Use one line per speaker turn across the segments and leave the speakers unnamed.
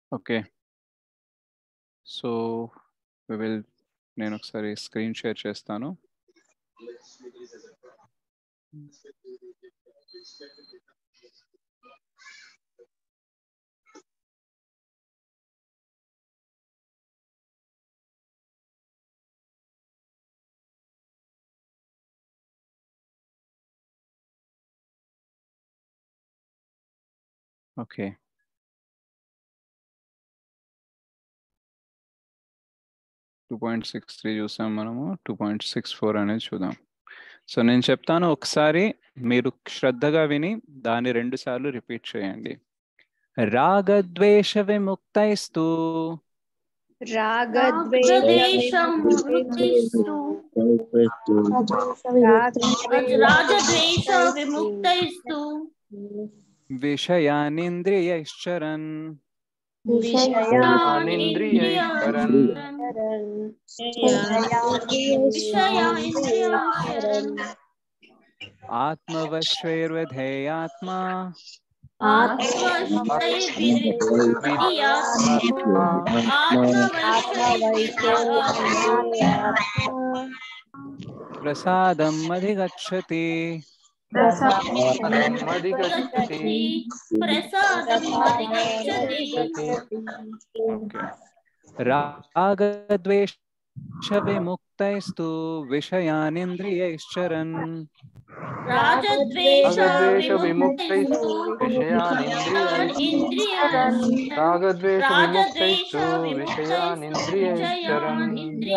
Okay so we will నేను ఒకసారి screen share చేస్తాను okay two point six three చూసాం మనము టూ పాయింట్ సిక్స్ ఫోర్ అనేది చూద్దాం సో నేను చెప్తాను ఒకసారి మీరు శ్రద్ధగా విని దాన్ని రెండు సార్లు రిపీట్ చేయండి రాగద్వేష విముక్తైస్తూ
రాగద్వేషం వృత్తిస్తు రాజద్వేష విముక్తైస్తు
విషయానింద్రియైశ్చరన్
విషయానింద్రియాచరన్ విషయానింద్రియాచరన్
ఆత్మవశ్వైర్వధేయాత్మా ప్రసాదం అధిగచ్చతి ఓకే రాగద్వేష విముక్తైస్తు విషయానింద్రియైశ్చరన్
రాజద్వేష
రాగద్వేష
విముక్తైస్తు
విషయానింద్రియాచరన్ రాగద్వేష విముక్తైస్తు విషయానింద్రియైశ్చరన్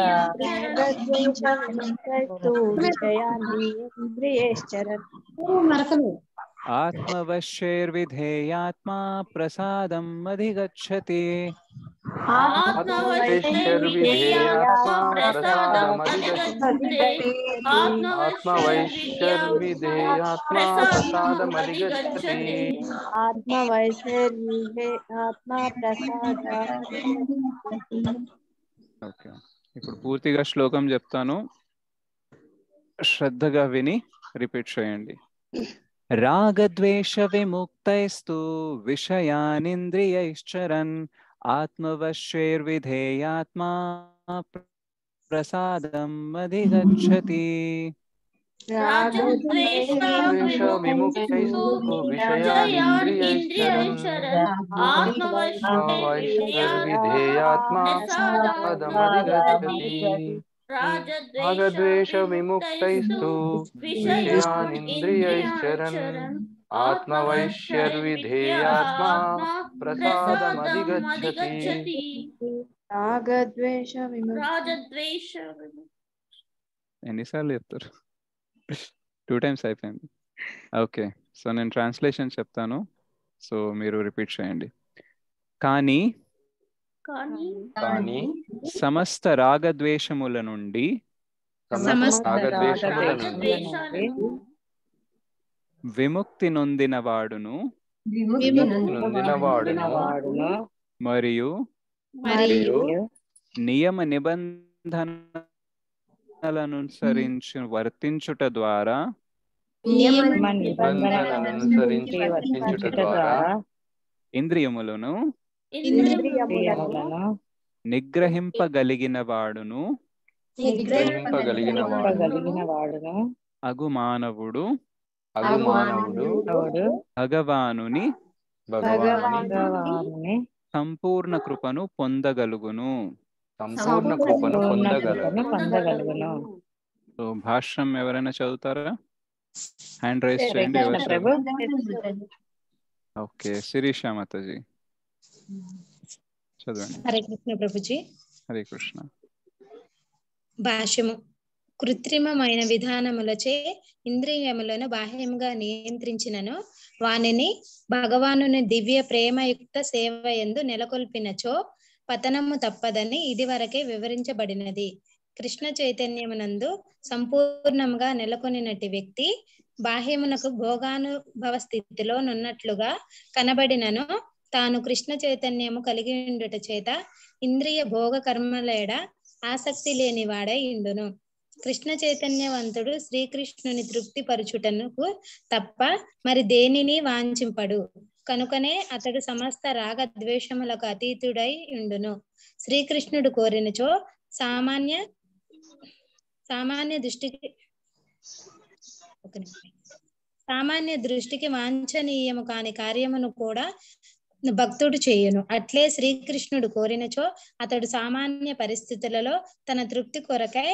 ఆత్మవశ్యైర్విధేయాత్మా ప్రసాదం అధిగచ్చతి
ఆత్మవైశ్వర్విధేయాత్మా ప్రసాదమధిగచ్చతి
ఆత్మవైశ్వర్యే ఆత్మ ప్రసాద
ఓకే ఇప్పుడు పూర్తిగా శ్లోకం చెప్తాను శ్రద్ధగా విని రిపీట్ చేయండి రాగద్వేష విముక్తైస్తు విషయానింద్రియైశ్చరన్ ఆత్మవశ్యైర్విధేయాత్మా ప్రసాదం అధిగచ్చతి
రాజద్వేష
విముక్తైస్తు విషయానింద్రియైశ్చరన్ ఆత్మవైశ్వర్విధేయాత్మా ప్రసాదమధిగచ్చతి రాగద్వేష విముక్తైస్తు విషయానింద్రియైశ్చరన్ ఆత్మవైశ్వర్విధేయాత్మా ప్రసాదమధిగచ్చతి
రాగద్వేష విముక్తి
రాజద్వేష
ఎన్నిసార్లు చెప్తారు టూ టైమ్స్ అయిపోయింది ఓకే సో నేను ట్రాన్స్లేషన్ చెప్తాను సో మీరు రిపీట్ చేయండి కానీ
కానీ
కానీ
సమస్త రాగద్వేషముల నుండి
సమస్త రాగద్వేషముల నుండి
రాజద్వేషాలను
విముక్తి నొందిన వాడును
నొందినవాడును
మరియు
మరియు
నియమ నిబంధనలను అనుసరించి వర్తించుట ద్వారా
నిబంధనలను అనుసరించి వర్తించుట ద్వారా
ఇంద్రియములను
ఇంద్రియములను
నిగ్రహింపగలిగిన వాడును
గ్రహింపగలిగిన
వాడును
అగు మానవుడు
అగు మానవుడు
భగవానుని
భగవాని
భగవానుని
సంపూర్ణ కృపను పొందగలుగును
సంపూర్ణ కృపను పొందగలరు
పొందగలుగును
సో భాష్యం ఎవరైనా చదువుతారా హ్యాండ్ రైస్ చేయండి
కృష్ణ
ఎవరు
ప్రభు
చదువు- ఓకే శిరీష మాతాజీ చదవండి
హరే కృష్ణ ప్రభుజీ
హరే కృష్ణ
భాష్యము కృత్రిమమైన విధానములచే ఇంద్రియములను బాహ్యంగా నియంత్రించినను వానిని భగవానుని దివ్య ప్రేమయుక్త సేవ ఎందు నెలకొల్పినచో పతనము తప్పదని ఇది వరకే వివరించబడినది కృష్ణ చైతన్యమునందు సంపూర్ణంగా నెలకొనినట్టి వ్యక్తి బాహ్యమునకు భోగానుభవ స్థితిలో నున్నట్లుగా కనబడినను తాను కృష్ణ చైతన్యము కలిగి ఉండుట చేత ఇంద్రియ భోగ కర్మలేడ ఆసక్తి లేని వాడై ఇండును కృష్ణ చైతన్యవంతుడు శ్రీకృష్ణుని తృప్తి పరుచుటకు తప్ప మరి దేనిని వాంఛింపడు కనుకనే అతడు సమస్త రాగ ద్వేషములకు అతీతుడై ఉండును శ్రీకృష్ణుడు కోరినచో సామాన్య సామాన్య దృష్టికి ఒక నిమిషం. సామాన్య దృష్టికి వాంఛనీయము కాని కార్యమును కూడా భక్తుడు చేయును అట్లే శ్రీకృష్ణుడు కోరినచో అతడు సామాన్య పరిస్థితులలో తన తృప్తి కొరకై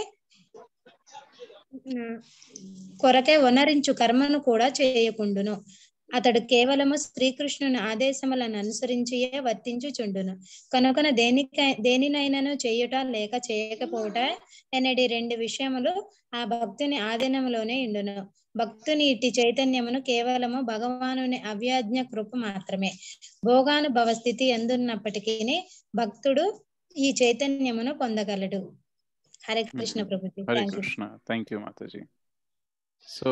ఉమ్, కొరకై వనరించు కర్మను కూడా చేయకుండును అతడు కేవలము శ్రీకృష్ణుని ఆదేశములను అనుసరించియే వర్తించుచుండును కనుకన దేనికై దేనినైనాను చేయుట లేక చేయకపోవుట అనేది రెండు విషయములు ఆ భక్తుని ఆధీనములోనే ఉండును భక్తుని ఇట్టి చైతన్యమును కేవలము భగవానుని అవ్యాజ్ఞ కృప మాత్రమే భోగానుభవ స్థితి ఎందున్నప్పటికీ భక్తుడు ఈ చైతన్యమును పొందగలడు హరే కృష్ణ ప్రభుజీ
Hare
thank you
Krishna thank you Mataji so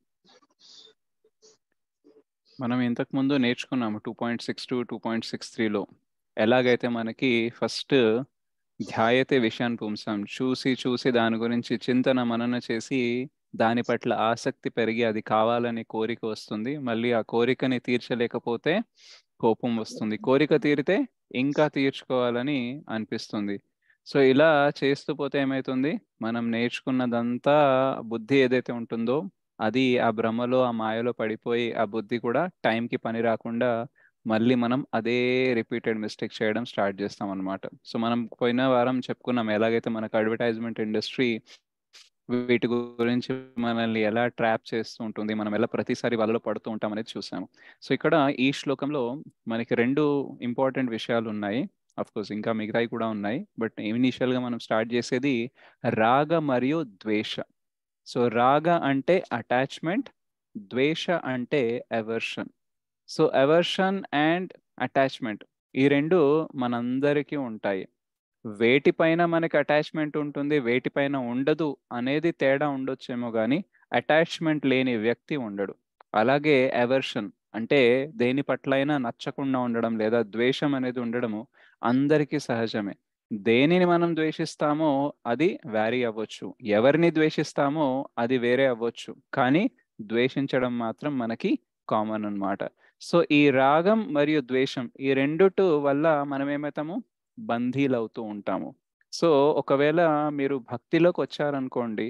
మనం ఇంతకు ముందు నేర్చుకున్నాము two point six two two point six త్రీలో ఎలాగైతే మనకి ఫస్ట్ ధ్యాయతే విషయాన్ని పుంసాం చూసి చూసి దాని గురించి చింతన మనన చేసి దాని పట్ల ఆసక్తి పెరిగి అది కావాలని కోరిక వస్తుంది మళ్ళీ ఆ కోరికని తీర్చలేకపోతే కోపం వస్తుంది కోరిక తీరితే ఇంకా తీర్చుకోవాలని అనిపిస్తుంది సో ఇలా చేస్తూ పోతే ఏమవుతుంది మనం నేర్చుకున్నదంతా బుద్ధి ఏదైతే ఉంటుందో అది ఆ భ్రమలో ఆ మాయలో పడిపోయి ఆ బుద్ధి కూడా టైంకి పని రాకుండా మళ్ళీ మనం అదే రిపీటెడ్ మిస్టేక్ చేయడం స్టార్ట్ చేస్తాం అనమాట సో మనం పోయిన వారం చెప్పుకున్నాం ఎలాగైతే మనకు అడ్వర్టైజ్మెంట్ ఇండస్ట్రీ వీటి గురించి మనల్ని ఎలా ట్రాప్ చేస్తూ ఉంటుంది మనం ఎలా ప్రతిసారి వాళ్ళలో పడుతూ ఉంటాం అనేది చూసాము సో ఇక్కడ ఈ శ్లోకంలో మనకి రెండు ఇంపార్టెంట్ విషయాలు ఉన్నాయి అఫ్ కోర్స్ ఇంకా మిగతాయి కూడా ఉన్నాయి బట్ ఇనిషియల్ గా మనం స్టార్ట్ చేసేది రాగ మరియు ద్వేష సో రాగ అంటే అటాచ్మెంట్ ద్వేష అంటే aversion so aversion and attachment ఈ రెండు మనందరికీ ఉంటాయి వేటిపైన మనకి అటాచ్మెంట్ ఉంటుంది వేటిపైన ఉండదు అనేది తేడా ఉండొచ్చేమో కానీ అటాచ్మెంట్ లేని వ్యక్తి ఉండడు అలాగే ఎవర్షన్ అంటే దేని పట్లైనా నచ్చకుండా ఉండడం లేదా ద్వేషం అనేది ఉండడము అందరికీ సహజమే దేనిని మనం ద్వేషిస్తామో అది వ్యారీ అవ్వచ్చు ఎవరిని ద్వేషిస్తామో అది వేరే అవ్వచ్చు కానీ ద్వేషించడం మాత్రం మనకి కామన్ అన్నమాట సో ఈ రాగం మరియు ద్వేషం ఈ రెండుటు వల్ల మనం ఏమవుతాము బందీలు అవుతూ ఉంటాము సో ఒకవేళ మీరు భక్తిలోకి వచ్చారనుకోండి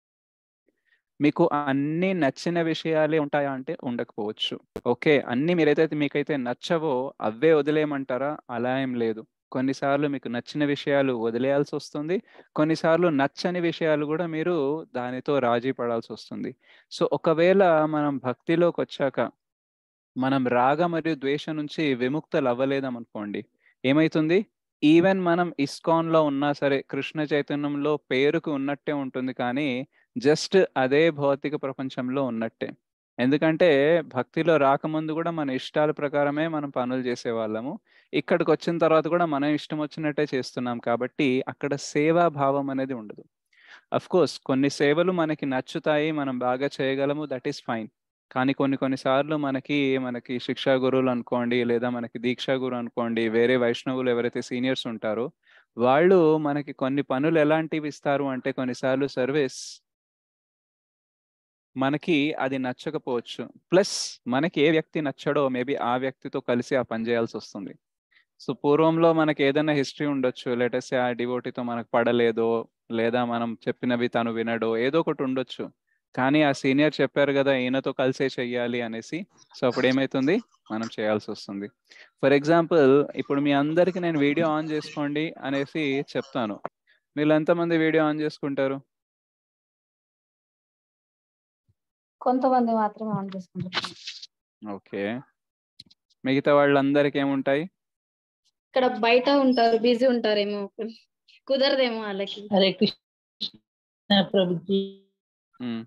మీకు అన్ని నచ్చిన విషయాలే ఉంటాయా అంటే ఉండకపోవచ్చు ఓకే అన్ని మీరైతే మీకైతే నచ్చవో అవే వదిలేయమంటారా అలా ఏం లేదు కొన్నిసార్లు మీకు నచ్చిన విషయాలు వదిలేయాల్సి వస్తుంది కొన్నిసార్లు నచ్చని విషయాలు కూడా మీరు దానితో రాజీ పడాల్సి వస్తుంది సో ఒకవేళ మనం భక్తిలోకి వచ్చాక మనం రాగ మరియు ద్వేష నుంచి విముక్తలు అవ్వలేదాం అనుకోండి ఏమైతుంది ఈవెన్ మనం ఇస్కాన్ లో ఉన్నా సరే కృష్ణ చైతన్యంలో పేరుకు ఉన్నట్టే ఉంటుంది కానీ జస్ట్ అదే భౌతిక ప్రపంచంలో ఉన్నట్టే ఎందుకంటే భక్తిలో రాకముందు కూడా మన ఇష్టాల ప్రకారమే మనం పనులు చేసేవాళ్ళము ఇక్కడికి వచ్చిన తర్వాత కూడా మనం ఇష్టం వచ్చినట్టే చేస్తున్నాం కాబట్టి అక్కడ సేవా భావం అనేది ఉండదు అఫ్ కోర్స్ కొన్ని సేవలు మనకి నచ్చుతాయి మనం బాగా చేయగలము దట్ ఈస్ ఫైన్ కానీ కొన్ని కొన్నిసార్లు మనకి మనకి శిక్షా గురువులు అనుకోండి లేదా మనకి దీక్షా గురు అనుకోండి వేరే వైష్ణవులు ఎవరైతే సీనియర్స్ ఉంటారో వాళ్ళు మనకి కొన్ని పనులు ఎలాంటివి ఇస్తారు అంటే కొన్నిసార్లు సర్వీస్ మనకి అది నచ్చకపోవచ్చు ప్లస్ మనకి ఏ వ్యక్తి నచ్చడో మేబీ ఆ వ్యక్తితో కలిసి ఆ పని చేయాల్సి వస్తుంది సో పూర్వంలో మనకి ఏదైనా హిస్టరీ ఉండొచ్చు లేటెస్ ఆ డివోటీతో మనకు పడలేదో లేదా మనం చెప్పినవి తను వినడో ఏదో ఒకటి ఉండొచ్చు కానీ ఆ సీనియర్ చెప్పారు కదా ఈయనతో కలిసే చెయ్యాలి అనేసి సో అప్పుడు ఏమైతుంది మనం చేయాల్సి వస్తుంది ఫర్ ఎగ్జాంపుల్ ఇప్పుడు మీ అందరికి నేను వీడియో ఆన్ చేసుకోండి అనేసి చెప్తాను మీరు ఎంతమంది వీడియో ఆన్ చేసుకుంటారు
కొంతమంది మాత్రమే ఆన్ చేసుకుంటారు
ఓకే మిగతా వాళ్ళందరికి ఏముంటాయి
ఇక్కడ బయట ఉంటారు బిజీ ఉంటారేమో కుదరదేమో వాళ్ళకి
హరే కృష్ణ ప్రభుజీ
ఉమ్.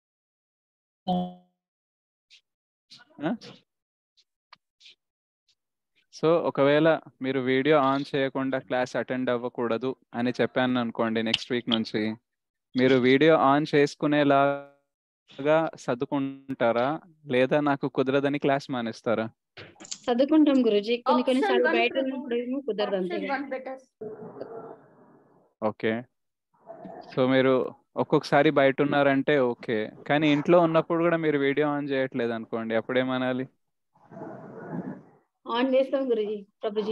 సో ఒకవేళ మీరు వీడియో ఆన్ చేయకుండా క్లాస్ అటెండ్ అవ్వకూడదు అని చెప్పాను అనుకోండి నెక్స్ట్ వీక్ నుంచి మీరు వీడియో ఆన్ చేసుకునేలాగా చదువుకుంటారా లేదా నాకు కుదరదని క్లాస్ మానేస్తారా
చదువుకుంటాం గురుజీ కొన్ని కొన్ని
Option
సార్లు
one
బయట
better.
ఉన్నప్పుడు ఏమో కుదరదు అంతే
Option one better.
Okay so మీరు ఒక్కొక్కసారి బయట ఉన్నారంటే ఓకే కానీ ఇంట్లో ఉన్నప్పుడు కూడా మీరు వీడియో ఆన్ చేయట్లేదు అనుకోండి అప్పుడేమనాలి
ఆన్ చేస్తాం గురుజీ ప్రభుజీ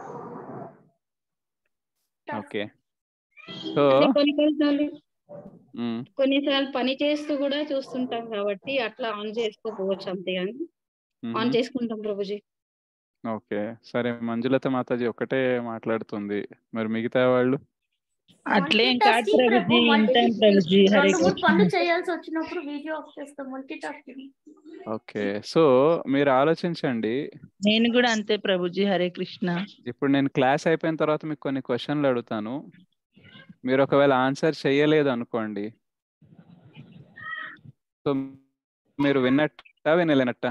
ఓకే సో
అంటే కొన్ని కొన్నిసార్లు కొన్నిసార్లు పని చేస్తూ కూడా చూస్తుంటాం కాబట్టి అట్లా ఆన్ చేసుకోకపోవచ్చు అంతే కానీ ఆన్ చేసుకుంటాం ప్రభుజీ
ఓకే సరే మంజులత మాతాజీ ఒక్కటే మాట్లాడుతుంది మరి మిగతా వాళ్ళు
అట్లేం కాదు ప్రభుజీ ఇంటాం ప్రభుజీ హరే
రెండు మూడు
కృష్ణ
పనులు చేయాల్సి వచ్చినప్పుడు వీడియో ఆఫ్ చేస్తాం మల్టీ టాస్కింగ్
ఓకే సో మీరు ఆలోచించండి
నేను కూడా అంతే ప్రభుజీ హరే కృష్ణ
ఇప్పుడు నేను క్లాస్ అయిపోయిన తర్వాత మీకు కొన్ని క్వశ్చన్లు అడుగుతాను మీరు ఒకవేళ ఆన్సర్ చేయలేదు అనుకోండి సో మీరు విన్నట్టా వినలేనట్టా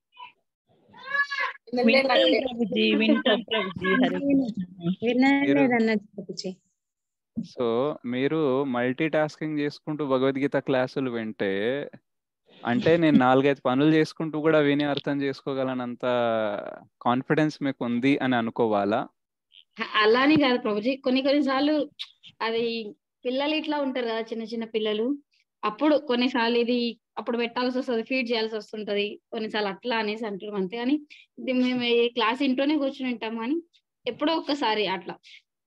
వింటాం ప్రభుజీ వింటాం ప్రభుజీ హరే కృష్ణ
వినలేదన్నట్టు ప్రభుజీ
సో మీరు మల్టీ టాస్కింగ్ చేసుకుంటూ భగవద్గీత క్లాసులు వింటే అంటే నేను నాలుగైదు పనులు చేసుకుంటూ కూడా విని అర్థం చేసుకోగలనంత కాన్ఫిడెన్స్ మీకు ఉంది అని అనుకోవాలా
అలానే కాదు ప్రభుజీ కొన్ని కొన్నిసార్లు అది పిల్లలు ఇట్లా ఉంటారు కదా చిన్న చిన్న పిల్లలు అప్పుడు కొన్నిసార్లు ఇది అప్పుడు పెట్టాల్సి వస్తుంది ఫీడ్ చేయాల్సి వస్తుంటది కొన్నిసార్లు అట్లా అనేసి అంటారు అంతే కానీ ఇది మేము ఈ క్లాస్ ఇంట్లోనే కూర్చుని ఉంటాం కానీ ఎప్పుడో ఒక్కసారి అట్లా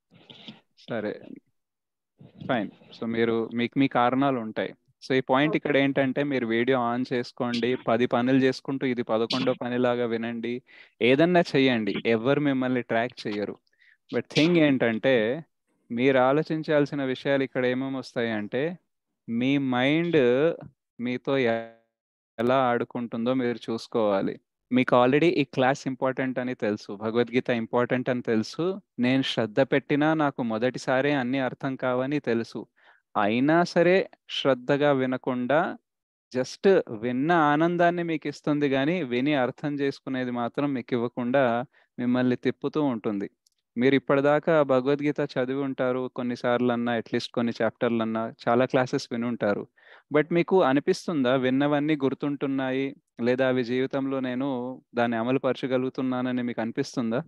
సరే ఫైన్ సో మీరు మీకు మీ కారణాలు ఉంటాయి సో ఈ పాయింట్ ఇక్కడ ఏంటంటే మీరు వీడియో ఆన్ చేసుకోండి పది పనులు చేసుకుంటూ ఇది పదకొండో పనిలాగా వినండి ఏదన్నా చెయ్యండి ఎవరు మిమ్మల్ని ట్రాక్ చేయరు బట్ థింగ్ ఏంటంటే మీరు ఆలోచించాల్సిన విషయాలు ఇక్కడ ఏమేమి వస్తాయి అంటే మీ మైండ్ మీతో ఎ- ఎలా ఆడుకుంటుందో మీరు చూసుకోవాలి మీకు ఆల్రెడీ ఈ క్లాస్ ఇంపార్టెంట్ అని తెలుసు భగవద్గీత ఇంపార్టెంట్ అని తెలుసు నేను శ్రద్ధ పెట్టినా నాకు మొదటిసారి అన్ని అర్థం కావని తెలుసు అయినా సరే శ్రద్ధగా వినకుండా జస్ట్ విన్న ఆనందాన్ని మీకు ఇస్తుంది కానీ విని అర్థం చేసుకునేది మాత్రం మీకు ఇవ్వకుండా మిమ్మల్ని తిప్పుతూ ఉంటుంది మీరు ఇప్పటిదాకా భగవద్గీత చదివి ఉంటారు కొన్నిసార్లు అన్నా అట్లీస్ట్ కొన్ని చాప్టర్లు అన్నా చాలా క్లాసెస్ విని ఉంటారు బట్ మీకు అనిపిస్తుందా విన్నవన్నీ గుర్తుంటున్నాయి లేదా అవి జీవితంలో నేను దాన్ని అమలు పరచగలుగుతున్నానని మీకు అనిపిస్తుందా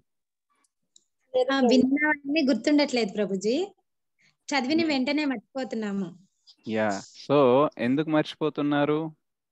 ఆ, విన్నవన్నీ గుర్తుండట్లేదు ప్రభుజీ చదివిన వెంటనే మర్చిపోతున్నాము
యా సో ఎందుకు మర్చిపోతున్నారు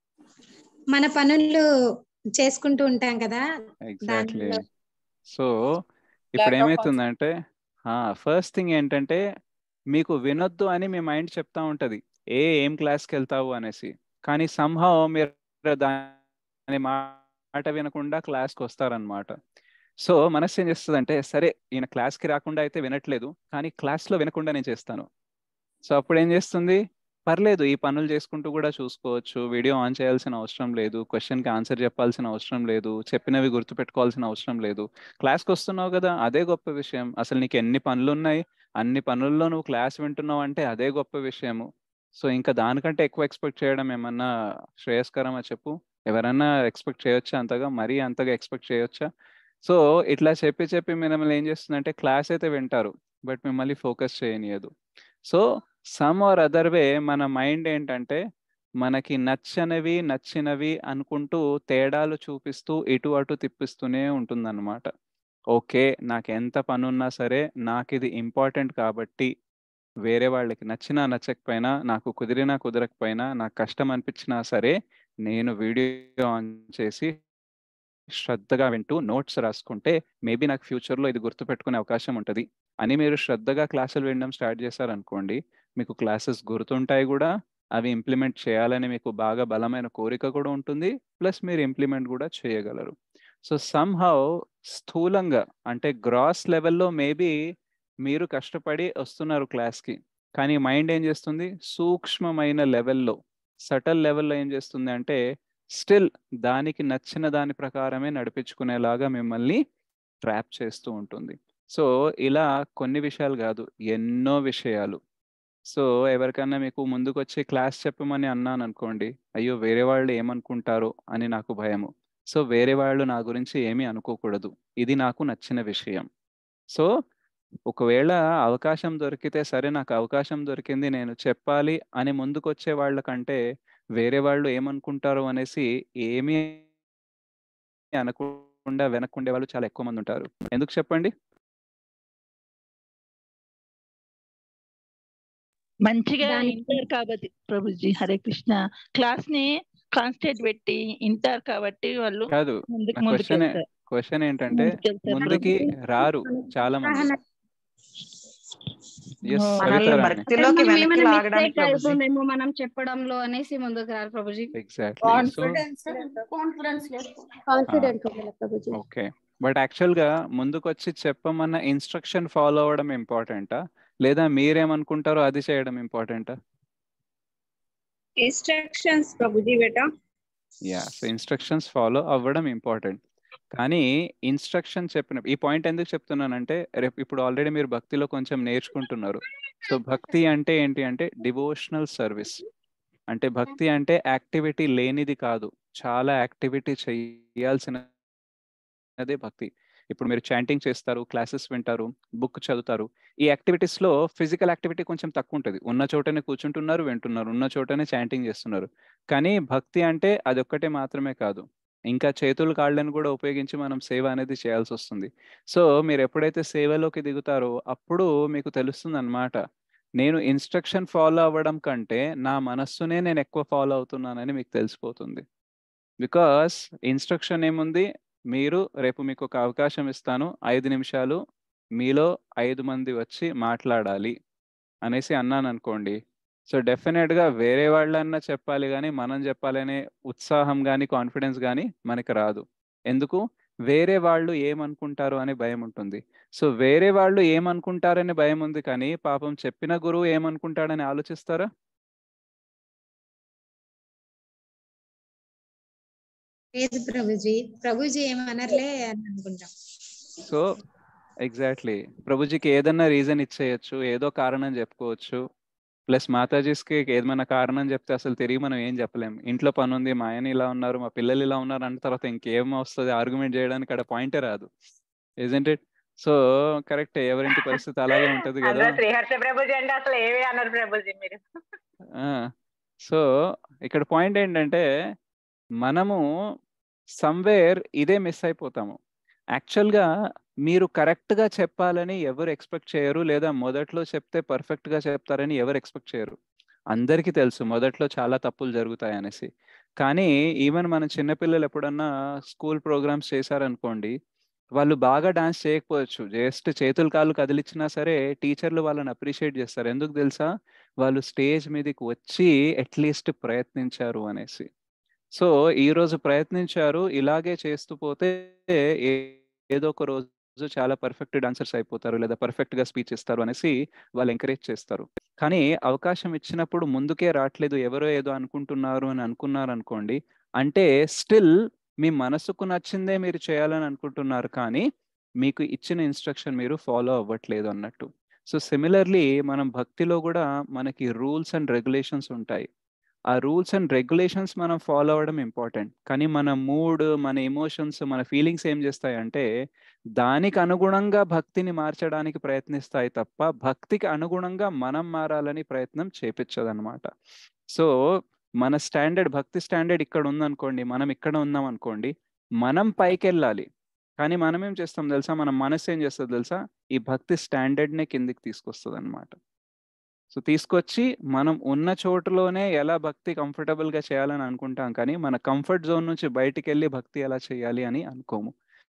మన పనులు చేసుకుంటూ ఉంటాం కదా
ఎగ్జాక్ట్లీ
దానిలో
సో ఇప్పుడు
Lack of
ఏమైతుందంటే ఫస్ట్ థింగ్ ఏంటంటే మీకు వినొద్దు అని మీ మైండ్ చెప్తా ఉంటది ఏ ఏం క్లాస్కి వెళ్తావు అనేసి కానీ సంహవ్ మీరు దాని మాట వినకుండా క్లాస్కి వస్తారనమాట సో మనస్సు ఏం చేస్తుందంటే సరే ఈయన క్లాస్కి రాకుండా అయితే వినట్లేదు కానీ క్లాస్లో వినకుండా నేను చేస్తాను సో అప్పుడు ఏం చేస్తుంది పర్లేదు ఈ పనులు చేసుకుంటూ కూడా చూసుకోవచ్చు వీడియో ఆన్ చేయాల్సిన అవసరం లేదు క్వశ్చన్కి ఆన్సర్ చెప్పాల్సిన అవసరం లేదు చెప్పినవి గుర్తుపెట్టుకోవాల్సిన అవసరం లేదు క్లాస్కి వస్తున్నావు కదా అదే గొప్ప విషయం అసలు నీకు ఎన్ని పనులు ఉన్నాయి అన్ని పనుల్లో నువ్వు క్లాస్ వింటున్నావు అంటే అదే గొప్ప విషయము సో ఇంకా దానికంటే ఎక్కువ ఎక్స్పెక్ట్ చేయడం ఏమన్నా శ్రేయస్కరమా చెప్పు ఎవరన్నా ఎక్స్పెక్ట్ చేయొచ్చా అంతగా మరీ అంతగా ఎక్స్పెక్ట్ చేయొచ్చా సో ఇట్లా చెప్పి చెప్పి మిమ్మల్ని ఏం చేస్తుందంటే క్లాస్ అయితే వింటారు బట్ మిమ్మల్ని ఫోకస్ చేయనియదు so some or other way మన మైండ్ ఏంటంటే మనకి నచ్చనివి నచ్చినవి అనుకుంటూ తేడాలు చూపిస్తూ ఇటు అటు తిప్పిస్తూనే ఉంటుందన్నమాట ఓకే నాకు ఎంత పని ఉన్నా సరే నాకు ఇది ఇంపార్టెంట్ కాబట్టి వేరే వాళ్ళకి నచ్చినా నచ్చకపోయినా నాకు కుదిరినా కుదరకపోయినా నాకు కష్టం అనిపించినా సరే నేను వీడియో ఆన్ చేసి శ్రద్ధగా వింటూ నోట్స్ రాసుకుంటే మేబీ నాకు ఫ్యూచర్లో ఇది గుర్తుపెట్టుకునే అవకాశం ఉంటుంది అని మీరు శ్రద్ధగా క్లాసులు వినడం స్టార్ట్ చేశారనుకోండి మీకు క్లాసెస్ గుర్తుంటాయి కూడా అవి ఇంప్లిమెంట్ చేయాలని మీకు బాగా బలమైన కోరిక కూడా ఉంటుంది ప్లస్ మీరు ఇంప్లిమెంట్ కూడా చేయగలరు సో సమ్హౌ స్థూలంగా అంటే గ్రాస్ లెవెల్లో మేబీ మీరు కష్టపడి వస్తున్నారు క్లాస్కి కానీ మైండ్ ఏం చేస్తుంది సూక్ష్మమైన లెవెల్లో సటల్ లెవెల్లో ఏం చేస్తుంది అంటే స్టిల్ దానికి నచ్చిన దాని ప్రకారమే నడిపించుకునేలాగా మిమ్మల్ని ట్రాప్ చేస్తూ ఉంటుంది సో ఇలా కొన్ని విషయాలు కాదు ఎన్నో విషయాలు సో ఎవరికన్నా మీకు ముందుకు వచ్చి క్లాస్ చెప్పమని అన్నాను అనుకోండి అయ్యో వేరే వాళ్ళు ఏమనుకుంటారో అని నాకు భయము సో వేరే వాళ్ళు నా గురించి ఏమీ అనుకోకూడదు ఇది నాకు నచ్చిన విషయం సో ఒకవేళ అవకాశం దొరికితే సరే నాకు అవకాశం దొరికింది నేను చెప్పాలి అని ముందుకు వచ్చే వాళ్ళకంటే వేరే వాళ్ళు ఏమనుకుంటారో అనేసి ఏమీ అనకుండా వెనక్కుండే వాళ్ళు చాలా ఎక్కువ మంది ఉంటారు ఎందుకు చెప్పండి
మంచిగా వింటారు కాబట్టి ప్రభుజీ హరే కృష్ణ క్లాస్ ని కాన్స్టేట్ పెట్టి వింటారు కాబట్టి వాళ్ళు
కాదు
ముందుకు
నా
ముందుకు
క్వశ్చన్
వెళ్తారు
క్వశ్చన్ ఏంటంటే
ముందుకు వెళ్తారు
ముందుకి రారు చాలా మంది ఎస్
మనల్ని
సవితారాణి
భక్తిలోకి
మనం
వెనక్కి
ఏమైనా
లాగడానికి
మిస్టేక్
ప్రభుజీ
అవుతుందేమో మనం చెప్పడంలో అనేసి ముందుకు రారు Prabhuji
exactly so
confidence confidence లేదు
కాన్ఫిడెంట్ ఉండాలి ప్రభుజీ
ఓకే బట్ యాక్చువల్ గా ముందుకు వచ్చి చెప్పమన్న ఇన్స్ట్రక్షన్ ఫాలో అవ్వడం ఇంపార్టెంటా లేదా మీరేమనుకుంటారో అది చేయడం ఇంపార్టెంటా
ఇన్స్ట్రక్షన్స్ ప్రభుజీ బేటా
యా సో ఇన్స్ట్రక్షన్స్ ఫాలో అవ్వడం ఇంపార్టెంట్ కానీ ఇన్స్ట్రక్షన్ చెప్పిన ఈ పాయింట్ ఎందుకు చెప్తున్నానంటే రేపు ఇప్పుడు ఆల్రెడీ మీరు భక్తిలో కొంచెం నేర్చుకుంటున్నారు సో భక్తి అంటే ఏంటి అంటే డివోషనల్ సర్వీస్ అంటే భక్తి అంటే యాక్టివిటీ లేనిది కాదు చాలా యాక్టివిటీ చేయాల్సినదే భక్తి ఇప్పుడు మీరు చాంటింగ్ చేస్తారు క్లాసెస్ వింటారు బుక్ చదువుతారు ఈ యాక్టివిటీస్ లో ఫిజికల్ యాక్టివిటీ కొంచెం తక్కువ ఉంటుంది ఉన్న చోటనే కూర్చుంటున్నారు వింటున్నారు ఉన్న చోటనే చాంటింగ్ చేస్తున్నారు కానీ భక్తి అంటే అదొక్కటే మాత్రమే కాదు ఇంకా చేతులు కాళ్ళని కూడా ఉపయోగించి మనం సేవ అనేది చేయాల్సి వస్తుంది సో మీరు ఎప్పుడైతే సేవలోకి దిగుతారో అప్పుడు మీకు తెలుస్తుంది అనమాట నేను ఇన్స్ట్రక్షన్ ఫాలో అవ్వడం కంటే నా మనస్సునే నేను ఎక్కువ ఫాలో అవుతున్నానని మీకు తెలిసిపోతుంది బికాస్ ఇన్స్ట్రక్షన్ ఏముంది మీరు రేపు మీకు ఒక అవకాశం ఇస్తాను ఐదు నిమిషాలు మీలో ఐదు మంది వచ్చి మాట్లాడాలి అనేసి అన్నాను అనుకోండి సో డెఫినెట్గా వేరే వాళ్ళన్నా చెప్పాలి కానీ మనం చెప్పాలనే ఉత్సాహం కానీ కాన్ఫిడెన్స్ కానీ మనకి రాదు ఎందుకు వేరే వాళ్ళు ఏమనుకుంటారు అనే భయం ఉంటుంది సో వేరే వాళ్ళు ఏమనుకుంటారనే భయం ఉంది కానీ పాపం చెప్పిన గురువు ఏమనుకుంటాడని ఆలోచిస్తారా
లేదు ప్రభుజీ ప్రభుజీ ఏమనర్లే అని అనుకుంటాం
సో ఎగ్జాక్ట్లీ ప్రభుజీకి ఏదన్నా రీజన్ ఇచ్చేయచ్చు ఏదో కారణం చెప్పుకోవచ్చు ప్లస్ మాతాజీస్కి ఏదైనా కారణం చెప్తే అసలు తిరిగి మనం ఏం చెప్పలేం ఇంట్లో పని ఉంది మా ఆయన ఇలా ఉన్నారు మా పిల్లలు ఇలా ఉన్నారు అన్న తర్వాత ఇంకేం వస్తుంది ఆర్గ్యుమెంట్ చేయడానికి అక్కడ పాయింటే రాదు ఇజెంట్ ఇట్ సో కరెక్ట్ ఎవరింటి పరిస్థితి అలాగే ఉంటది కదా
అందరూ శ్రీహర్ష ప్రభుజీ అంటే అసలు ఏవి అన్నారు ప్రభుజీ మీరు
సో ఇక్కడ పాయింట్ ఏంటంటే మనము సమ్వేర్ ఇదే మిస్ అయిపోతాము యాక్చువల్గా మీరు కరెక్ట్గా చెప్పాలని ఎవరు ఎక్స్పెక్ట్ చేయరు లేదా మొదట్లో చెప్తే పర్ఫెక్ట్గా చెప్తారని ఎవరు ఎక్స్పెక్ట్ చేయరు అందరికీ తెలుసు మొదట్లో చాలా తప్పులు జరుగుతాయి అనేసి కానీ ఈవెన్ మన చిన్నపిల్లలు ఎప్పుడన్నా స్కూల్ ప్రోగ్రామ్స్ చేశారనుకోండి వాళ్ళు బాగా డాన్స్ చేయకపోవచ్చు జస్ట్ చేతులు కాళ్ళు కదిలిచ్చినా సరే టీచర్లు వాళ్ళని అప్రిషియేట్ చేస్తారు ఎందుకు తెలుసా వాళ్ళు స్టేజ్ మీదకి వచ్చి అట్లీస్ట్ ప్రయత్నించారు అనేసి సో ఈ రోజు ప్రయత్నించారు ఇలాగే చేస్తూ పోతే ఏదో ఒక రోజు చాలా పర్ఫెక్ట్ డాన్సర్స్ అయిపోతారు లేదా పర్ఫెక్ట్ గా స్పీచ్ ఇస్తారు అనేసి వాళ్ళు ఎంకరేజ్ చేస్తారు కానీ అవకాశం ఇచ్చినప్పుడు ముందుకే రావట్లేదు ఎవరో ఏదో అనుకుంటున్నారు అని అనుకున్నారు అనుకోండి అంటే స్టిల్ మీ మనసుకు నచ్చిందే మీరు చేయాలని అనుకుంటున్నారు కానీ మీకు ఇచ్చిన ఇన్స్ట్రక్షన్ మీరు ఫాలో అవ్వట్లేదు అన్నట్టు సో సిమిలర్లీ మనం భక్తిలో కూడా మనకి రూల్స్ అండ్ రెగ్యులేషన్స్ ఉంటాయి ఆ రూల్స్ అండ్ రెగ్యులేషన్స్ మనం ఫాలో అవ్వడం ఇంపార్టెంట్ కానీ మన మూడ్ మన ఎమోషన్స్ మన ఫీలింగ్స్ ఏం చేస్తాయి అంటే దానికి అనుగుణంగా భక్తిని మార్చడానికి ప్రయత్నిస్తాయి తప్ప భక్తికి అనుగుణంగా మనం మారాలని ప్రయత్నం చేపించదన్నమాట సో మన స్టాండర్డ్ భక్తి స్టాండర్డ్ ఇక్కడ ఉందనుకోండి మనం ఇక్కడ ఉన్నాం అనుకోండి మనం పైకి వెళ్ళాలి కానీ మనం ఏం చేస్తాం తెలుసా మన మనసు ఏం చేస్తుంది తెలుసా ఈ భక్తి స్టాండర్డ్నే కిందికి తీసుకొస్తుంది అనమాట సో తీసుకొచ్చి మనం ఉన్న చోటులోనే ఎలా భక్తి కంఫర్టబుల్గా చేయాలని అనుకుంటాం కానీ మన కంఫర్ట్ జోన్ నుంచి బయటికి వెళ్ళి భక్తి ఎలా చేయాలి అని అనుకోము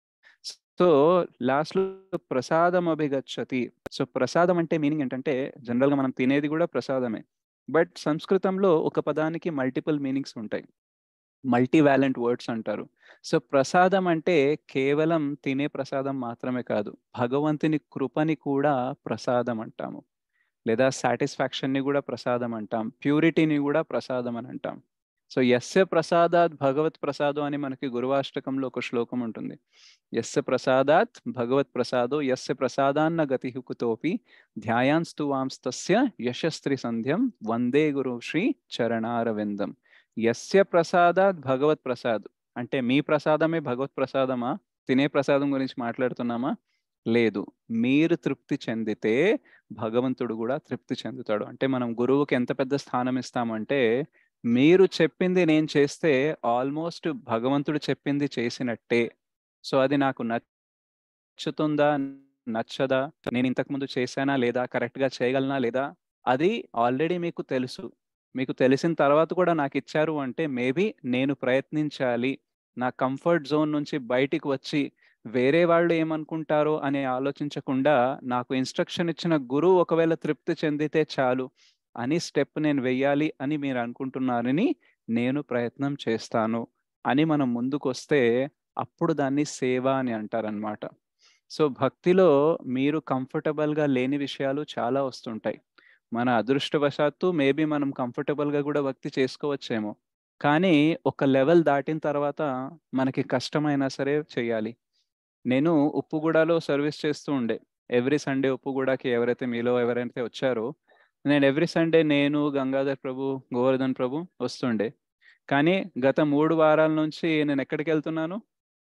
సో లాస్ట్లో ప్రసాదం అభిగచ్చతి సో ప్రసాదం అంటే మీనింగ్ ఏంటంటే జనరల్గా మనం తినేది కూడా ప్రసాదమే బట్ సంస్కృతంలో ఒక పదానికి మల్టిపుల్ మీనింగ్స్ ఉంటాయి మల్టీ వ్యాలెంట్ వర్డ్స్ అంటారు సో ప్రసాదం అంటే కేవలం తినే ప్రసాదం మాత్రమే కాదు భగవంతుని కృపని కూడా ప్రసాదం అంటాము లేదా సాటిస్ఫాక్షన్ని కూడా ప్రసాదం అంటాం ప్యూరిటీని కూడా ప్రసాదం అని అంటాం సో ఎస్య ప్రసాదాత్ భగవత్ ప్రసాదం అని మనకి గురువాష్టకంలో ఒక శ్లోకం ఉంటుంది ఎస్య ప్రసాదాత్ భగవత్ ప్రసాదో ఎస్య ప్రసాదాన్న గతి హుకుతోపి ధ్యాయాన్స్తు వాంస్తస్య యశస్త్రి సంధ్యం వందే గురు శ్రీ చరణారవిందం ఎస్య ప్రసాదాత్ భగవత్ ప్రసాద్ అంటే మీ ప్రసాదమే భగవత్ ప్రసాదమా తినే ప్రసాదం గురించి మాట్లాడుతున్నామా లేదు మీరు తృప్తి చెందితే భగవంతుడు కూడా తృప్తి చెందుతాడు అంటే మనం గురువుకి ఎంత పెద్ద స్థానం ఇస్తామంటే మీరు చెప్పింది నేను చేస్తే ఆల్మోస్ట్ భగవంతుడు చెప్పింది చేసినట్టే సో అది నాకు నచ్చుతుందా నచ్చదా నేను ఇంతకుముందు చేశానా లేదా కరెక్ట్గా చేయగలనా లేదా అది ఆల్రెడీ మీకు తెలుసు మీకు తెలిసిన తర్వాత కూడా నాకు ఇచ్చారు అంటే మేబీ నేను ప్రయత్నించాలి నా కంఫర్ట్ జోన్ నుంచి బయటికి వచ్చి వేరే వాళ్ళు ఏమనుకుంటారో అని ఆలోచించకుండా నాకు ఇన్స్ట్రక్షన్ ఇచ్చిన గురువు ఒకవేళ తృప్తి చెందితే చాలు అని స్టెప్ నేను వెయ్యాలి అని మీరు అనుకుంటున్నారని నేను ప్రయత్నం చేస్తాను అని మనం ముందుకు వస్తే అప్పుడు దాన్ని సేవ అని అంటారనమాట సో భక్తిలో మీరు కంఫర్టబుల్గా లేని విషయాలు చాలా వస్తుంటాయి మన అదృష్టవశాత్తు మేబీ మనం కంఫర్టబుల్గా కూడా భక్తి చేసుకోవచ్చేమో కానీ ఒక లెవెల్ దాటిన తర్వాత మనకి కష్టమైనా సరే చేయాలి నేను ఉప్పుగూడలో సర్వీస్ చేస్తూ ఉండే ఎవ్రీ సండే ఉప్పుగూడకి ఎవరైతే మీలో ఎవరైతే వచ్చారో నేను ఎవ్రీ సండే నేను గంగాధర్ ప్రభు గోవర్ధన్ ప్రభు వస్తుండే కానీ గత మూడు వారాల నుంచి నేను ఎక్కడికి వెళ్తున్నాను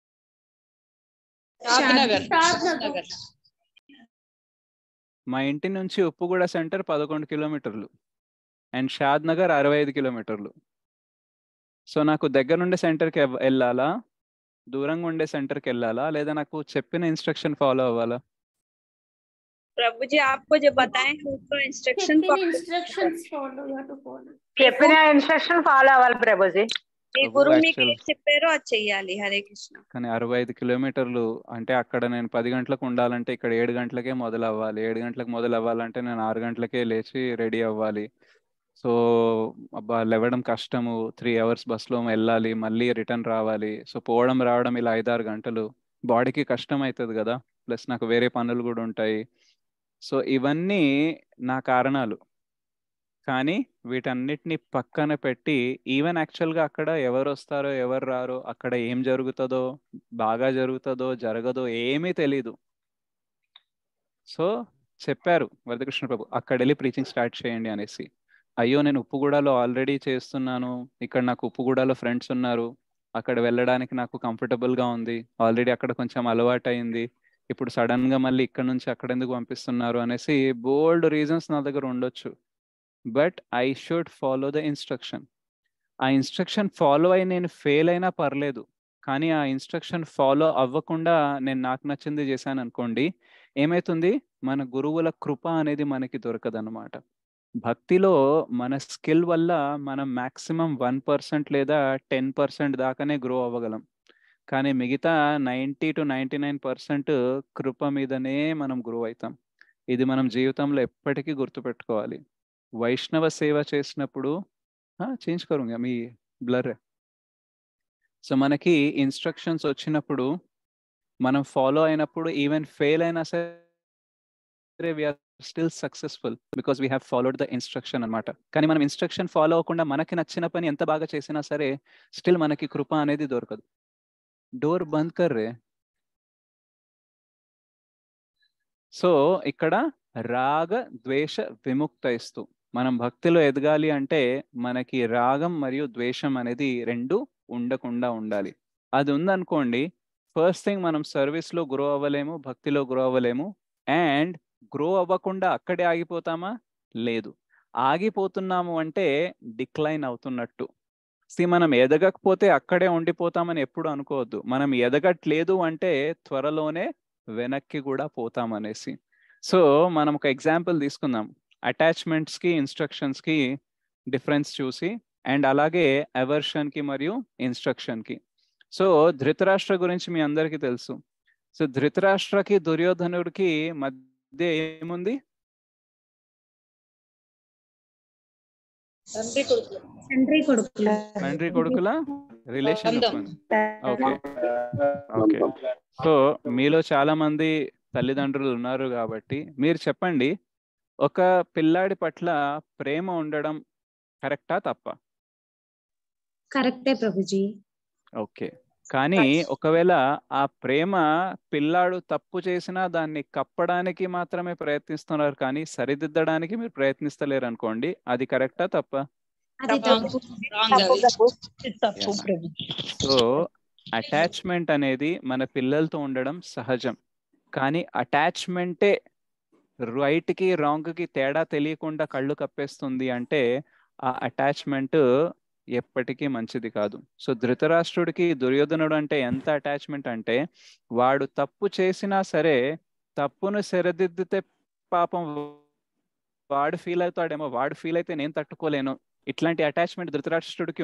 షాద్నగర్
షాద్నగర్.
మా ఇంటి నుంచి ఉప్పుగూడ సెంటర్ పదకొండు కిలోమీటర్లు అండ్ షాద్ నగర్ అరవై ఐదు కిలోమీటర్లు సో నాకు దగ్గర నుండి సెంటర్కి వెళ్ళాలా దూరంగా ఉండే సెంటర్కి వెళ్ళాలా లేదా నాకు చెప్పిన ఇన్స్ట్రక్షన్ ఫాలో అవ్వాలా
प्रभु जी आपको जो बताए हैं उसको इंस्ट्रक्शन
చెప్పిన instructions follow you to follow
చెప్పిన ఇన్స్ట్రక్షన్ ఫాలో అవ్వాలి ప్రభుజీ
మీ
ప్రభు
గురువు మీకు
actual-
ఏం చెప్పారో అది చెయ్యాలి హరే కృష్ణ
కానీ అరవై ఐదు కిలోమీటర్లు అంటే అక్కడ నేను పది గంటలకు ఉండాలంటే ఇక్కడ ఏడు గంటలకే మొదలు అవ్వాలి ఏడు గంటలకు మొదలు అవ్వాలంటే నేను ఆరు గంటలకే లేచి రెడీ అవ్వాలి సో అబ్బా లేవడం కష్టము త్రీ అవర్స్ బస్లో వెళ్ళాలి మళ్ళీ రిటర్న్ రావాలి సో పోవడం రావడం ఇలా ఐదారు గంటలు బాడీకి కష్టం అవుతుంది కదా ప్లస్ నాకు వేరే పనులు కూడా ఉంటాయి సో ఇవన్నీ నా కారణాలు కానీ వీటన్నిటిని పక్కన పెట్టి ఈవెన్ యాక్చువల్గా అక్కడ ఎవరు వస్తారో ఎవరు రారో అక్కడ ఏం జరుగుతుందో బాగా జరుగుతుందో జరగదో ఏమీ తెలీదు సో చెప్పారు వరదకృష్ణ ప్రభు అక్కడ వెళ్ళి ప్రీచింగ్ స్టార్ట్ చేయండి అనేసి అయ్యో నేను ఉప్పుగూడలో ఆల్రెడీ చేస్తున్నాను ఇక్కడ నాకు ఉప్పుగూడలో ఫ్రెండ్స్ ఉన్నారు అక్కడ వెళ్ళడానికి నాకు కంఫర్టబుల్గా ఉంది ఆల్రెడీ అక్కడ కొంచెం అలవాటు అయింది ఇప్పుడు సడన్ గా మళ్ళీ ఇక్కడ నుంచి అక్కడ ఎందుకు పంపిస్తున్నారు అనేసి బోల్డ్ రీజన్స్ నా దగ్గర ఉండొచ్చు but I should follow the instruction ఆ ఇన్స్ట్రక్షన్ ఫాలో అయి నేను ఫెయిల్ అయినా పర్లేదు కానీ ఆ ఇన్స్ట్రక్షన్ ఫాలో అవ్వకుండా నేను నాకు నచ్చింది చేశాను అనుకోండి ఏమైతుంది మన గురువుల కృప అనేది మనకి దొరకదన్నమాట భక్తిలో మన స్కిల్ వల్ల మనం మాక్సిమం వన్ పర్సెంట్ లేదా టెన్ పర్సెంట్ దాకానే గ్రో అవ్వగలం కానీ మిగతా ninety two ninety nine percent కృప మీదనే మనం గ్రో అవుతాం ఇది మనం జీవితంలో ఎప్పటికీ గుర్తుపెట్టుకోవాలి వైష్ణవ సేవ చేసినప్పుడు చేంజ్కోరు మీ బ్లర్ సో మనకి ఇన్స్ట్రక్షన్స్ వచ్చినప్పుడు మనం ఫాలో అయినప్పుడు ఈవెన్ ఫెయిల్ అయినా సరే we are still successful because we have followed the instruction అనమాట కానీ మనం ఇన్స్ట్రక్షన్ ఫాలో అవ్వకుండా మనకి నచ్చిన పని ఎంత బాగా చేసినా సరే స్టిల్ మనకి కృప అనేది దొరకదు డోర్ బంద్ కర్రే సో ఇక్కడ రాగ ద్వేష విముక్తయిస్తూ మనం భక్తిలో ఎదగాలి అంటే మనకి రాగం మరియు ద్వేషం అనేది రెండు ఉండకుండా ఉండాలి అది ఉందనుకోండి ఫస్ట్ థింగ్ మనం సర్వీస్లో గ్రో అవ్వలేము భక్తిలో గ్రో అవ్వలేము అండ్ గ్రో అవ్వకుండా అక్కడే ఆగిపోతామా లేదు ఆగిపోతున్నాము అంటే డిక్లైన్ అవుతున్నట్టు సి మనం ఎదగకపోతే అక్కడే ఉండిపోతామని ఎప్పుడు అనుకోవద్దు మనం ఎదగట్లేదు అంటే త్వరలోనే వెనక్కి కూడా పోతామనేసి సో మనం ఒక ఎగ్జాంపుల్ తీసుకుందాం అటాచ్మెంట్స్కి ఇన్స్ట్రక్షన్స్కి డిఫరెన్స్ చూసి అండ్ అలాగే అవర్షన్కి మరియు ఇన్స్ట్రక్షన్కి సో ధృతరాష్ట్ర గురించి మీ అందరికీ తెలుసు సో ధృతరాష్ట్రకి దుర్యోధనుడికి మధ్య ఏముంది
తండ్రి కొడుకులు
తండ్రి కొడుకుల రిలేషన్ ఓకే ఓకే సో మీలో చాలా మంది తల్లిదండ్రులు ఉన్నారు కాబట్టి మీరు చెప్పండి ఒక పిల్లాడి పట్ల ప్రేమ ఉండడం కరెక్టా తప్ప
కరెక్టే ప్రభుజీ
ఓకే కానీ ఒకవేళ ఆ ప్రేమ పిల్లాడు తప్పు చేసినా దాన్ని కప్పడానికి మాత్రమే ప్రయత్నిస్తున్నారు కానీ సరిదిద్దడానికి మీరు ప్రయత్నిస్తలేరు అనుకోండి అది కరెక్టా తప్ప
అది తప్పు
తప్పు ప్రభు
సో అటాచ్మెంట్ అనేది మన పిల్లలతో ఉండడం సహజం కానీ అటాచ్మెంటే రైట్కి రాంగ్కి తేడా తెలియకుండా కళ్ళు కప్పేస్తుంది అంటే ఆ అటాచ్మెంట్ ఎప్పటికీ మంచిది కాదు సో ధృతరాష్ట్రుడికి దుర్యోధనుడు అంటే ఎంత అటాచ్మెంట్ అంటే వాడు తప్పు చేసినా సరే తప్పును సరిదిద్దితే పాపం వాడు ఫీల్ అవుతాడేమో వాడు ఫీల్ అయితే నేను తట్టుకోలేను ఇట్లాంటి అటాచ్మెంట్ ధృతరాష్ట్రుడికి ఉంది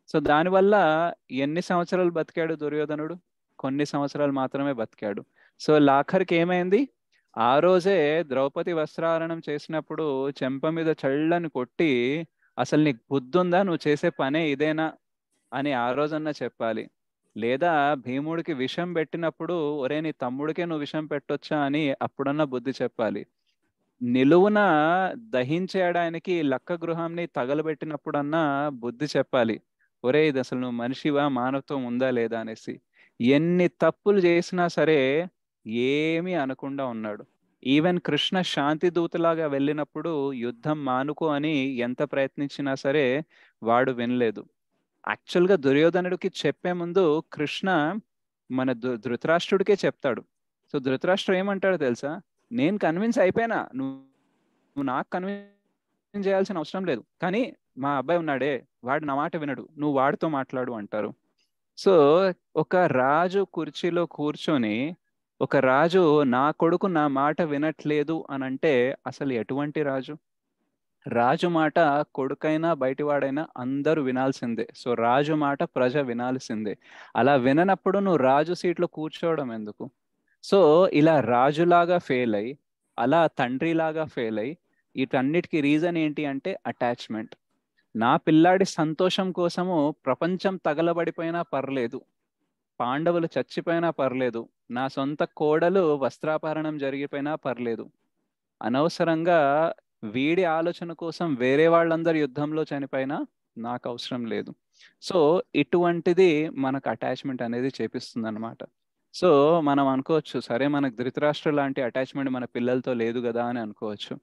సో దానివల్ల ఎన్ని సంవత్సరాలు బతికాడు దుర్యోధనుడు కొన్ని సంవత్సరాలు మాత్రమే బతికాడు సో లాఖరికి ఏమైంది ఆ రోజే ద్రౌపది వస్త్రారణం చేసినప్పుడు చెంప మీద చల్లని కొట్టి అసలు నీకు బుద్ధి ఉందా నువ్వు చేసే పనే ఇదేనా అని ఆ రోజన్నా చెప్పాలి లేదా భీముడికి విషం పెట్టినప్పుడు ఒరే నీ తమ్ముడికే నువ్వు విషం పెట్టొచ్చా అని అప్పుడన్నా బుద్ధి చెప్పాలి నిలువున దహించేయడానికి లక్క గృహాన్ని తగలబెట్టినప్పుడన్నా బుద్ధి చెప్పాలి ఒరే ఇది అసలు నువ్వు మనిషివా మానవత్వం ఉందా లేదా అనేసి ఎన్ని తప్పులు చేసినా సరే ఏమీ అనకుండా ఉన్నాడు ఈవెన్ కృష్ణ శాంతి దూతలాగా వెళ్ళినప్పుడు యుద్ధం మానుకో అని ఎంత ప్రయత్నించినా సరే వాడు వినలేదు యాక్చువల్గా దుర్యోధనుడికి చెప్పే ముందు కృష్ణ మన ధృ- ధృతరాష్ట్రుడికే చెప్తాడు సో ధృతరాష్ట్రుడు ఏమంటాడు తెలుసా నేను కన్విన్స్ అయిపోయినా నువ్వు నువ్వు నాకు కన్విన్స్ చేయాల్సిన అవసరం లేదు కానీ మా అబ్బాయి ఉన్నాడే వాడు నా మాట వినడు నువ్వు వాడితో మాట్లాడు అంటారు సో ఒక రాజు కుర్చీలో కూర్చొని ఒక రాజు నా కొడుకు నా మాట వినట్లేదు అని అంటే అసలు ఎటువంటి రాజు రాజు మాట కొడుకైనా బయటివాడైనా అందరూ వినాల్సిందే సో రాజు మాట ప్రజ వినాల్సిందే అలా విననప్పుడు నువ్వు రాజు సీట్లో కూర్చోవడం ఎందుకు సో ఇలా రాజులాగా ఫెయిల్ అయ్యి అలా తండ్రిలాగా ఫెయిల్ అయ్యి వీటన్నిటికీ రీజన్ ఏంటి అంటే అటాచ్మెంట్ నా పిల్లాడి సంతోషం కోసము ప్రపంచం తగలబడిపోయినా పర్లేదు పాండవులు చచ్చిపోయినా పర్లేదు నా సొంత కోడలు వస్త్రాపహరణం జరిగిపోయినా పర్లేదు అనవసరంగా వీడి ఆలోచన కోసం వేరే వాళ్ళందరు యుద్ధంలో చనిపోయినా నాకు అవసరం లేదు సో ఇటువంటిది మనకు అటాచ్మెంట్ అనేది చేపిస్తుంది అనమాట సో మనం అనుకోవచ్చు సరే మనకు ధృతరాష్ట్ర లాంటి అటాచ్మెంట్ మన పిల్లలతో లేదు కదా అని అనుకోవచ్చు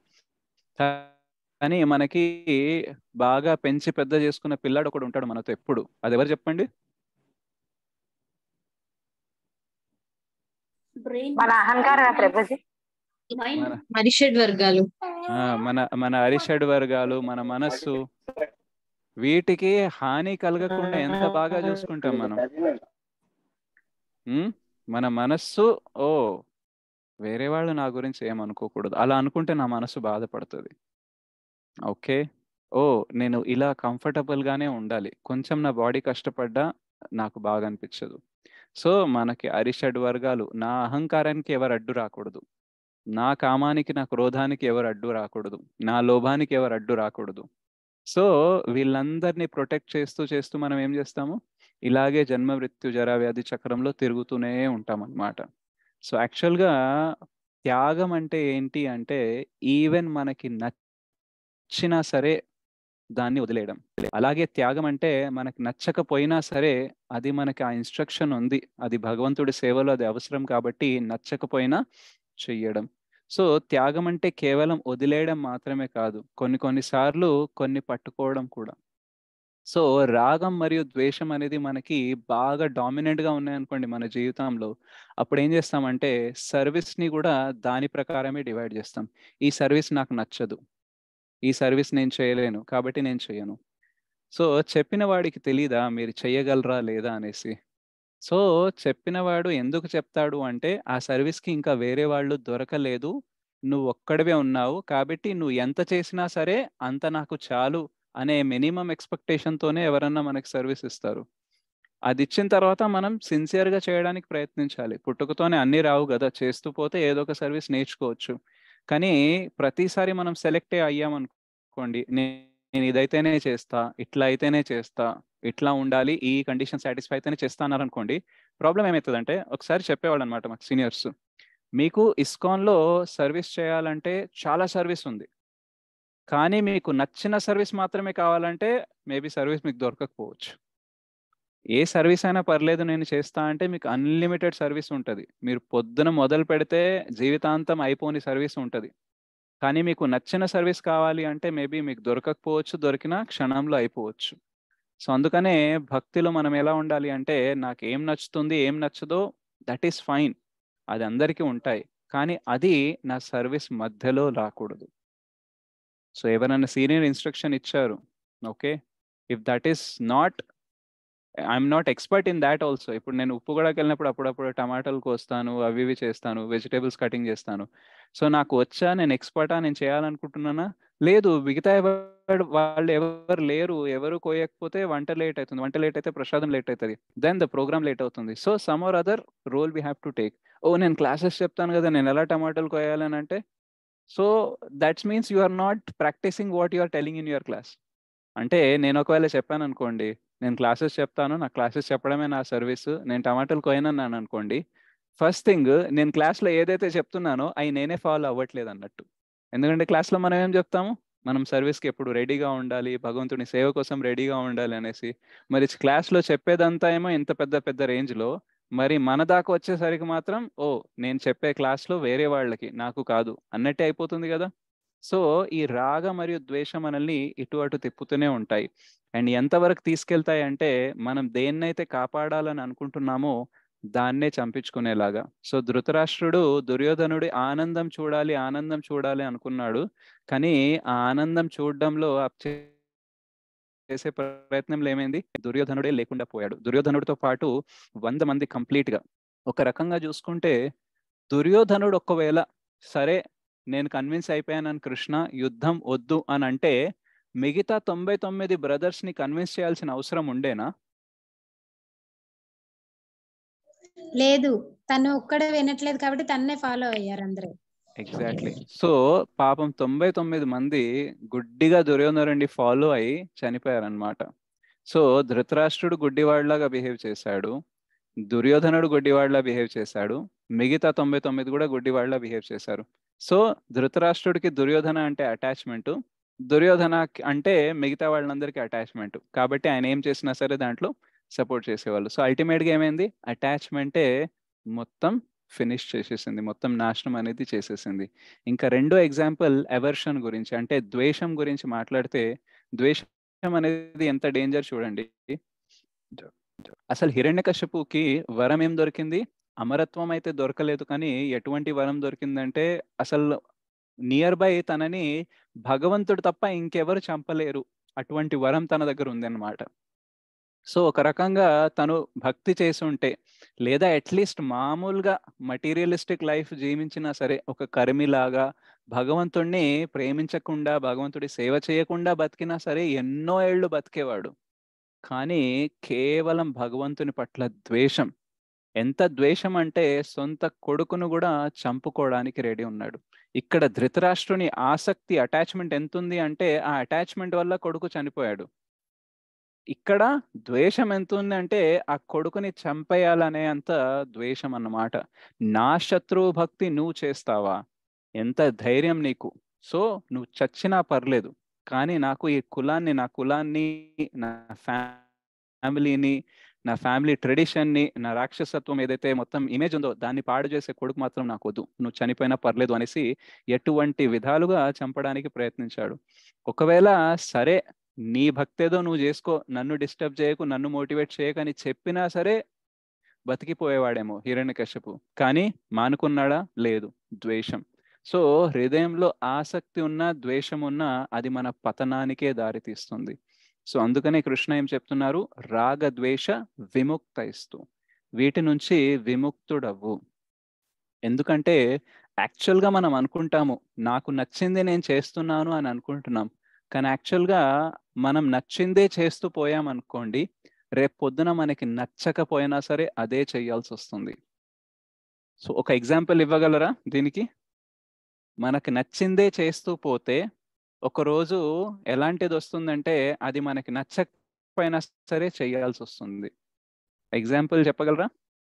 కానీ మనకి బాగా పెంచి పెద్ద చేసుకున్న పిల్లాడు ఒకడు ఉంటాడు మనతో ఎప్పుడు అది ఎవరు చెప్పండి
మన అహంకారం ప్రభుజీ
మన
మరిషడ్ వర్గాలు
ఆ, మన మన అరిషడ్ వర్గాలు మన మనస్సు వీటికి హాని కలగకుండా ఎంత బాగా చూసుకుంటాం మనం ఉమ్? మన మనస్సు ఓ వేరే వాళ్ళు నా గురించి ఏమనుకోకూడదు అలా అనుకుంటే నా మనసు బాధపడుతుంది ఓకే ఓ నేను ఇలా comfortable గానే ఉండాలి కొంచెం నా బాడీ కష్టపడ్డా నాకు బాగా అనిపించదు సో మనకి అరిషడ్ వర్గాలు నా అహంకారానికి ఎవరు అడ్డు రాకూడదు నా కామానికి నా క్రోధానికి ఎవరు అడ్డు రాకూడదు నా లోభానికి ఎవరు అడ్డు రాకూడదు సో వీళ్ళందరినీ ప్రొటెక్ట్ చేస్తూ చేస్తూ మనం ఏం చేస్తాము ఇలాగే జన్మ మృత్యు జరా వ్యాధి చక్రంలో తిరుగుతూనే ఉంటాం అన్నమాట సో యాక్చువల్గా త్యాగం అంటే ఏంటి అంటే ఈవెన్ మనకి నచ్చినా సరే దాన్ని వదిలేయడం అలాగే త్యాగం అంటే మనకి నచ్చకపోయినా సరే అది మనకి ఆ ఇన్స్ట్రక్షన్ ఉంది అది భగవంతుడి సేవలో అది అవసరం కాబట్టి నచ్చకపోయినా చెయ్యడం సో త్యాగం అంటే కేవలం వదిలేయడం మాత్రమే కాదు కొన్ని కొన్నిసార్లు కొన్ని పట్టుకోవడం కూడా సో రాగం మరియు ద్వేషం అనేది మనకి బాగా డామినెంట్ గా ఉన్నాయనుకోండి మన జీవితంలో అప్పుడు ఏం చేస్తామంటే సర్వీస్ ని కూడా దాని ప్రకారమే డివైడ్ చేస్తాం ఈ సర్వీస్ నాకు నచ్చదు ఈ సర్వీస్ నేను చేయలేను కాబట్టి నేను చేయను సో చెప్పిన వాడికి తెలీదా మీరు చెయ్యగలరా లేదా అనేసి సో చెప్పినవాడు ఎందుకు చెప్తాడు అంటే ఆ సర్వీస్కి ఇంకా వేరే వాళ్ళు దొరకలేదు నువ్వు ఒక్కడివే ఉన్నావు కాబట్టి నువ్వు ఎంత చేసినా సరే అంత నాకు చాలు అనే మినిమం ఎక్స్పెక్టేషన్తోనే ఎవరన్నా మనకి సర్వీస్ ఇస్తారు అది ఇచ్చిన తర్వాత మనం సిన్సియర్గా చేయడానికి ప్రయత్నించాలి పుట్టుకతోనే అన్నీ రావు కదా చేస్తూ పోతే ఏదో ఒక సర్వీస్ నేర్చుకోవచ్చు కానీ ప్రతిసారి మనం సెలెక్ట్ అయ్యామనుకోండి నేను ఇదైతేనే చేస్తా ఇట్లా అయితేనే చేస్తా ఇట్లా ఉండాలి ఈ కండిషన్ సాటిస్ఫై అయితేనే చేస్తా అన్నారు అనుకోండి ప్రాబ్లం ఏమవుతుందంటే ఒకసారి చెప్పేవాళ్ళు అనమాట మాకు సీనియర్స్ మీకు ఇస్కాన్లో సర్వీస్ చేయాలంటే చాలా సర్వీస్ ఉంది కానీ మీకు నచ్చిన సర్వీస్ మాత్రమే కావాలంటే మేబీ సర్వీస్ మీకు దొరకకపోవచ్చు ఏ సర్వీస్ అయినా పర్లేదు నేను చేస్తా అంటే మీకు అన్లిమిటెడ్ సర్వీస్ ఉంటుంది మీరు పొద్దున మొదలు పెడితే జీవితాంతం అయిపోని సర్వీస్ ఉంటుంది కానీ మీకు నచ్చిన సర్వీస్ కావాలి అంటే మేబీ మీకు దొరకకపోవచ్చు దొరికిన క్షణంలో అయిపోవచ్చు సో అందుకనే భక్తిలో మనం ఎలా ఉండాలి అంటే నాకు ఏం నచ్చుతుంది ఏం నచ్చదో దట్ ఈస్ ఫైన్ అది అందరికీ ఉంటాయి కానీ అది నా సర్వీస్ మధ్యలో రాకూడదు సో ఎవరైనా సీనియర్ ఇన్స్ట్రక్షన్ ఇచ్చారు okay if that is not I'm not expert in that also ఇప్పుడు నేను ఉప్పు కూడా వెళ్ళినప్పుడు అప్పుడప్పుడు టమాటాలు కోస్తాను అవి ఇవి చేస్తాను వెజిటేబుల్స్ కటింగ్ చేస్తాను సో నాకు వచ్చా నేను ఎక్స్పర్టా నేను చేయాలనుకుంటున్నానా లేదు మిగతా ఎవరు వాళ్ళు ఎవరు లేరు ఎవరు కోయకపోతే వంట లేట్ అవుతుంది వంట లేట్ అయితే ప్రసాదం లేట్ అవుతుంది దెన్ ద ప్రోగ్రామ్ లేట్ అవుతుంది so some or other role we have to take ఓ నేను క్లాసెస్ చెప్తాను కదా నేను ఎలా టమాటాలు కోయాలని అంటే so that's means you are not practicing what you are telling in your class అంటే నేను ఒకవేళ చెప్పాను అనుకోండి నేను క్లాసెస్ చెప్తాను నా క్లాసెస్ చెప్పడమే నా సర్వీస్ నేను టమాటాలు కోయనన్నాను అనుకోండి ఫస్ట్ థింగ్ నేను క్లాస్లో ఏదైతే చెప్తున్నానో అవి నేనే ఫాలో అవ్వట్లేదు అన్నట్టు ఎందుకంటే క్లాస్లో మనం ఏం చెప్తాము మనం సర్వీస్కి ఎప్పుడు రెడీగా ఉండాలి భగవంతుని సేవ కోసం రెడీగా ఉండాలి అనేసి మరి క్లాస్లో చెప్పేదంతా ఏమో ఇంత పెద్ద పెద్ద రేంజ్లో మరి మన దాకా వచ్చేసరికి మాత్రం ఓ నేను చెప్పే క్లాస్లో వేరే వాళ్ళకి నాకు కాదు అన్నట్టే అయిపోతుంది కదా సో ఈ రాగ మరియు ద్వేషం మనల్ని ఇటు అటు తిప్పుతూనే ఉంటాయి అండ్ ఎంతవరకు తీసుకెళ్తాయి అంటే మనం దేన్నైతే కాపాడాలని అనుకుంటున్నామో దాన్నే చంపించుకునేలాగా సో ధృతరాష్ట్రుడు దుర్యోధనుడి ఆనందం చూడాలి ఆనందం చూడాలి అనుకున్నాడు కానీ ఆ ఆనందం చూడడంలో చేసే ప్రయత్నంలో ఏమైంది దుర్యోధనుడే లేకుండా పోయాడు దుర్యోధనుడితో పాటు వంద మంది కంప్లీట్ గా ఒక రకంగా చూసుకుంటే దుర్యోధనుడు ఒకవేళ సరే నేను కన్విన్స్ అయిపోయానని కృష్ణ యుద్ధం వద్దు అని అంటే మిగతా తొంభై తొమ్మిది బ్రదర్స్ ని కన్విన్స్ చేయాల్సిన అవసరం ఉండేనా
లేదు తను ఒక్కడే వినట్లేదు కాబట్టి తన్నే ఫాలో అయ్యారు అందరూ
ఎగ్జాక్ట్లీ సో పాపం తొంభై తొమ్మిది మంది గుడ్డిగా దుర్యోధనుడి ఫాలో అయి చనిపోయారనమాట సో ధృతరాష్ట్రుడు గుడ్డివాడిలాగా బిహేవ్ చేశాడు దుర్యోధనుడు గుడ్డివాడిలా బిహేవ్ చేశాడు మిగతా తొంభై తొమ్మిది కూడా గుడ్డివాడిలా బిహేవ్ చేశారు సో ధృతరాష్ట్రుడికి దుర్యోధన అంటే అటాచ్మెంట్ దుర్యోధన అంటే మిగతా వాళ్ళందరికీ అటాచ్మెంట్ కాబట్టి ఆయన ఏం చేసినా సరే దాంట్లో సపోర్ట్ చేసేవాళ్ళు సో అల్టిమేట్గా ఏమైంది అటాచ్మెంటే మొత్తం ఫినిష్ చేసేసింది మొత్తం నాశనం అనేది చేసేసింది ఇంకా రెండో ఎగ్జాంపుల్ ఎవర్షన్ గురించి అంటే ద్వేషం గురించి మాట్లాడితే ద్వేషం అనేది ఎంత డేంజర్ చూడండి అసలు హిరణ్యకశపుకి వరం ఏం దొరికింది అమరత్వం అయితే దొరకలేదు కానీ ఎటువంటి వరం దొరికిందంటే అసలు నియర్ బై తనని భగవంతుడు తప్ప ఇంకెవరు చంపలేరు అటువంటి వరం తన దగ్గర ఉందన్నమాట సో ఒక రకంగా తను భక్తి చేసి ఉంటే లేదా అట్లీస్ట్ మామూలుగా మటీరియలిస్టిక్ లైఫ్ జీవించినా సరే ఒక కర్మిలాగా భగవంతుడిని ప్రేమించకుండా భగవంతుడి సేవ చేయకుండా బతికినా సరే ఎన్నో ఏళ్ళు బతికేవాడు కానీ కేవలం భగవంతుని పట్ల ద్వేషం ఎంత ద్వేషం అంటే సొంత కొడుకును కూడా చంపుకోవడానికి రెడీ ఉన్నాడు ఇక్కడ ధృతరాష్ట్రుని ఆసక్తి అటాచ్మెంట్ ఎంత ఉంది అంటే ఆ అటాచ్మెంట్ వల్ల కొడుకు చనిపోయాడు ఇక్కడ ద్వేషం ఎంత ఉంది అంటే ఆ కొడుకుని చంపేయాలనే అంత ద్వేషం అన్నమాట నా శత్రువు భక్తి నువ్వు చేస్తావా ఎంత ధైర్యం నీకు సో నువ్వు చచ్చినా పర్లేదు కానీ నాకు ఈ కులాన్ని నా కులాన్ని నా ఫ్యామిలీని నా ఫ్యామిలీ ట్రెడిషన్ని నా రాక్షసత్వం ఏదైతే మొత్తం ఇమేజ్ ఉందో దాన్ని పాడు చేసే కొడుకు మాత్రం నాకు వద్దు నువ్వు చనిపోయినా పర్లేదు అనేసి ఎటువంటి విధాలుగా చంపడానికి ప్రయత్నించాడు ఒకవేళ సరే నీ భక్తేదో నువ్వు చేసుకో నన్ను డిస్టర్బ్ చేయకు నన్ను మోటివేట్ చేయకని చెప్పినా సరే బతికిపోయేవాడేమో హిరణ్యకశ్యపు కానీ మానుకున్నాడా లేదు ద్వేషం సో హృదయంలో ఆసక్తి ఉన్న ద్వేషం ఉన్న అది మన పతనానికే దారితీస్తుంది సో అందుకనే కృష్ణ ఏం చెప్తున్నారు రాగ ద్వేష విముక్త ఇస్తూ వీటి నుంచి విముక్తుడవ్వు ఎందుకంటే యాక్చువల్గా మనం అనుకుంటాము నాకు నచ్చింది నేను చేస్తున్నాను అని అనుకుంటున్నాం కానీ యాక్చువల్గా మనం నచ్చిందే చేస్తూ పోయాం అనుకోండి రేపు పొద్దున మనకి నచ్చకపోయినా సరే అదే చేయాల్సి వస్తుంది సో ఒక ఎగ్జాంపుల్ ఇవ్వగలరా దీనికి మనకి నచ్చిందే చేస్తూ పోతే ఒకరోజు ఎలాంటిది వస్తుందంటే అది మనకి నచ్చకపోయినా సరే చేయాల్సి వస్తుంది ఎగ్జాంపుల్ చెప్పగలరా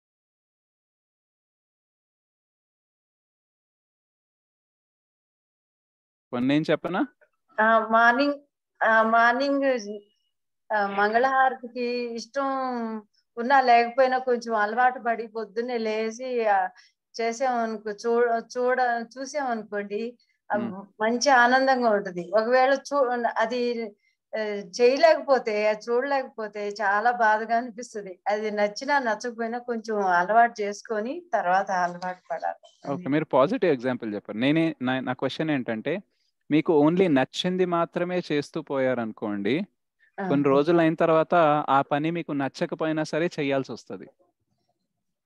కొన్ని ఏం చెప్పనా
మార్నింగ్ మార్నింగ్ మంగళహారతికి ఇష్టం ఉన్నా లేకపోయినా కొంచెం అలవాటు పడి పొద్దున్నే లేచి చేసామనుకో చూ చూడ చూసామనుకోండి మంచి ఆనందంగా ఉంటది ఒకవేళ చూ అది చేయలేకపోతే చూడలేకపోతే చాలా బాధగా అనిపిస్తుంది అది నచ్చినా నచ్చకపోయినా కొంచెం అలవాటు చేసుకొని తర్వాత అలవాటు పడాలి
ఓకే మీరు పాజిటివ్ ఎగ్జాంపుల్ చెప్పారు నేనే నా క్వశ్చన్ ఏంటంటే మీకు ఓన్లీ నచ్చింది మాత్రమే చేస్తూ పోయారనుకోండి కొన్ని రోజులు అయిన తర్వాత ఆ పని మీకు నచ్చకపోయినా సరే చేయాల్సి వస్తుంది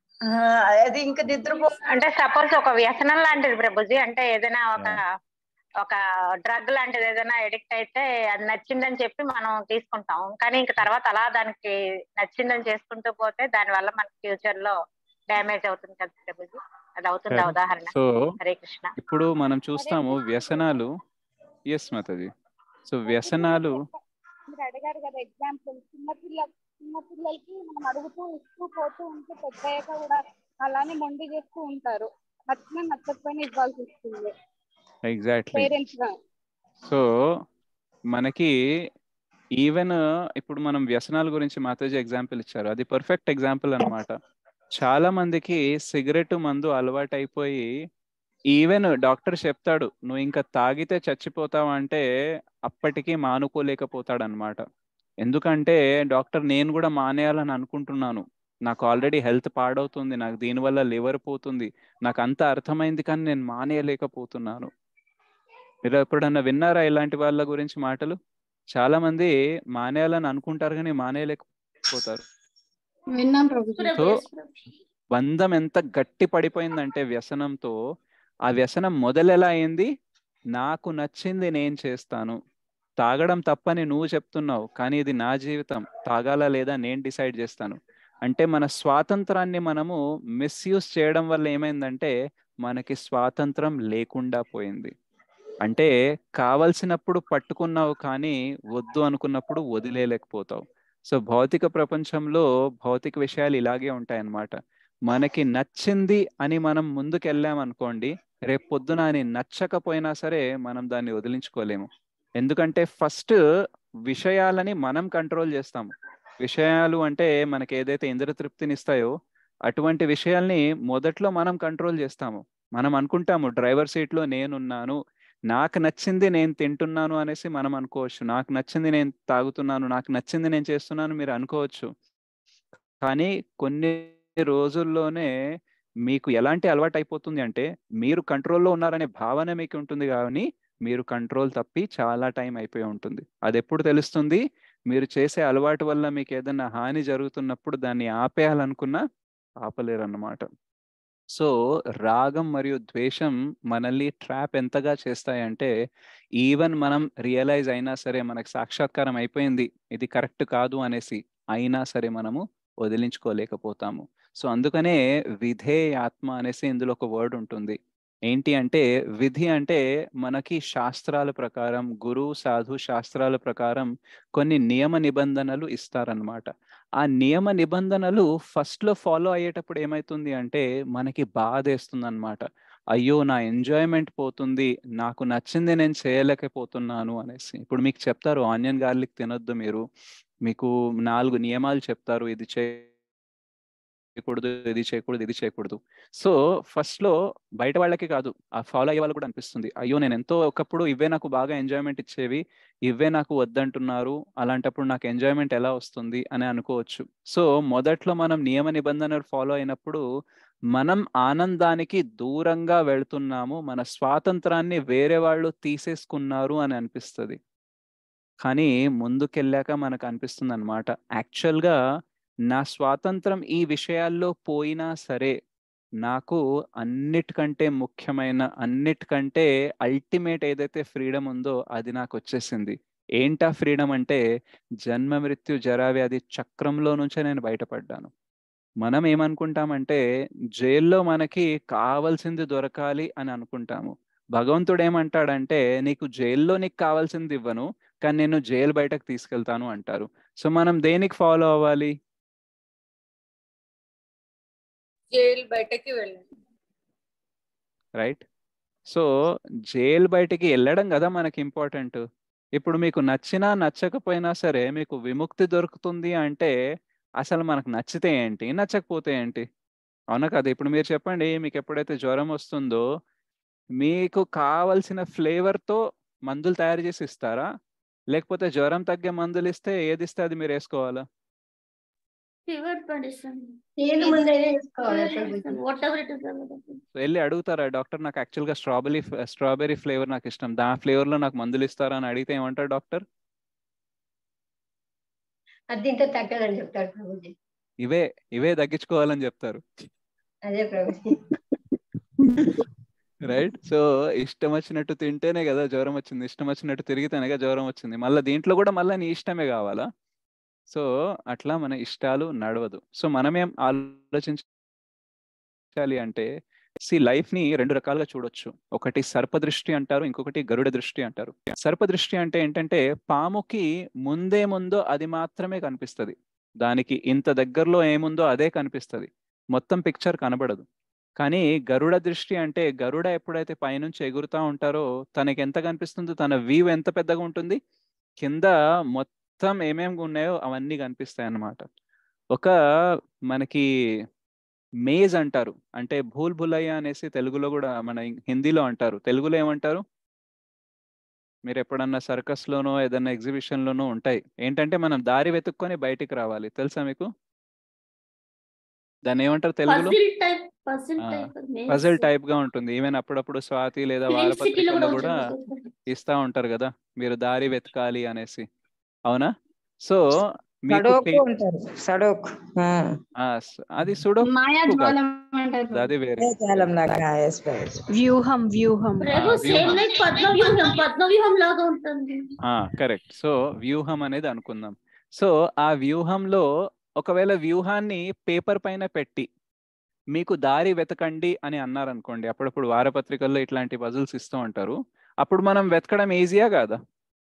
అది ఇంకా నిద్రపో
అంటే సపోజ్ ఒక వ్యసనం లాంటిది ప్రభుజీ అంటే ఏదైనా ఒక ఒక డ్రగ్ లాంటిది ఏదైనా ఎడిక్ట్ అయితే అది నచ్చిందని చెప్పి మనం తీసుకుంటాం కానీ ఇంక తర్వాత అలా దానికి నచ్చిందని చేసుకుంటూ పోతే దాని వల్ల మనకి ఫ్యూచర్ లో డ్యామేజ్ అవుతుంది కదా ప్రభుజీ అది అవుతుందా ఉదాహరణ
సో
హరే కృష్ణ
ఇప్పుడు మనం చూస్తాము వ్యసనాలు ఎస్ మాతాజీ సో వ్యసనాలు
మీరు అడిగారు కదా ఎగ్జాంపుల్ చిన్నపిల్ల చిన్న పిల్లలకి మనం అడుగుతూ ఇస్తూ పోతూ ఉంటే పెద్దయ్యాక కూడా అలానే మొండి చేస్తూ ఉంటారు నచ్చిన నచ్చకపోయినా ఇవ్వాల్సి వస్తుంది
ఎగ్జాక్ట్లీ
పేరెంట్స్ గా
సో మనకి ఈవెన్ ఇప్పుడు మనం వ్యసనాల గురించి మాతాజీ ఎగ్జాంపుల్ ఇచ్చారు అది పర్ఫెక్ట్ ఎగ్జాంపుల్ అన్నమాట చాలా మందికి సిగరెట్ మందు అలవాటు అయిపోయి ఈవెన్ డాక్టర్ చెప్తాడు నువ్వు ఇంకా తాగితే చచ్చిపోతావు అంటే అప్పటికి మానుకోలేకపోతాడు అనమాట ఎందుకంటే డాక్టర్ నేను కూడా మానేయాలని అనుకుంటున్నాను నాకు ఆల్రెడీ హెల్త్ పాడవుతుంది నాకు దీనివల్ల లివర్ పోతుంది నాకు అంత అర్థమైంది కానీ నేను మానేయలేకపోతున్నాను మీరు ఎప్పుడన్నా విన్నారా ఇలాంటి వాళ్ళ గురించి మాటలు చాలా మంది మానేయాలని అనుకుంటారు కానీ మానేయలేకపోతారు
విన్నాం ప్రభుజీ
సో బంధం ఎంత గట్టి పడిపోయిందంటే వ్యసనంతో ఆ వ్యసనం మొదలు ఎలా అయింది నాకు నచ్చింది నేను చేస్తాను తాగడం తప్పని నువ్వు చెప్తున్నావు కానీ ఇది నా జీవితం తాగాలా లేదా నేను డిసైడ్ చేస్తాను అంటే మన స్వాతంత్రాన్ని మనము మిస్యూజ్ చేయడం వల్ల ఏమైందంటే మనకి స్వాతంత్రం లేకుండా పోయింది అంటే కావలసినప్పుడు పట్టుకున్నావు కానీ వద్దు అనుకున్నప్పుడు వదిలేయలేకపోతావు సో భౌతిక ప్రపంచంలో భౌతిక విషయాలు ఇలాగే ఉంటాయన్నమాట మనకి నచ్చింది అని మనం ముందుకెళ్ళాం అనుకోండి రేపు పొద్దున అని నచ్చకపోయినా సరే మనం దాన్ని వదిలించుకోలేము ఎందుకంటే ఫస్ట్ విషయాలని మనం కంట్రోల్ చేస్తాము విషయాలు అంటే మనకి ఏదైతే ఇంద్ర తృప్తినిస్తాయో అటువంటి విషయాల్ని మొదట్లో మనం కంట్రోల్ చేస్తాము మనం అనుకుంటాము డ్రైవర్ సీట్లో నేనున్నాను నాకు నచ్చింది నేను తింటున్నాను అనేసి మనం అనుకోవచ్చు నాకు నచ్చింది నేను తాగుతున్నాను నాకు నచ్చింది నేను చేస్తున్నాను మీరు అనుకోవచ్చు కానీ కొన్ని రోజుల్లోనే మీకు ఎలాంటి అలవాటు అయిపోతుంది అంటే మీరు కంట్రోల్లో ఉన్నారనే భావన మీకు ఉంటుంది కానీ మీరు కంట్రోల్ తప్పి చాలా టైం అయిపోయి ఉంటుంది అది ఎప్పుడు తెలుస్తుంది మీరు చేసే అలవాటు వల్ల మీకు ఏదైనా హాని జరుగుతున్నప్పుడు దాన్ని ఆపేయాలనుకున్నా ఆపలేరు అన్నమాట సో రాగం మరియు ద్వేషం మనల్ని ట్రాప్ ఎంతగా చేస్తాయంటే ఈవెన్ మనం రియలైజ్ అయినా సరే మనకు సాక్షాత్కారం అయిపోయింది ఇది కరెక్ట్ కాదు అనేసి అయినా సరే మనము వదిలించుకోలేకపోతాము సో అందుకనే విధే ఆత్మ అనేసి ఇందులో ఒక వర్డ్ ఉంటుంది ఏంటి అంటే విధి అంటే మనకి శాస్త్రాల ప్రకారం గురు సాధు శాస్త్రాల ప్రకారం కొన్ని నియమ నిబంధనలు ఇస్తారనమాట ఆ నియమ నిబంధనలు ఫస్ట్ లో ఫాలో అయ్యేటప్పుడు ఏమైతుంది అంటే మనకి బాధ వేస్తుంది అనమాట అయ్యో నా ఎంజాయ్మెంట్ పోతుంది నాకు నచ్చింది నేను చేయలేకపోతున్నాను అనేసి ఇప్పుడు మీకు చెప్తారు ఆనియన్ గార్లిక్ తినొద్దు మీరు మీకు నాలుగు నియమాలు చెప్తారు ఇది చేయకూడదు ఇది చేయకూడదు ఇది చేయకూడదు సో ఫస్ట్ లో బయట వాళ్ళకి కాదు ఆ ఫాలో అయ్యే వాళ్ళు కూడా అనిపిస్తుంది అయ్యో నేను ఎంతో ఒకప్పుడు ఇవే నాకు బాగా ఎంజాయ్మెంట్ ఇచ్చేవి ఇవే నాకు వద్దంటున్నారు అలాంటప్పుడు నాకు ఎంజాయ్మెంట్ ఎలా వస్తుంది అని అనుకోవచ్చు సో మొదట్లో మనం నియమ నిబంధనలు ఫాలో అయినప్పుడు మనం ఆనందానికి దూరంగా వెళ్తున్నాము మన స్వాతంత్రాన్ని వేరే వాళ్ళు తీసేసుకున్నారు అని అనిపిస్తుంది కానీ ముందుకెళ్ళాక మనకు అనిపిస్తుంది అనమాట యాక్చువల్గా నా స్వాతంత్రం ఈ విషయాల్లో పోయినా సరే నాకు అన్నిటికంటే ముఖ్యమైన అన్నిటికంటే అల్టిమేట్ ఏదైతే ఫ్రీడమ్ ఉందో అది నాకు వచ్చేసింది ఏంటా ఫ్రీడమ్ అంటే జన్మ మృత్యు జరావ్యాధి చక్రంలో నుంచే నేను బయటపడ్డాను మనం ఏమనుకుంటామంటే జైల్లో మనకి కావాల్సింది దొరకాలి అని అనుకుంటాము భగవంతుడు ఏమంటాడంటే నీకు జైల్లో నీకు కావాల్సింది ఇవ్వను కానీ నేను జైలు బయటకు తీసుకెళ్తాను అంటారు సో మనం దేనికి ఫాలో అవ్వాలి
జైలు బయటకి వెళ్ళండి
రైట్ సో జైలు బయటికి వెళ్ళడం కదా మనకి ఇంపార్టెంట్ ఇప్పుడు మీకు నచ్చినా నచ్చకపోయినా సరే మీకు విముక్తి దొరుకుతుంది అంటే అసలు మనకు నచ్చితే ఏంటి నచ్చకపోతే ఏంటి అవునా కదా ఇప్పుడు మీరు చెప్పండి మీకు ఎప్పుడైతే జ్వరం వస్తుందో మీకు కావలసిన ఫ్లేవర్తో మందులు తయారు చేసి ఇస్తారా లేకపోతే జ్వరం తగ్గే మందులు ఇస్తే ఏది ఇస్తే అది మీరు వేసుకోవాలా
ఫీవర్ మెడిసిన్
ఏది ముందైనా వేసుకోవాలి
whatever it is
so వెళ్ళి అడుగుతారా డాక్టర్ నాకు యాక్చువల్గా స్ట్రాబెరీ స్ట్రాబెరీ ఫ్లేవర్ నాకు ఇష్టం దా ఫ్లేవర్లో నాకు మందులు ఇస్తారా అని అడిగితే ఏమంటారు డాక్టర్
అది దీంతో తగ్గదని చెప్తాడు ప్రభుజీ
ఇవే ఇవే తగ్గించుకోవాలని చెప్తారు
అదే ప్రభుజీ
రైట్ సో ఇష్టం వచ్చినట్టు తింటేనే కదా జ్వరం వచ్చింది ఇష్టం వచ్చినట్టు తిరిగితేనే కదా జ్వరం వచ్చింది మళ్ళీ దీంట్లో కూడా మళ్ళీ నీ ఇష్టమే కావాలా సో అట్లా మన ఇష్టాలు నడవదు సో మనమేం ఆలోచించాలి అంటే సి లైఫ్ ని రెండు రకాలుగా చూడొచ్చు ఒకటి సర్పదృష్టి అంటారు ఇంకొకటి గరుడ దృష్టి అంటారు సర్పదృష్టి అంటే ఏంటంటే పాముకి ముందే ముందో అది మాత్రమే కనిపిస్తుంది దానికి ఇంత దగ్గరలో ఏముందో అదే కనిపిస్తుంది మొత్తం పిక్చర్ కనబడదు కానీ గరుడ దృష్టి అంటే గరుడ ఎప్పుడైతే పైనుంచి ఎగురుతా ఉంటారో తనకి ఎంత కనిపిస్తుందో తన వ్యూ ఎంత పెద్దగా ఉంటుంది కింద మొత్తం ఏమేమి ఉన్నాయో అవన్నీ కనిపిస్తాయి అన్నమాట ఒక మనకి మేజ్ అంటారు అంటే భూల్ భులయ్య అనేసి తెలుగులో కూడా మన హిందీలో అంటారు తెలుగులో ఏమంటారు మీరు ఎప్పుడన్నా సర్కస్ లోనో ఏదన్నా ఎగ్జిబిషన్ లోనో ఉంటాయి ఏంటంటే మనం దారి వెతుక్కొని బయటికి రావాలి తెలుసా మీకు దాన్ని ఏమంటారు తెలుగులో
puzzle type puzzle type
puzzle type గా ఉంటుంది ఈవెన్ అప్పుడప్పుడు స్వాతి లేదా
Film City లో
వారపత్రికల్లో
కూడా
కూడా
ఉంటుంది.
ఇస్తా ఉంటారు కదా మీరు దారి వెతకాలి అనేసి అవునా సో మీకు
సడోకు
పే-
అంటారు సడోకు
ఆ, స- అది సుడోకు కాదు
మాయాజ్వాలం అంటారు
అది వేరే
కాలం లాగా yes, right.
వ్యూహం వ్యూహం
ప్రభు
ఆ,
సేమ్
వ్యూహం.
లైక్ పద్మవ్యూహం పద్మవ్యూహం లాగా ఉంటుంది
కరెక్ట్ సో వ్యూహం అనేది అనుకుందాం సో ఆ వ్యూహంలో ఒకవేళ వ్యూహాన్ని పేపర్ పైన పెట్టి మీకు దారి వెతకండి అని అన్నారనుకోండి అప్పుడప్పుడు వారపత్రికల్లో ఇట్లాంటి పజిల్స్ ఇస్తూ ఉంటారు అప్పుడు మనం వెతకడం ఈజీయా కాదా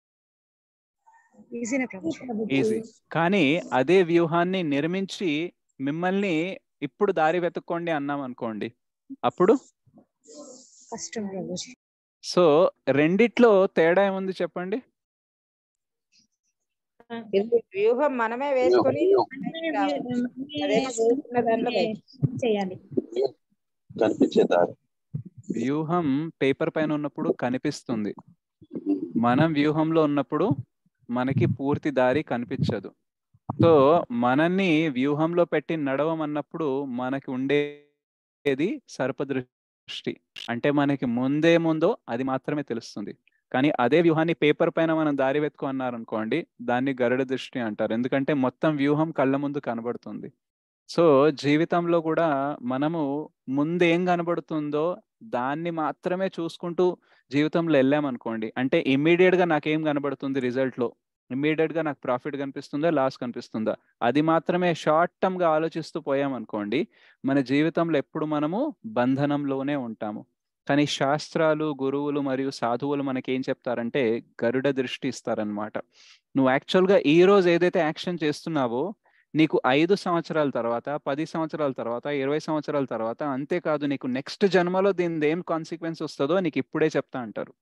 ఈజీనే ప్రభు
ఈజీ కానీ అదే వ్యూహాన్ని నిర్మించి మిమ్మల్ని ఇప్పుడు దారి వెతుక్కోండి అన్నాం అనుకోండి అప్పుడు
కష్టం ప్రభు
సో రెండిట్లో తేడా ఏముంది చెప్పండి
ఇది వ్యూహం మనమే వేసుకొని అదేమో వేసుకున్న దాంట్లో బయట.
చేయాలి
కనిపించే దారి
వ్యూహం పేపర్ పైన ఉన్నప్పుడు కనిపిస్తుంది మనం వ్యూహంలో ఉన్నప్పుడు మనకి పూర్తి దారి కనిపించదు సో మనల్ని వ్యూహంలో పెట్టి నడవమన్నప్పుడు మనకి ఉండేది సర్పదృష్టి అంటే మనకి ముందే ముందో అది మాత్రమే తెలుస్తుంది కానీ అదే వ్యూహాన్ని పేపర్ పైన మనం దారి వెతుకు అన్నారనుకోండి దాన్ని గరుడ దృష్టి అంటారు ఎందుకంటే మొత్తం వ్యూహం కళ్ళ ముందు కనబడుతుంది సో జీవితంలో కూడా మనము ముందు ఏం కనబడుతుందో దాన్ని మాత్రమే చూసుకుంటూ జీవితంలో వెళ్ళామనుకోండి అంటే ఇమ్మీడియట్ గా నాకేం కనబడుతుంది రిజల్ట్ లో ఇమ్మీడియట్ గా నాకు ప్రాఫిట్ కనిపిస్తుందా లాస్ కనిపిస్తుందా అది మాత్రమే షార్ట్ టర్మ్ గా ఆలోచిస్తూ పోయామనుకోండి మన జీవితంలో ఎప్పుడు మనము బంధనంలోనే ఉంటాము కానీ శాస్త్రాలు గురువులు మరియు సాధువులు మనకి ఏం చెప్తారంటే గరుడ దృష్టి ఇస్తారనమాట నువ్వు యాక్చువల్గా ఈ రోజు ఏదైతే యాక్షన్ చేస్తున్నావో నీకు ఐదు సంవత్సరాల తర్వాత పది సంవత్సరాల తర్వాత ఇరవై సంవత్సరాల తర్వాత అంతేకాదు నీకు నెక్స్ట్ జన్మలో దీని ఏం కాన్సిక్వెన్స్ వస్తుందో నీకు ఇప్పుడే చెప్తా అంటారు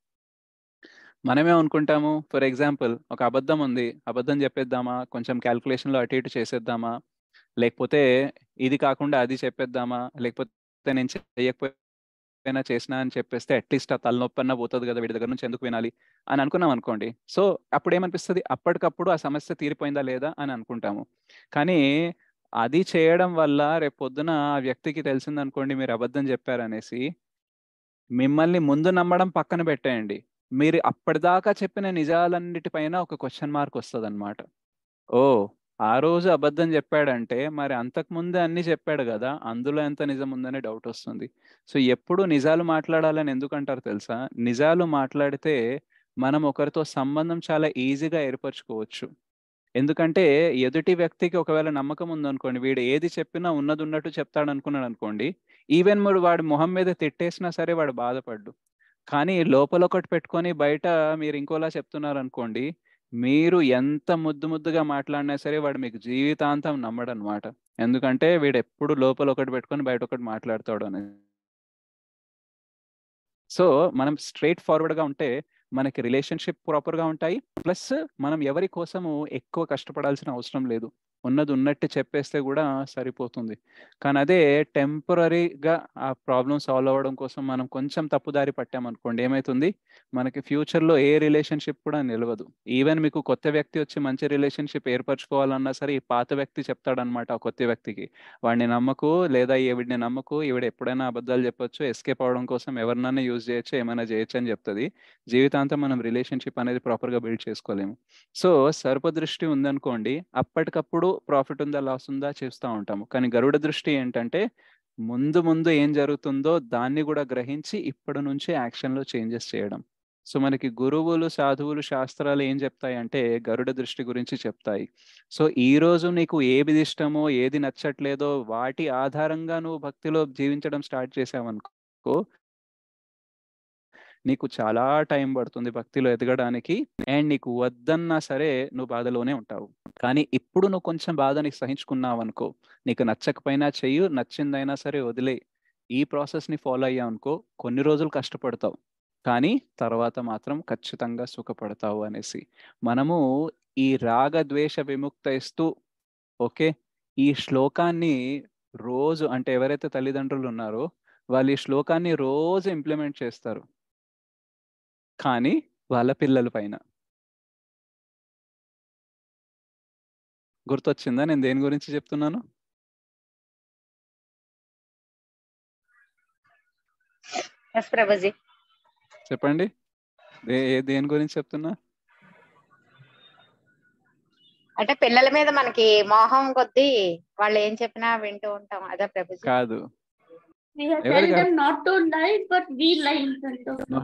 మనమే అనుకుంటాము ఫర్ ఎగ్జాంపుల్ ఒక అబద్ధం ఉంది అబద్ధం చెప్పేద్దామా కొంచెం calculation లో అటు ఇటు చేసేద్దామా లేకపోతే ఇది కాకుండా అది చెప్పేద్దామా లేకపోతే నేను చేయకపోయినా చేసినా అని చెప్పేస్తే అట్లీస్ట్ ఆ తలనొప్పి అన్న పోతుంది కదా వీడి దగ్గర నుంచి ఎందుకు వినాలి అని అనుకున్నాం అనుకోండి సో అప్పుడు ఏమనిపిస్తుంది అప్పటికప్పుడు ఆ సమస్య తీరిపోయిందా లేదా అని అనుకుంటాము కానీ అది చేయడం వల్ల రేపు పొద్దున ఆ వ్యక్తికి తెలిసింది అనుకోండి మీరు అబద్ధం చెప్పారనేసి మిమ్మల్ని ముందు నమ్మడం పక్కన పెట్టేయండి మీరు అప్పటిదాకా చెప్పిన నిజాలన్నిటిపైన ఒక క్వశ్చన్ మార్క్ వస్తుంది అనమాట ఓ ఆ రోజు అబద్ధం చెప్పాడంటే మరి అంతకు ముందే అన్ని చెప్పాడు కదా అందులో ఎంత నిజం ఉందనే డౌట్ వస్తుంది సో ఎప్పుడు నిజాలు మాట్లాడాలని ఎందుకంటారు తెలుసా నిజాలు మాట్లాడితే మనం ఒకరితో సంబంధం చాలా ఈజీగా ఏర్పరచుకోవచ్చు ఎందుకంటే ఎదుటి వ్యక్తికి ఒకవేళ నమ్మకం ఉందనుకోండి వీడు ఏది చెప్పినా ఉన్నది ఉన్నట్టు చెప్తాడు అనుకున్నాడు అనుకోండి ఈవెన్ మీరు వాడి మొహం మీద తిట్టేసినా సరే వాడు బాధపడ్డు కానీ లోపల ఒకటి పెట్టుకొని బయట మీరు ఇంకోలా చెప్తున్నారు అనుకోండి మీరు ఎంత ముద్దు ముద్దుగా మాట్లాడినా సరే వాడు మీకు జీవితాంతం నమ్మడు అనమాట ఎందుకంటే వీడు ఎప్పుడు లోపల ఒకటి పెట్టుకొని బయట ఒకటి మాట్లాడతాడు అనేది సో మనం స్ట్రైట్ ఫార్వర్డ్ గా ఉంటే మనకి రిలేషన్షిప్ ప్రాపర్ గా ఉంటాయి ప్లస్ మనం ఎవరి కోసము ఎక్కువ కష్టపడాల్సిన అవసరం లేదు ఉన్నది ఉన్నట్టు చెప్పేస్తే కూడా సరిపోతుంది కానీ అదే టెంపరీగా ఆ ప్రాబ్లం సాల్వ్ అవ్వడం కోసం మనం కొంచెం తప్పుదారి పట్టామనుకోండి ఏమైతుంది మనకి ఫ్యూచర్లో ఏ రిలేషన్షిప్ కూడా నిలవదు ఈవెన్ మీకు కొత్త వ్యక్తి వచ్చి మంచి రిలేషన్షిప్ ఏర్పరచుకోవాలన్నా సరే ఈ పాత వ్యక్తి చెప్తాడనమాట ఆ కొత్త వ్యక్తికి వాడిని నమ్మకు లేదా ఈవిడిని నమ్మకు ఈవిడ ఎప్పుడైనా అబద్ధాలు చెప్పొచ్చు ఎస్కేప్ అవడం కోసం ఎవరినైనా యూజ్ చేయొచ్చు ఏమైనా చేయొచ్చు అని చెప్తుంది జీవితాంతం మనం రిలేషన్షిప్ అనేది ప్రాపర్గా బిల్డ్ చేసుకోలేము సో సర్పదృష్టి ఉందనుకోండి అప్పటికప్పుడు ప్రాఫిట్ ఉందా లాస్ ఉందా చేస్తూ ఉంటాము కానీ గరుడ దృష్టి ఏంటంటే ముందు ముందు ఏం జరుగుతుందో దాన్ని కూడా గ్రహించి ఇప్పటి నుంచి యాక్షన్లో చేంజెస్ చేయడం సో మనకి గురువులు సాధువులు శాస్త్రాలు ఏం చెప్తాయి అంటే గరుడ దృష్టి గురించి చెప్తాయి సో ఈ రోజు నీకు ఏది ఇష్టమో ఏది నచ్చట్లేదో వాటి ఆధారంగా నువ్వు భక్తిలో జీవించడం స్టార్ట్ చేసావనుకో నీకు చాలా టైం పడుతుంది భక్తిలో ఎదగడానికి అండ్ నీకు వద్దన్నా సరే నువ్వు బాధలోనే ఉంటావు కానీ ఇప్పుడు నువ్వు కొంచెం బాధని సహించుకున్నావు అనుకో నీకు నచ్చకపోయినా చెయ్యు నచ్చిందైనా సరే వదిలే ఈ ప్రాసెస్ని ఫాలో అయ్యావు అనుకో కొన్ని రోజులు కష్టపడతావు కానీ తర్వాత మాత్రం ఖచ్చితంగా సుఖపడతావు అనేసి మనము ఈ రాగ ద్వేష విముక్త ఇస్తూ ఓకే ఈ శ్లోకాన్ని రోజు అంటే ఎవరైతే తల్లిదండ్రులు ఉన్నారో వాళ్ళు ఈ శ్లోకాన్ని రోజు ఇంప్లిమెంట్ చేస్తారు కానీ వాళ్ళ పిల్లల పైన గుర్తొచ్చిందా నేను దేని గురించి చెప్తున్నాను
ఎస్ ప్రభుజీ
చెప్పండి దే- ఏ దేని గురించి చెప్తున్నా
అంటే పిల్లల మీద మనకి మోహం కొద్దీ వాళ్ళు ఏం చెప్పినా వింటూ ఉంటాం అదే ప్రభుజీ
కాదు
We have
ఎవరు
tell
కాదు?
them not to lie, but we lie in front of them.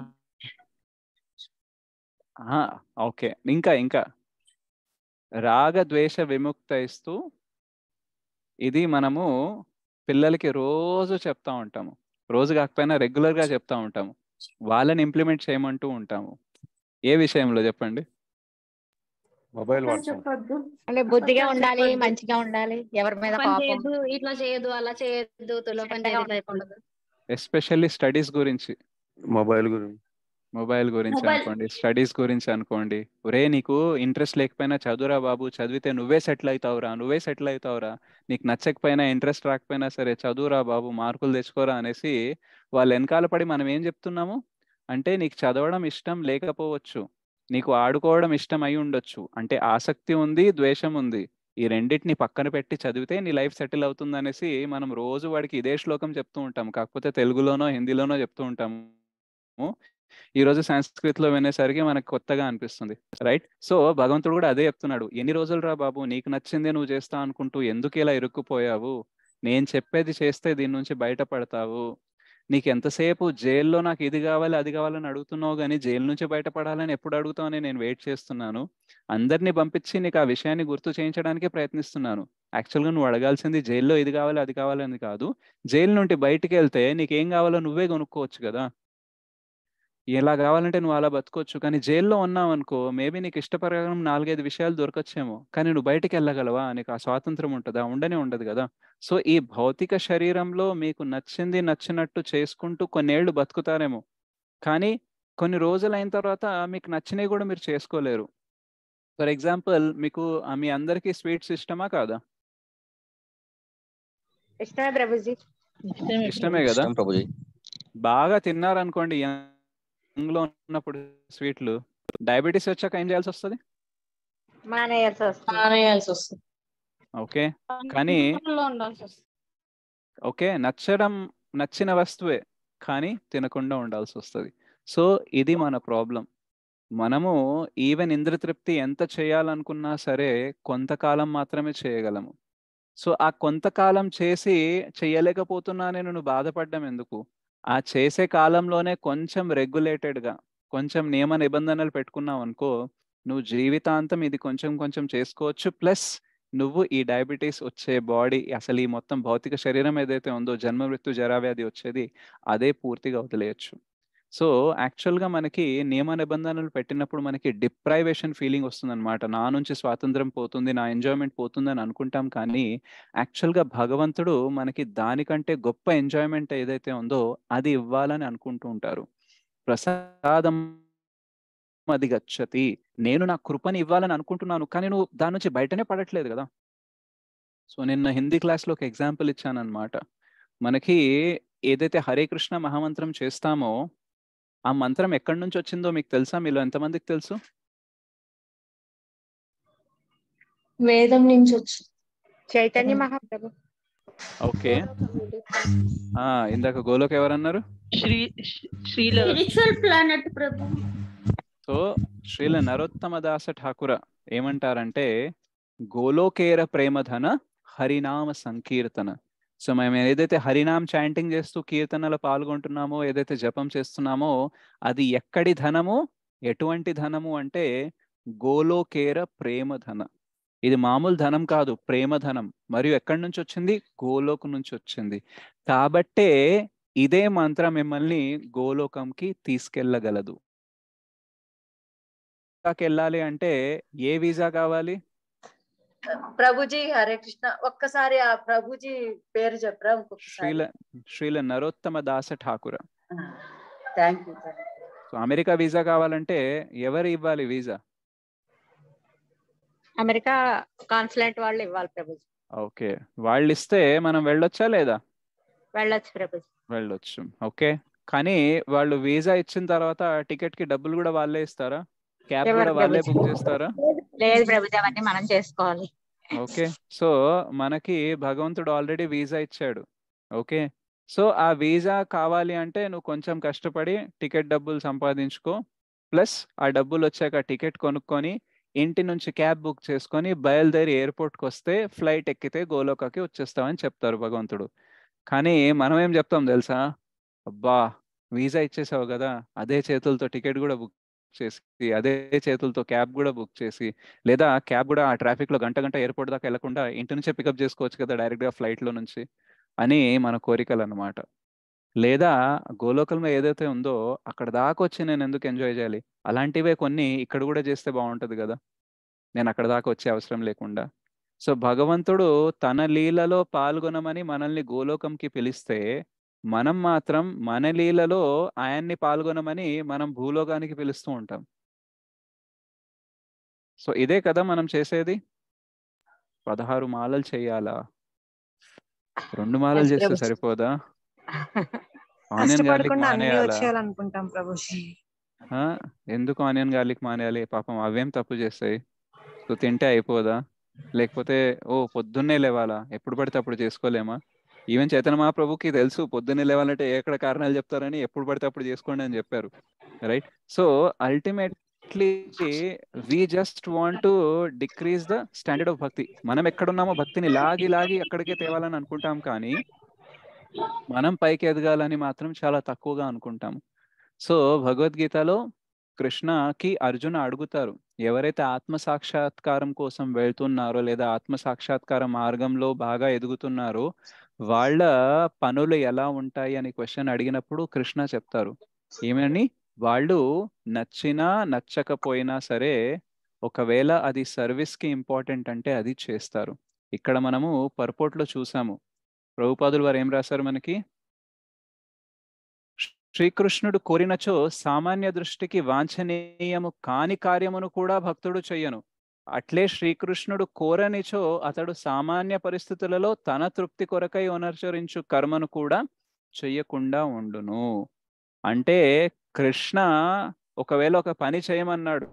Okay ఇంకా ఇంకా రాగ ద్వేష విముక్త ఇస్తూ ఇది మనము పిల్లలకి రోజు చెప్తా ఉంటాము రోజు కాకపోయినా రెగ్యులర్ గా చెప్తా ఉంటాము వాళ్ళని ఇంప్లిమెంట్ చేయమంటూ ఉంటాము ఏ విషయంలో చెప్పండి
మొబైల్
చెప్పొద్దు
అంటే బుద్ధిగా
కొంచెం
ఉండాలి
చెప్పొద్దు.
మంచిగా ఉండాలి ఎవరి మీద
పని
కోపం
చేయొద్దు ఇట్లా చేయొద్దు అలా చేయొద్దు తులో పని చేయొద్దు ఇట్లా చెప్పకూడదు.
ఎస్పెషల్లీ స్టడీస్ గురించి
మొబైల్ గురించి
మొబైల్ గురించి
Mobile.
అనుకోండి స్టడీస్ గురించి అనుకోండి ఒరే నీకు ఇంట్రెస్ట్ లేకపోయినా చదువురా బాబు చదివితే నువ్వే సెటిల్ అవుతావురా నువ్వే సెటిల్ అవుతావురా నీకు నచ్చకపోయినా ఇంట్రెస్ట్ రాకపోయినా సరే చదువురా బాబు మార్కులు తెచ్చుకోరా అనేసి వాళ్ళ వెనకాల పడి మనం ఏం చెప్తున్నాము అంటే నీకు చదవడం ఇష్టం లేకపోవచ్చు నీకు ఆడుకోవడం ఇష్టం అయి ఉండొచ్చు అంటే ఆసక్తి ఉంది ద్వేషం ఉంది ఈ రెండింటిని పక్కన పెట్టి చదివితే నీ లైఫ్ సెటిల్ అవుతుంది అనేసి మనం రోజు వాడికి ఇదే శ్లోకం చెప్తూ ఉంటాం కాకపోతే తెలుగులోనో హిందీలోనో చెప్తూ ఉంటాము ఈ రోజు సంస్కృత్ లో వినేసరికి మనకు కొత్తగా అనిపిస్తుంది రైట్ సో భగవంతుడు కూడా అదే చెప్తున్నాడు ఎన్ని రోజులు రా బాబు నీకు నచ్చిందే నువ్వు చేస్తా అనుకుంటూ ఎందుకు ఇలా ఇరుక్కుపోయావు నేను చెప్పేది చేస్తే దీని నుంచి బయటపడతావు నీకు ఎంతసేపు జైల్లో నాకు ఇది కావాలి అది కావాలని అడుగుతున్నావు కానీ జైలు నుంచి బయటపడాలని ఎప్పుడు అడుగుతావని నేను వెయిట్ చేస్తున్నాను అందరినీ పంపించి నీకు ఆ విషయాన్ని గుర్తు చేయించడానికే ప్రయత్నిస్తున్నాను యాక్చువల్గా నువ్వు అడగాల్సింది జైల్లో ఇది కావాలి అది కావాలని కాదు జైలు నుండి బయటికి వెళ్తే నీకేం కావాలో నువ్వే కొనుక్కోవచ్చు కదా ఎలా కావాలంటే నువ్వు అలా బతుకోవచ్చు కానీ జైల్లో ఉన్నావు అనుకో మేబీ నీకు ఇష్టప్రకారం నాలుగైదు విషయాలు దొరకచ్చేమో కానీ నువ్వు బయటికి వెళ్ళగలవా నీకు ఆ స్వాతంత్రం ఉంటుందా ఉండనే ఉండదు కదా సో ఈ భౌతిక శరీరంలో మీకు నచ్చింది నచ్చినట్టు చేసుకుంటూ కొన్నేళ్లు బతుకుతారేమో కానీ కొన్ని రోజులు అయిన తర్వాత మీకు నచ్చినవి కూడా మీరు చేసుకోలేరు ఫర్ ఎగ్జాంపుల్ మీకు ఆ, మీ అందరికీ స్వీట్స్ ఇష్టమా కాదా
ఇష్టమే ప్రభుజీ
ఇష్టమే కదా
ఇష్టం ప్రభుజీ
బాగా తిన్నారనుకోండి young లో ఉన్నప్పుడు స్వీట్లు డయాబెటీస్ వచ్చాక ఏం చేయాల్సి వస్తుంది
మానేయాల్సి వస్తుంది
మానేయాల్సి వస్తుంది
ఓకే కానీ
కంట్రోల్లో ఉండాల్సి వస్తుంది
ఓకే నచ్చడం నచ్చిన వస్తువే కానీ తినకుండా ఉండాల్సి వస్తుంది సో ఇది మన ప్రాబ్లం మనము ఈవెన్ ఇంద్రతృప్తి ఎంత చేయాలనుకున్నా సరే కొంతకాలం మాత్రమే చేయగలము సో ఆ కొంతకాలం చేసి చేయలేకపోతున్నా నేను నువ్వు బాధపడ్డం ఎందుకు ఆ చేసే కాలంలోనే కొంచెం రెగ్యులేటెడ్గా కొంచెం నియమ నిబంధనలు పెట్టుకున్నావు అనుకో నువ్వు జీవితాంతం ఇది కొంచెం కొంచెం చేసుకోవచ్చు ప్లస్ నువ్వు ఈ డయాబెటీస్ వచ్చే బాడీ అసలు ఈ మొత్తం భౌతిక శరీరం ఏదైతే ఉందో జన్మ మృత్యు జరావ్యాధి వచ్చేది అదే పూర్తిగా వదిలేయచ్చు సో యాక్చువల్గా మనకి నియమ నిబంధనలు పెట్టినప్పుడు మనకి డిప్రైవేషన్ ఫీలింగ్ వస్తుందన్నమాట నా నుంచి స్వాతంత్రం పోతుంది నా ఎంజాయ్మెంట్ పోతుంది అని అనుకుంటాం కానీ యాక్చువల్గా భగవంతుడు మనకి దానికంటే గొప్ప ఎంజాయ్మెంట్ ఏదైతే ఉందో అది ఇవ్వాలని అనుకుంటూ ఉంటారు ప్రసాదం అది గచ్చతి నేను నా కృపని ఇవ్వాలని అనుకుంటున్నాను కానీ నువ్వు దాని నుంచి బయటనే పడట్లేదు కదా సో నిన్న హిందీ క్లాస్లో ఒక ఎగ్జాంపుల్ ఇచ్చానమాట మనకి ఏదైతే హరే కృష్ణ మహామంత్రం చేస్తామో ఆ మంత్రం ఎక్కడి నుంచి వచ్చిందో మీకు తెలుసా మీలో ఎంతమందికి తెలుసు
వేదం నుంచి వచ్చి
చైతన్య మహాప్రభు
ఓకే ఆ ఇందాక గోలోక్ ఎవరన్నారు
Shri Srila
spiritual planet Prabhu
so Srila Narottama Dasa Thakura ఏమంటారంటే గోలోకేర ప్రేమధన హరినామ సంకీర్తన సో మేము ఏదైతే హరినామ్ చాంటింగ్ చేస్తూ కీర్తనలో పాల్గొంటున్నామో ఏదైతే జపం చేస్తున్నామో అది ఎక్కడి ధనము ఎటువంటి ధనము అంటే గోలోకేర ప్రేమ ధన ఇది మామూలు ధనం కాదు ప్రేమ ధనం మరియు ఎక్కడి నుంచి వచ్చింది గోలోకు నుంచి వచ్చింది కాబట్టే ఇదే మంత్రం మిమ్మల్ని గోలోకంకి తీసుకెళ్ళగలదు వెళ్ళాలి అంటే ఏ వీసా కావాలి
ప్రభుజీ హరే కృష్ణ ఒక్కసారి ఆ ప్రభుజీ పేరు చెప్పరా ఇంకొకసారి
Srila Srila Narottama Dasa Thakura
thank you
so America visa కావాలంటే ఎవరు ఇవ్వాలి వీసా
అమెరికా కాన్సులేట్ వాళ్ళు ఇవ్వాలి ప్రభుజీ
ఓకే వాళ్ళు ఇస్తే మనం వెళ్ళొచ్చా లేదా
వెళ్ళొచ్చు ప్రభుజీ
వెళ్ళొచ్చు ఓకే కానీ వాళ్ళు వీసా ఇచ్చిన తర్వాత టికెట్ కి డబ్బులు కూడా వాళ్ళే ఇస్తారా క్యాబ్
ఎవరు
కూడా వాళ్ళే
ప్రభుజీ?
బుక్ చేస్తారా
లేదు ప్రభుజీ అవన్నీ మనం చేసుకోవాలి
ఓకే సో మనకి భగవంతుడు ఆల్రెడీ వీసా ఇచ్చాడు ఓకే సో ఆ వీసా కావాలి అంటే నువ్వు కొంచెం కష్టపడి టికెట్ డబ్బులు సంపాదించుకో ప్లస్ ఆ డబ్బులు వచ్చాక టికెట్ కొనుక్కొని ఇంటి నుంచి క్యాబ్ బుక్ చేసుకొని బయలుదేరి ఎయిర్పోర్ట్కి వస్తే ఫ్లైట్ ఎక్కితే గోలోకాకి వచ్చేస్తామని చెప్తారు భగవంతుడు కానీ మనం ఏం చెప్తాం తెలుసా అబ్బా వీసా ఇచ్చేసావు కదా అదే చేతులతో టికెట్ కూడా బుక్ చేసి అదే చేతులతో క్యాబ్ కూడా బుక్ చేసి లేదా క్యాబ్ కూడా ఆ ట్రాఫిక్ లో గంట గంట ఎయిర్పోర్ట్ దాకా వెళ్లకుండా ఇంటి నుంచే పికప్ చేసుకోవచ్చు కదా డైరెక్ట్ గా ఫ్లైట్ లో నుంచి అని మన కోరికలు అన్నమాట లేదా గోలోకల్లో ఏదైతే ఉందో అక్కడ దాకా వచ్చి నేను ఎందుకు ఎంజాయ్ చేయాలి అలాంటివే కొన్ని ఇక్కడ కూడా చేస్తే బాగుంటది కదా నేను అక్కడ దాకా వచ్చే అవసరం లేకుండా సో భగవంతుడు తన లీలలో పాల్గొనమని మనల్ని గోలోకంకి పిలిస్తే మనం మాత్రం మన లీలలో ఆయన్ని పాల్గొనమని మనం భూలోకానికి పిలుస్తూ ఉంటాం సో ఇదే కదా మనం చేసేది పదహారు మాలలు చేయాలా రెండు మాలలు
Yes,
చేస్తే
ప్రభుజీ.
సరిపోదా ఆనియన్ గార్లిక్
కష్టపడకుండా అన్ని
మానేయాలా
వచ్చేయాలనుకుంటాం ప్రభుజీ
ఆ? ఎందుకు ఆనియన్ గార్లిక్ మానేయాలి పాపం అవేం తప్పు చేస్తాయి సో తింటే అయిపోదా లేకపోతే ఓ పొద్దున్నే లేవాలా ఎప్పుడు పడితే అప్పుడు చేసుకోలేమా ఈవెన్ చైతన్య మహాప్రభుకి తెలుసు పొద్దున్నే లేవాలంటే ఎక్కడ కారణాలు చెప్తారని ఎప్పుడు పడితే అప్పుడు చేసుకోండి అని చెప్పారు right so ultimately we just want to decrease the standard of bhakti మనం ఎక్కడున్నామో భక్తిని లాగి లాగి అక్కడికే తేవాలని అనుకుంటాం కానీ మనం పైకి ఎదగాలని మాత్రం చాలా తక్కువగా అనుకుంటాం సో భగవద్గీతలో కృష్ణకి అర్జున అడుగుతారు ఎవరైతే ఆత్మ సాక్షాత్కారం కోసం వెళ్తున్నారో లేదా ఆత్మ సాక్షాత్కార మార్గంలో బాగా ఎదుగుతున్నారో వాళ్ళ పనులు ఎలా ఉంటాయి అని క్వశ్చన్ అడిగినప్పుడు కృష్ణ చెప్తారు ఏమని వాళ్ళు నచ్చినా నచ్చకపోయినా సరే ఒకవేళ అది సర్వీస్ కి ఇంపార్టెంట్ అంటే అది చేస్తారు ఇక్కడ మనము పర్పోర్ట్లో చూసాము ప్రభుపాదులు వారు ఏం రాశారు మనకి శ్రీకృష్ణుడు కోరినచో సామాన్య దృష్టికి వాంఛనీయము కాని కార్యమును కూడా భక్తుడు చెయ్యను అట్లే శ్రీకృష్ణుడు కోరనిచో అతడు సామాన్య పరిస్థితులలో తన తృప్తి కొరకై అనుసరించు కర్మను కూడా చెయ్యకుండా ఉండును అంటే కృష్ణ ఒకవేళ ఒక పని చేయమన్నాడు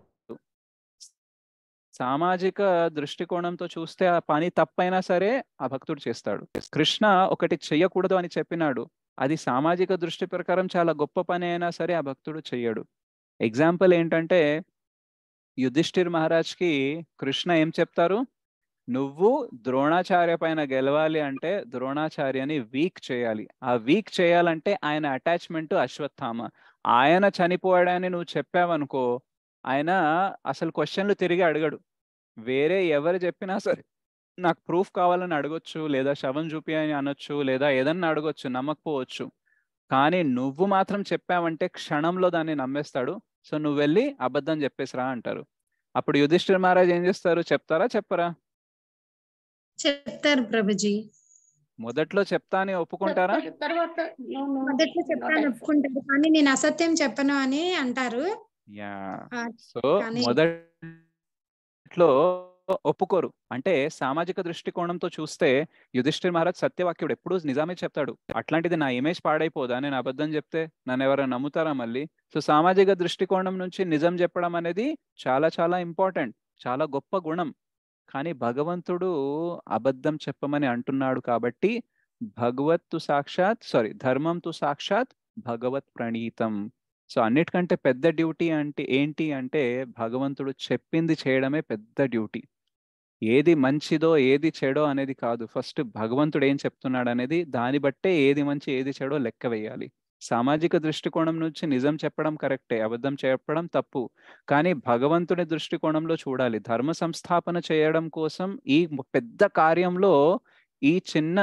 సామాజిక దృష్టికోణంతో చూస్తే ఆ పని తప్పైనా సరే ఆ భక్తుడు చేస్తాడు కృష్ణ ఒకటి చెయ్యకూడదు అని చెప్పినాడు అది సామాజిక దృష్టి ప్రకారం చాలా గొప్ప పని అయినా సరే ఆ భక్తుడు చెయ్యడు ఎగ్జాంపుల్ ఏంటంటే యుధిష్ఠిర్ మహారాజ్కి కృష్ణ ఏం చెప్తారు నువ్వు ద్రోణాచార్య పైన గెలవాలి అంటే ద్రోణాచార్యని వీక్ చేయాలి ఆ వీక్ చేయాలంటే ఆయన అటాచ్మెంట్ అశ్వత్థామ ఆయన చనిపోయాడని నువ్వు చెప్పావనుకో ఆయన అసలు క్వశ్చన్లు తిరిగి అడగడు వేరే ఎవరు చెప్పినా సరే నాకు ప్రూఫ్ కావాలని అడగొచ్చు లేదా శవం చూపి అని అనొచ్చు లేదా ఏదన్నా అడగొచ్చు నమ్మకపోవచ్చు కానీ నువ్వు మాత్రం చెప్పావంటే క్షణంలో దాన్ని నమ్మేస్తాడు సో నువ్వు వెళ్ళి అబద్ధం చెప్పేసిరా అంటారు అప్పుడు యుధిష్ఠిర్ మహారాజ్ ఏం చేస్తారు చెప్తారా చెప్పరా
చెప్తారు ప్రభుజీ
మొదట్లో చెప్తా అని ఒప్పుకుంటారా
తర్వాత
మొదట్లో చెప్తాను ఒప్పుకుంటారు కానీ నేను అసత్యం చెప్పను అని అంటారు
యా
ఆ,
సో
కానీ-
మొదట్లో ఒప్పుకోరు అంటే సామాజిక దృష్టికోణంతో చూస్తే యుధిష్ఠిర్ మహారాజ్ సత్యవాక్యుడు ఎప్పుడు నిజామే చెప్తాడు అట్లాంటిది నా ఇమేజ్ పాడైపోదా నేను అబద్ధం చెప్తే నన్ను ఎవరైనా నమ్ముతారా మళ్ళీ సో సామాజిక దృష్టికోణం నుంచి నిజం చెప్పడం అనేది చాలా చాలా ఇంపార్టెంట్ చాలా గొప్ప గుణం కానీ భగవంతుడు అబద్ధం చెప్పమని అంటున్నాడు కాబట్టి భగవత్తు సాక్షాత్ సారీ ధర్మంతు సాక్షాత్ భగవత్ ప్రణీతం సో అన్నిటికంటే పెద్ద డ్యూటీ అంటే ఏంటి అంటే భగవంతుడు చెప్పింది చేయడమే పెద్ద డ్యూటీ ఏది మంచిదో ఏది చెడో అనేది కాదు ఫస్ట్ భగవంతుడు ఏం చెప్తున్నాడు అనేది దాన్ని బట్టే ఏది మంచి ఏది చెడో లెక్క వేయాలి సామాజిక దృష్టికోణం నుంచి నిజం చెప్పడం కరెక్టే అబద్ధం చెప్పడం తప్పు కానీ భగవంతుని దృష్టికోణంలో చూడాలి ధర్మ సంస్థాపన చేయడం కోసం ఈ పెద్ద కార్యంలో ఈ చిన్న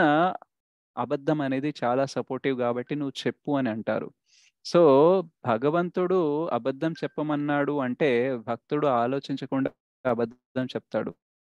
అబద్ధం అనేది చాలా సపోర్టివ్ కాబట్టి నువ్వు చెప్పు అని అంటారు సో భగవంతుడు అబద్ధం చెప్పమన్నాడు అంటే భక్తుడు ఆలోచించకుండా అబద్ధం చెప్తాడు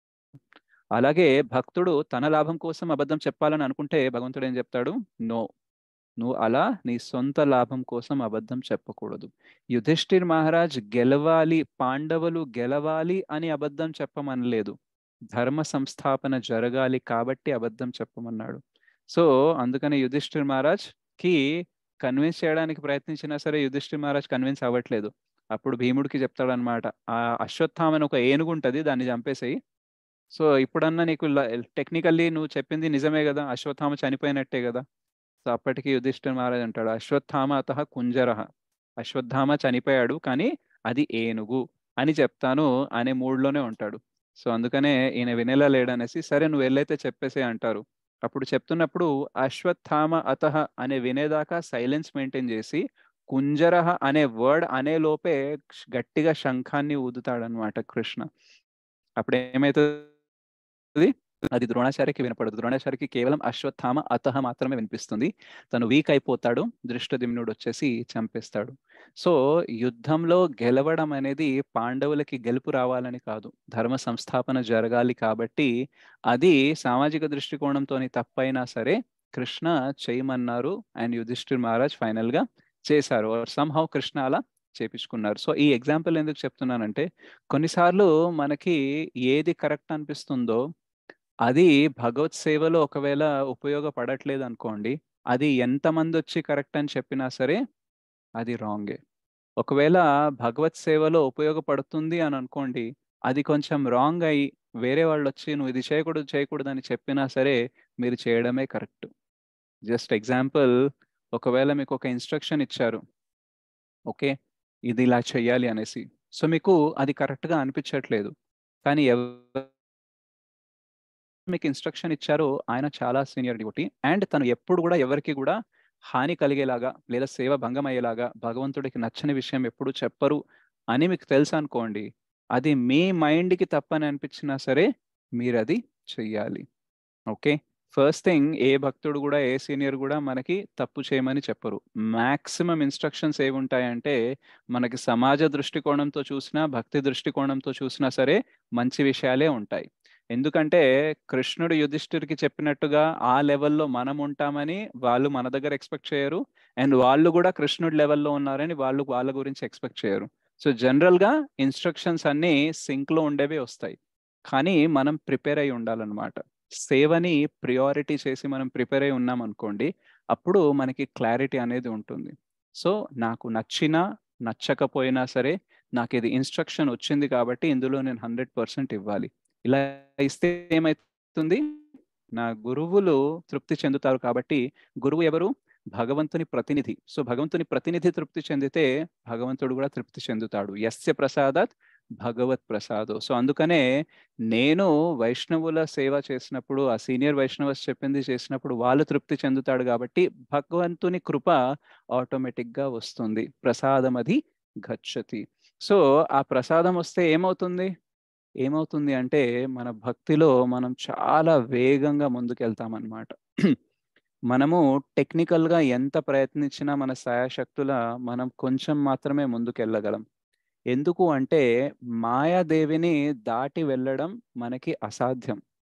అలాగే భక్తుడు తన లాభం కోసం అబద్ధం చెప్పాలని అనుకుంటే భగవంతుడు ఏం చెప్తాడు నో నువ్వు అలా నీ సొంత లాభం కోసం అబద్ధం చెప్పకూడదు యుధిష్ఠిర్ మహారాజ్ గెలవాలి పాండవులు గెలవాలి అని అబద్ధం చెప్పమనలేదు ధర్మ సంస్థాపన జరగాలి కాబట్టి అబద్ధం చెప్పమన్నాడు సో అందుకని యుధిష్ఠిర్ మహారాజ్ కి కన్విన్స్ చేయడానికి ప్రయత్నించినా సరే యుధిష్ఠిర్ మహారాజ్ కన్విన్స్ అవ్వట్లేదు అప్పుడు భీముడికి చెప్తాడనమాట ఆ అశ్వత్థామని ఒక ఏనుగు ఉంటుంది దాన్ని చంపేసేయి సో ఇప్పుడన్నా నీకు టెక్నికల్లీ నువ్వు చెప్పింది నిజమే కదా అశ్వత్థామ చనిపోయినట్టే కదా సో అప్పటికి యుధిష్ఠిర్ మహారాజ్ అంటాడు అశ్వత్థామ అత కుంజరహ అశ్వత్థామ చనిపోయాడు కానీ అది ఏనుగు అని చెప్తాను అనే మూడ్లోనే ఉంటాడు సో అందుకనే ఈయన వినేలా లేడనేసి సరే నువ్వు వెళ్ళైతే చెప్పేసే అంటారు అప్పుడు చెప్తున్నప్పుడు అశ్వత్థామ అతహ అనే వినేదాకా సైలెన్స్ మెయింటైన్ చేసి కుంజరహ అనే వర్డ్ అనే లోపే గట్టిగా శంఖాన్ని ఊదుతాడనమాట కృష్ణ అప్పుడు ఏమైతుంది అది ద్రోణాచార్యకి వినపడదు ద్రోణాచార్యకి కేవలం అశ్వత్థామ అతహ మాత్రమే వినిపిస్తుంది తను వీక్ అయిపోతాడు దృష్టదిమ్నుడు వచ్చేసి చంపేస్తాడు సో యుద్ధంలో గెలవడం అనేది పాండవులకి గెలుపు రావాలని కాదు ధర్మ సంస్థాపన జరగాలి కాబట్టి అది సామాజిక దృష్టికోణంతోని తప్పైనా సరే కృష్ణ చేయమన్నారు అండ్ యుధిష్ఠిర్ మహారాజ్ ఫైనల్ గా చేశారు సంహౌ కృష్ణ అలా చేపించుకున్నారు సో ఈ ఎగ్జాంపుల్ ఎందుకు చెప్తున్నానంటే కొన్నిసార్లు మనకి ఏది కరెక్ట్ అనిపిస్తుందో అది భగవత్ సేవలో ఒకవేళ ఉపయోగపడట్లేదు అనుకోండి అది ఎంతమంది వచ్చి కరెక్ట్ అని చెప్పినా సరే అది రాంగే ఒకవేళ భగవత్ సేవలో ఉపయోగపడుతుంది అని అనుకోండి అది కొంచెం రాంగ్ అయ్యి వేరే వాళ్ళు వచ్చి నువ్వు ఇది చేయకూడదు చేయకూడదు అని చెప్పినా సరే మీరు చేయడమే కరెక్ట్ జస్ట్ ఎగ్జాంపుల్ ఒకవేళ మీకు ఒక ఇన్స్ట్రక్షన్ ఇచ్చారు ఓకే ఇది ఇలా చెయ్యాలి అనేసి సో మీకు అది కరెక్ట్గా అనిపించట్లేదు కానీ మీకు ఇన్స్ట్రక్షన్ ఇచ్చారో ఆయన చాలా సీనియర్ డ్యూటీ అండ్ తను ఎప్పుడు కూడా ఎవరికి కూడా హాని కలిగేలాగా లేదా సేవ భంగం అయ్యేలాగా భగవంతుడికి నచ్చని విషయం ఎప్పుడు చెప్పరు అని మీకు తెలుసు అనుకోండి అది మీ మైండ్కి తప్పని అనిపించినా సరే మీరు అది చెయ్యాలి ఓకే ఫస్ట్ థింగ్ ఏ భక్తుడు కూడా ఏ సీనియర్ కూడా మనకి తప్పు చేయమని చెప్పరు మ్యాక్సిమం ఇన్స్ట్రక్షన్స్ ఏవి ఉంటాయంటే మనకి సమాజ దృష్టికోణంతో చూసినా భక్తి దృష్టికోణంతో చూసినా సరే మంచి విషయాలే ఉంటాయి ఎందుకంటే కృష్ణుడు యుధిష్ఠిర్కి చెప్పినట్టుగా ఆ లెవెల్లో మనం ఉంటామని వాళ్ళు మన దగ్గర ఎక్స్పెక్ట్ చేయరు అండ్ వాళ్ళు కూడా కృష్ణుడి లెవెల్లో ఉన్నారని వాళ్ళు వాళ్ళ గురించి ఎక్స్పెక్ట్ చేయరు సో జనరల్గా ఇన్స్ట్రక్షన్స్ అన్నీ సింక్లో ఉండేవి వస్తాయి కానీ మనం ప్రిపేర్ అయి ఉండాలన్నమాట సేవని ప్రియారిటీ చేసి మనం ప్రిపేర్ అయి ఉన్నాం అనుకోండి అప్పుడు మనకి క్లారిటీ అనేది ఉంటుంది సో నాకు నచ్చినా నచ్చకపోయినా సరే నాకు ఇది ఇన్స్ట్రక్షన్ వచ్చింది కాబట్టి ఇందులో నేను హండ్రెడ్ పర్సెంట్ ఇవ్వాలి ఇలా ఇస్తే ఏమైతుంది నా గురువులు తృప్తి చెందుతారు కాబట్టి గురువు ఎవరు భగవంతుని ప్రతినిధి సో భగవంతుని ప్రతినిధి తృప్తి చెందితే భగవంతుడు కూడా తృప్తి చెందుతాడు యస్య ప్రసాదాత్ భగవత్ ప్రసాదో సో అందుకనే నేను వైష్ణవుల సేవ చేసినప్పుడు ఆ సీనియర్ వైష్ణవస్ చెప్పింది చేసినప్పుడు వాళ్ళు తృప్తి చెందుతాడు కాబట్టి భగవంతుని కృప ఆటోమేటిక్గా వస్తుంది ప్రసాదం అది గచ్చతి సో ఆ ప్రసాదం వస్తే ఏమవుతుంది ఏమవుతుంది అంటే మన భక్తిలో మనం చాలా వేగంగా ముందుకెళ్తామన్నమాట మనము టెక్నికల్గా ఎంత ప్రయత్నించినా మన సాయశక్తుల మనం కొంచెం మాత్రమే ముందుకెళ్ళగలం ఎందుకు అంటే మాయాదేవిని దాటి వెళ్ళడం మనకి అసాధ్యం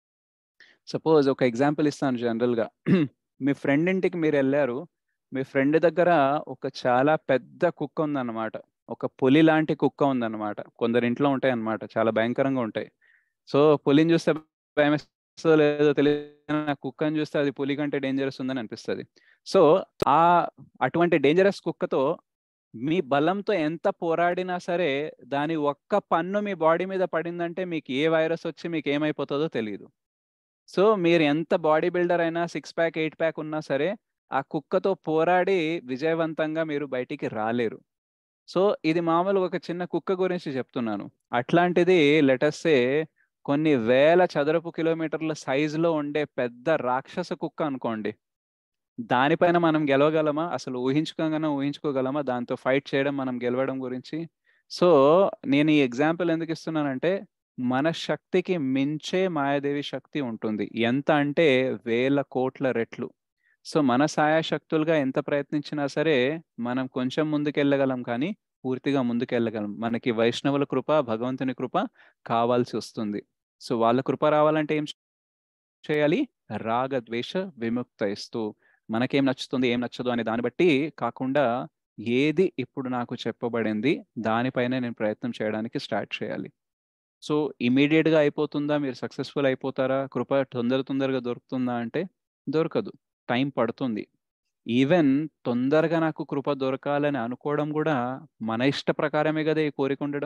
సపోజ్ ఒక ఎగ్జాంపుల్ ఇస్తాను జనరల్గా మీ ఫ్రెండ్ ఇంటికి మీరు వెళ్ళారు మీ ఫ్రెండ్ దగ్గర ఒక చాలా పెద్ద కుక్క ఉందన్నమాట ఒక పులి లాంటి కుక్క ఉందన్నమాట కొందరి ఇంట్లో ఉంటాయి అన్నమాట చాలా భయంకరంగా ఉంటాయి సో పులిని చూస్తే భయం లేదో తెలియదు కుక్కని చూస్తే అది పులి కంటే డేంజరస్ ఉందని అనిపిస్తుంది సో ఆ అటువంటి డేంజరస్ కుక్కతో మీ బలంతో ఎంత పోరాడినా సరే దాని ఒక్క పన్ను మీ బాడీ మీద పడిందంటే మీకు ఏ వైరస్ వచ్చి మీకు ఏమైపోతుందో తెలియదు సో మీరు ఎంత బాడీ బిల్డర్ అయినా సిక్స్ ప్యాక్ ఎయిట్ ప్యాక్ ఉన్నా సరే ఆ కుక్కతో పోరాడి విజయవంతంగా మీరు బయటికి రాలేరు సో ఇది మామూలు ఒక చిన్న కుక్క గురించి చెప్తున్నాను అట్లాంటిది లెటస్సే కొన్ని వేల చదరపు కిలోమీటర్ల సైజులో ఉండే పెద్ద రాక్షస కుక్క అనుకోండి దానిపైన మనం గెలవగలమా అసలు ఊహించుకోగానే ఊహించుకోగలమా దాంతో ఫైట్ చేయడం మనం గెలవడం గురించి సో నేను ఈ ఎగ్జాంపుల్ ఎందుకు ఇస్తున్నానంటే మన శక్తికి మించే మాయాదేవి శక్తి ఉంటుంది ఎంత అంటే వేల కోట్ల రెట్లు సో మన సాయశక్తులుగా ఎంత ప్రయత్నించినా సరే మనం కొంచెం ముందుకెళ్ళగలం కానీ పూర్తిగా ముందుకెళ్ళగలం మనకి వైష్ణవుల కృప భగవంతుని కృప కావాల్సి వస్తుంది సో వాళ్ళ కృప రావాలంటే ఏం చేయాలి రాగ ద్వేష విముక్త ఇస్తూ మనకేం నచ్చుతుంది ఏం నచ్చదు అనే దాన్ని బట్టి కాకుండా ఏది ఇప్పుడు నాకు చెప్పబడింది దానిపైన నేను ప్రయత్నం చేయడానికి స్టార్ట్ చేయాలి సో ఇమీడియట్గా అయిపోతుందా మీరు సక్సెస్ఫుల్ అయిపోతారా కృప తొందర తొందరగా దొరుకుతుందా అంటే దొరకదు టైం పడుతుంది ఈవెన్ తొందరగా నాకు కృప దొరకాలని అనుకోవడం కూడా మన ఇష్ట ప్రకారమే కదా ఈ కోరిక ఉండడం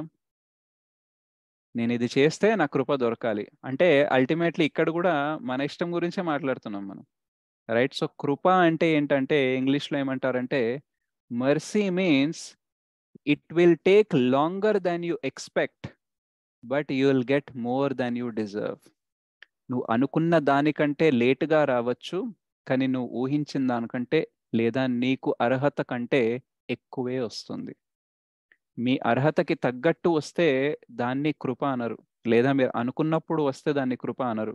నేను ఇది చేస్తే నా కృప దొరకాలి అంటే అల్టిమేట్లీ ఇక్కడ కూడా మన ఇష్టం గురించే మాట్లాడుతున్నాం మనం రైట్ సో కృప అంటే ఏంటంటే ఇంగ్లీష్లో ఏమంటారంటే mercy means it will take longer than you expect but you will get more than you deserve నువ్వు అనుకున్న దానికంటే లేటుగా రావచ్చు కానీ నువ్వు ఊహించిన దానికంటే లేదా నీకు అర్హత కంటే ఎక్కువే వస్తుంది మీ అర్హతకి తగ్గట్టు వస్తే దాన్ని కృప అనరు లేదా మీరు అనుకున్నప్పుడు వస్తే దాన్ని కృప అనరు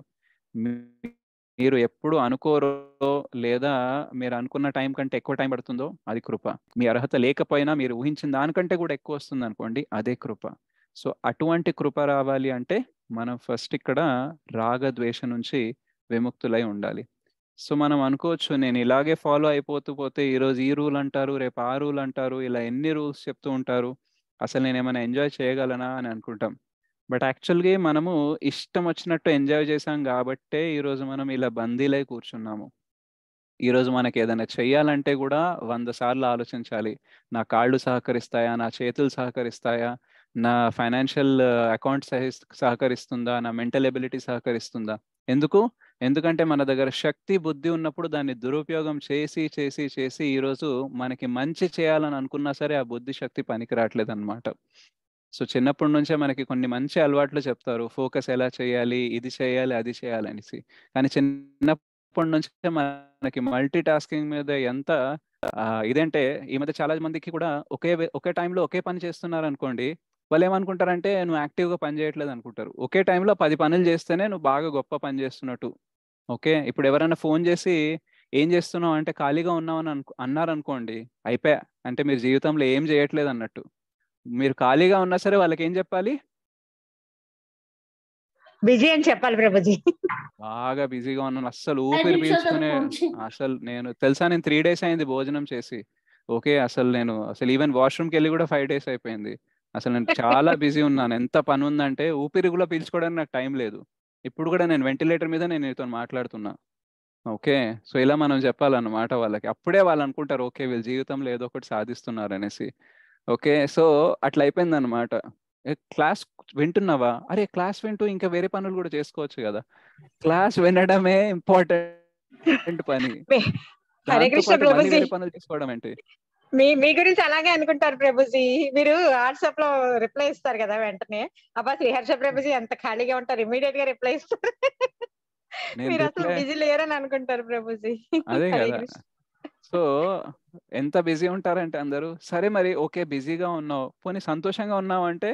మీరు ఎప్పుడు అనుకోరో లేదా మీరు అనుకున్న టైం కంటే ఎక్కువ టైం పడుతుందో అది కృప మీ అర్హత లేకపోయినా మీరు ఊహించిన దానికంటే కూడా ఎక్కువ వస్తుంది అనుకోండి అదే కృప సో అటువంటి కృప రావాలి అంటే మనం ఫస్ట్ ఇక్కడ రాగద్వేష నుంచి విముక్తులై ఉండాలి సో మనం అనుకోవచ్చు నేను ఇలాగే ఫాలో అయిపోతూ పోతే ఈరోజు ఈ రూల్ అంటారు రేపు ఆ రూల్ అంటారు ఇలా ఎన్ని రూల్స్ చెప్తూ ఉంటారు అసలు నేను ఏమైనా ఎంజాయ్ చేయగలనా అని అనుకుంటాం బట్ యాక్చువల్గా మనము ఇష్టం వచ్చినట్టు ఎంజాయ్ చేసాం కాబట్టే ఈరోజు మనం ఇలా బందీలై కూర్చున్నాము ఈరోజు మనకి ఏదైనా చెయ్యాలంటే కూడా వంద సార్లు ఆలోచించాలి నా కాళ్ళు సహకరిస్తాయా నా చేతులు సహకరిస్తాయా నా ఫైనాన్షియల్ అకౌంట్ సహకరిస్తుందా నా మెంటల్ ఎబిలిటీ సహకరిస్తుందా ఎందుకు ఎందుకంటే మన దగ్గర శక్తి బుద్ధి ఉన్నప్పుడు దాన్ని దురుపయోగం చేసి చేసి చేసి ఈరోజు మనకి మంచి చేయాలని అనుకున్నా సరే ఆ బుద్ధి శక్తి పనికి రావట్లేదు అనమాట సో చిన్నప్పటి నుంచే మనకి కొన్ని మంచి అలవాట్లు చెప్తారు ఫోకస్ ఎలా చేయాలి ఇది చేయాలి అది చేయాలి అనేసి కానీ చిన్నప్పటి నుంచే మనకి మల్టీ టాస్కింగ్ మీద ఎంత ఇదంటే ఈ మధ్య చాలా మందికి కూడా ఒకే ఒకే టైంలో ఒకే పని చేస్తున్నారు అనుకోండి వాళ్ళు ఏమనుకుంటారంటే నువ్వు యాక్టివ్గా పని చేయట్లేదు అనుకుంటారు ఒకే టైంలో పది పనులు చేస్తేనే నువ్వు బాగా గొప్ప పని చేస్తున్నట్టు ఓకే ఇప్పుడు ఎవరైనా ఫోన్ చేసి ఏం చేస్తున్నావు అంటే ఖాళీగా ఉన్నామని అనుకో అన్నారనుకోండి అయిపోయా అంటే మీరు జీవితంలో ఏం చేయట్లేదు అన్నట్టు మీరు ఖాళీగా ఉన్నా సరే వాళ్ళకి ఏం చెప్పాలి
బిజీ అని చెప్పాలి ప్రభుజీ
బాగా బిజీగా ఉన్నాను అస్సలు ఊపిరి పీల్చుకునే అసలు నేను తెలుసా నేను త్రీ డేస్ అయింది భోజనం చేసి ఓకే అసలు నేను అసలు ఈవెన్ వాష్రూమ్కి వెళ్ళి కూడా ఫైవ్ డేస్ అయిపోయింది అసలు నేను చాలా బిజీ ఉన్నాను ఎంత పని ఉందంటే ఊపిరి కూడా పీల్చుకోవడానికి నాకు టైం లేదు ఇప్పుడు కూడా నేను వెంటిలేటర్ మీద నేను నీతో మాట్లాడుతున్నా ఓకే సో ఇలా మనం చెప్పాలన్నమాట వాళ్ళకి అప్పుడే వాళ్ళు అనుకుంటారు ఓకే వీళ్ళ జీవితంలో ఏదో ఒకటి సాధిస్తున్నారు అనేసి ఓకే సో అట్లా అయిపోయింది అనమాట క్లాస్ వింటున్నావా అరే క్లాస్ వింటూ ఇంకా వేరే పనులు కూడా చేసుకోవచ్చు కదా క్లాస్ వినడమే ఇంపార్టెంట్ పని
హరే కృష్ణ ప్రభుజీ
వేరే పనులు చేసుకోవడం ఏంటి
మీ మీ గురించి అలాగే అనుకుంటారు ప్రభుజీ మీరు వాట్సాప్ లో రిప్లై ఇస్తారు కదా వెంటనే అబ్బా శ్రీహర్ష ప్రభుజీ ఎంత ఖాళీగా ఉంటారు ఇమీడియట్ గా రిప్లై ఇస్తారు మీరు అసలు బిజీ లేరని అనుకుంటారు ప్రభుజీ
అదే కదా సో ఎంత బిజీ ఉంటారంటే అందరూ సరే మరి ఓకే బిజీగా ఉన్నావు పోనీ సంతోషంగా ఉన్నావు అంటే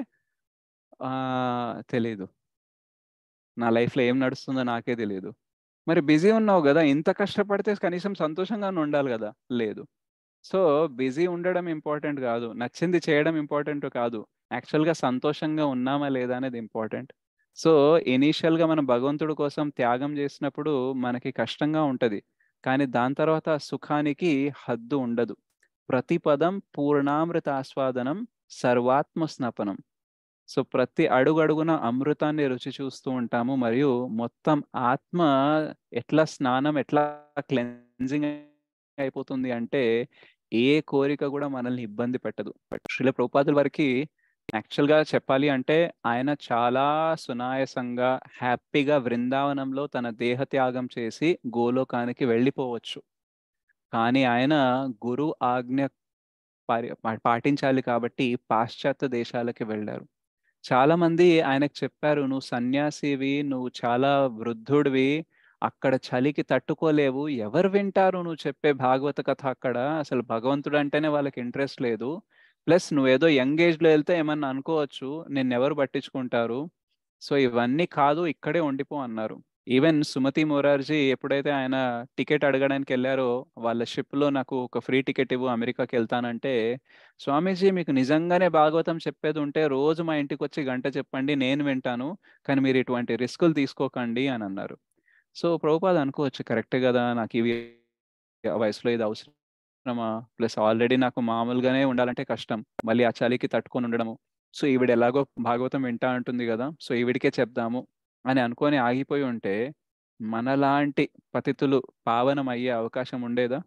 తెలీదు నా లైఫ్లో ఏం నడుస్తుందో నాకే తెలియదు మరి బిజీ ఉన్నావు కదా ఇంత కష్టపడితే కనీసం సంతోషంగా ఉండాలి కదా లేదు సో బిజీ ఉండడం ఇంపార్టెంట్ కాదు నచ్చింది చేయడం ఇంపార్టెంట్ కాదు యాక్చువల్గా సంతోషంగా ఉన్నామా లేదా అనేది ఇంపార్టెంట్ సో ఇనీషియల్గా మనం భగవంతుడి కోసం త్యాగం చేసినప్పుడు మనకి కష్టంగా ఉంటుంది కానీ దాని తర్వాత సుఖానికి హద్దు ఉండదు ప్రతి పదం పూర్ణామృత ఆస్వాదనం సర్వాత్మ స్నపనం సో ప్రతి అడుగడుగున అమృతాన్ని రుచి చూస్తూ ఉంటాము మరియు మొత్తం ఆత్మ ఎట్లా స్నానం ఎట్లా క్లెన్జింగ్ అయిపోతుంది అంటే ఏ కోరిక కూడా మనల్ని ఇబ్బంది పెట్టదు శ్రీల ప్రభుపాదుల వారికి యాక్చువల్గా చెప్పాలి అంటే ఆయన చాలా సునాయసంగా హ్యాపీగా బృందావనంలో తన దేహత్యాగం చేసి గోలోకానికి వెళ్ళిపోవచ్చు కానీ ఆయన గురు ఆజ్ఞ పాటించాలి కాబట్టి పాశ్చాత్య దేశాలకి వెళ్ళారు చాలా మంది ఆయనకు చెప్పారు నువ్వు సన్యాసివి నువ్వు చాలా వృద్ధుడివి అక్కడ చలికి తట్టుకోలేవు ఎవరు వింటారు నువ్వు చెప్పే భాగవత కథ అక్కడ అసలు భగవంతుడు అంటేనే వాళ్ళకి ఇంట్రెస్ట్ లేదు ప్లస్ నువ్వేదో యంగ్ ఏజ్ లో వెళ్తే ఏమన్నా అనుకోవచ్చు నిన్నెవరు పట్టించుకుంటారు సో ఇవన్నీ కాదు ఇక్కడే ఉండిపో అన్నారు ఈవెన్ సుమతి మొరార్జీ ఎప్పుడైతే ఆయన టికెట్ అడగడానికి వెళ్ళారో వాళ్ళ షిప్ లో నాకు ఒక ఫ్రీ టికెట్ ఇవ్వు అమెరికాకి వెళ్తానంటే స్వామీజీ మీకు నిజంగానే భాగవతం చెప్పేది ఉంటే రోజు మా ఇంటికి వచ్చి గంట చెప్పండి నేను వింటాను కానీ మీరు ఇటువంటి రిస్కులు తీసుకోకండి అని అన్నారు సో ప్రభుపాద అనుకోవచ్చు కరెక్టే కదా నాకు ఇవి ఆ వయసులో ఇది అవసరమా ప్లస్ ఆల్రెడీ నాకు మామూలుగానే ఉండాలంటే కష్టం మళ్ళీ ఆ చలికి తట్టుకొని ఉండడము సో ఈవిడ ఎలాగో భాగవతం వింటా అంటుంది కదా సో ఈవిడికే చెప్దాము అని అనుకొని ఆగిపోయి ఉంటే మనలాంటి పతితులు పావనం అయ్యే అవకాశం ఉండేదా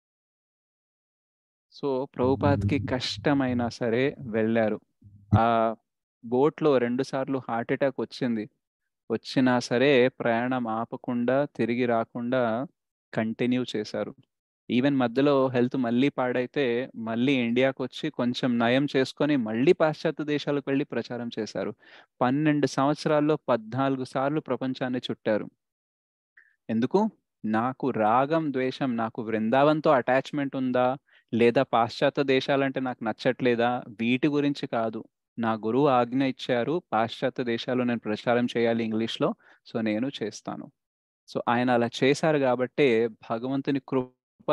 సో ప్రభుపాద్కి కష్టమైనా సరే వెళ్ళారు ఆ బోట్లో రెండు సార్లు హార్ట్ అటాక్ వచ్చింది వచ్చినా సరే ప్రయాణం ఆపకుండా తిరిగి రాకుండా కంటిన్యూ చేశారు ఈవెన్ మధ్యలో హెల్త్ మళ్ళీ పాడైతే మళ్ళీ ఇండియాకి వచ్చి కొంచెం నయం చేసుకొని మళ్ళీ పాశ్చాత్య దేశాలకు వెళ్ళి ప్రచారం చేశారు పన్నెండు సంవత్సరాల్లో పద్నాలుగు సార్లు ప్రపంచాన్ని చుట్టారు ఎందుకు నాకు రాగం ద్వేషం నాకు బృందావన్తో అటాచ్మెంట్ ఉందా లేదా పాశ్చాత్య దేశాలంటే నాకు నచ్చట్లేదా వీటి గురించి కాదు నా గురువు ఆజ్ఞ ఇచ్చారు పాశ్చాత్య దేశాల్లో నేను ప్రచారం చేయాలి ఇంగ్లీష్లో సో నేను చేస్తాను సో ఆయన అలా చేశారు కాబట్టే భగవంతుని కృప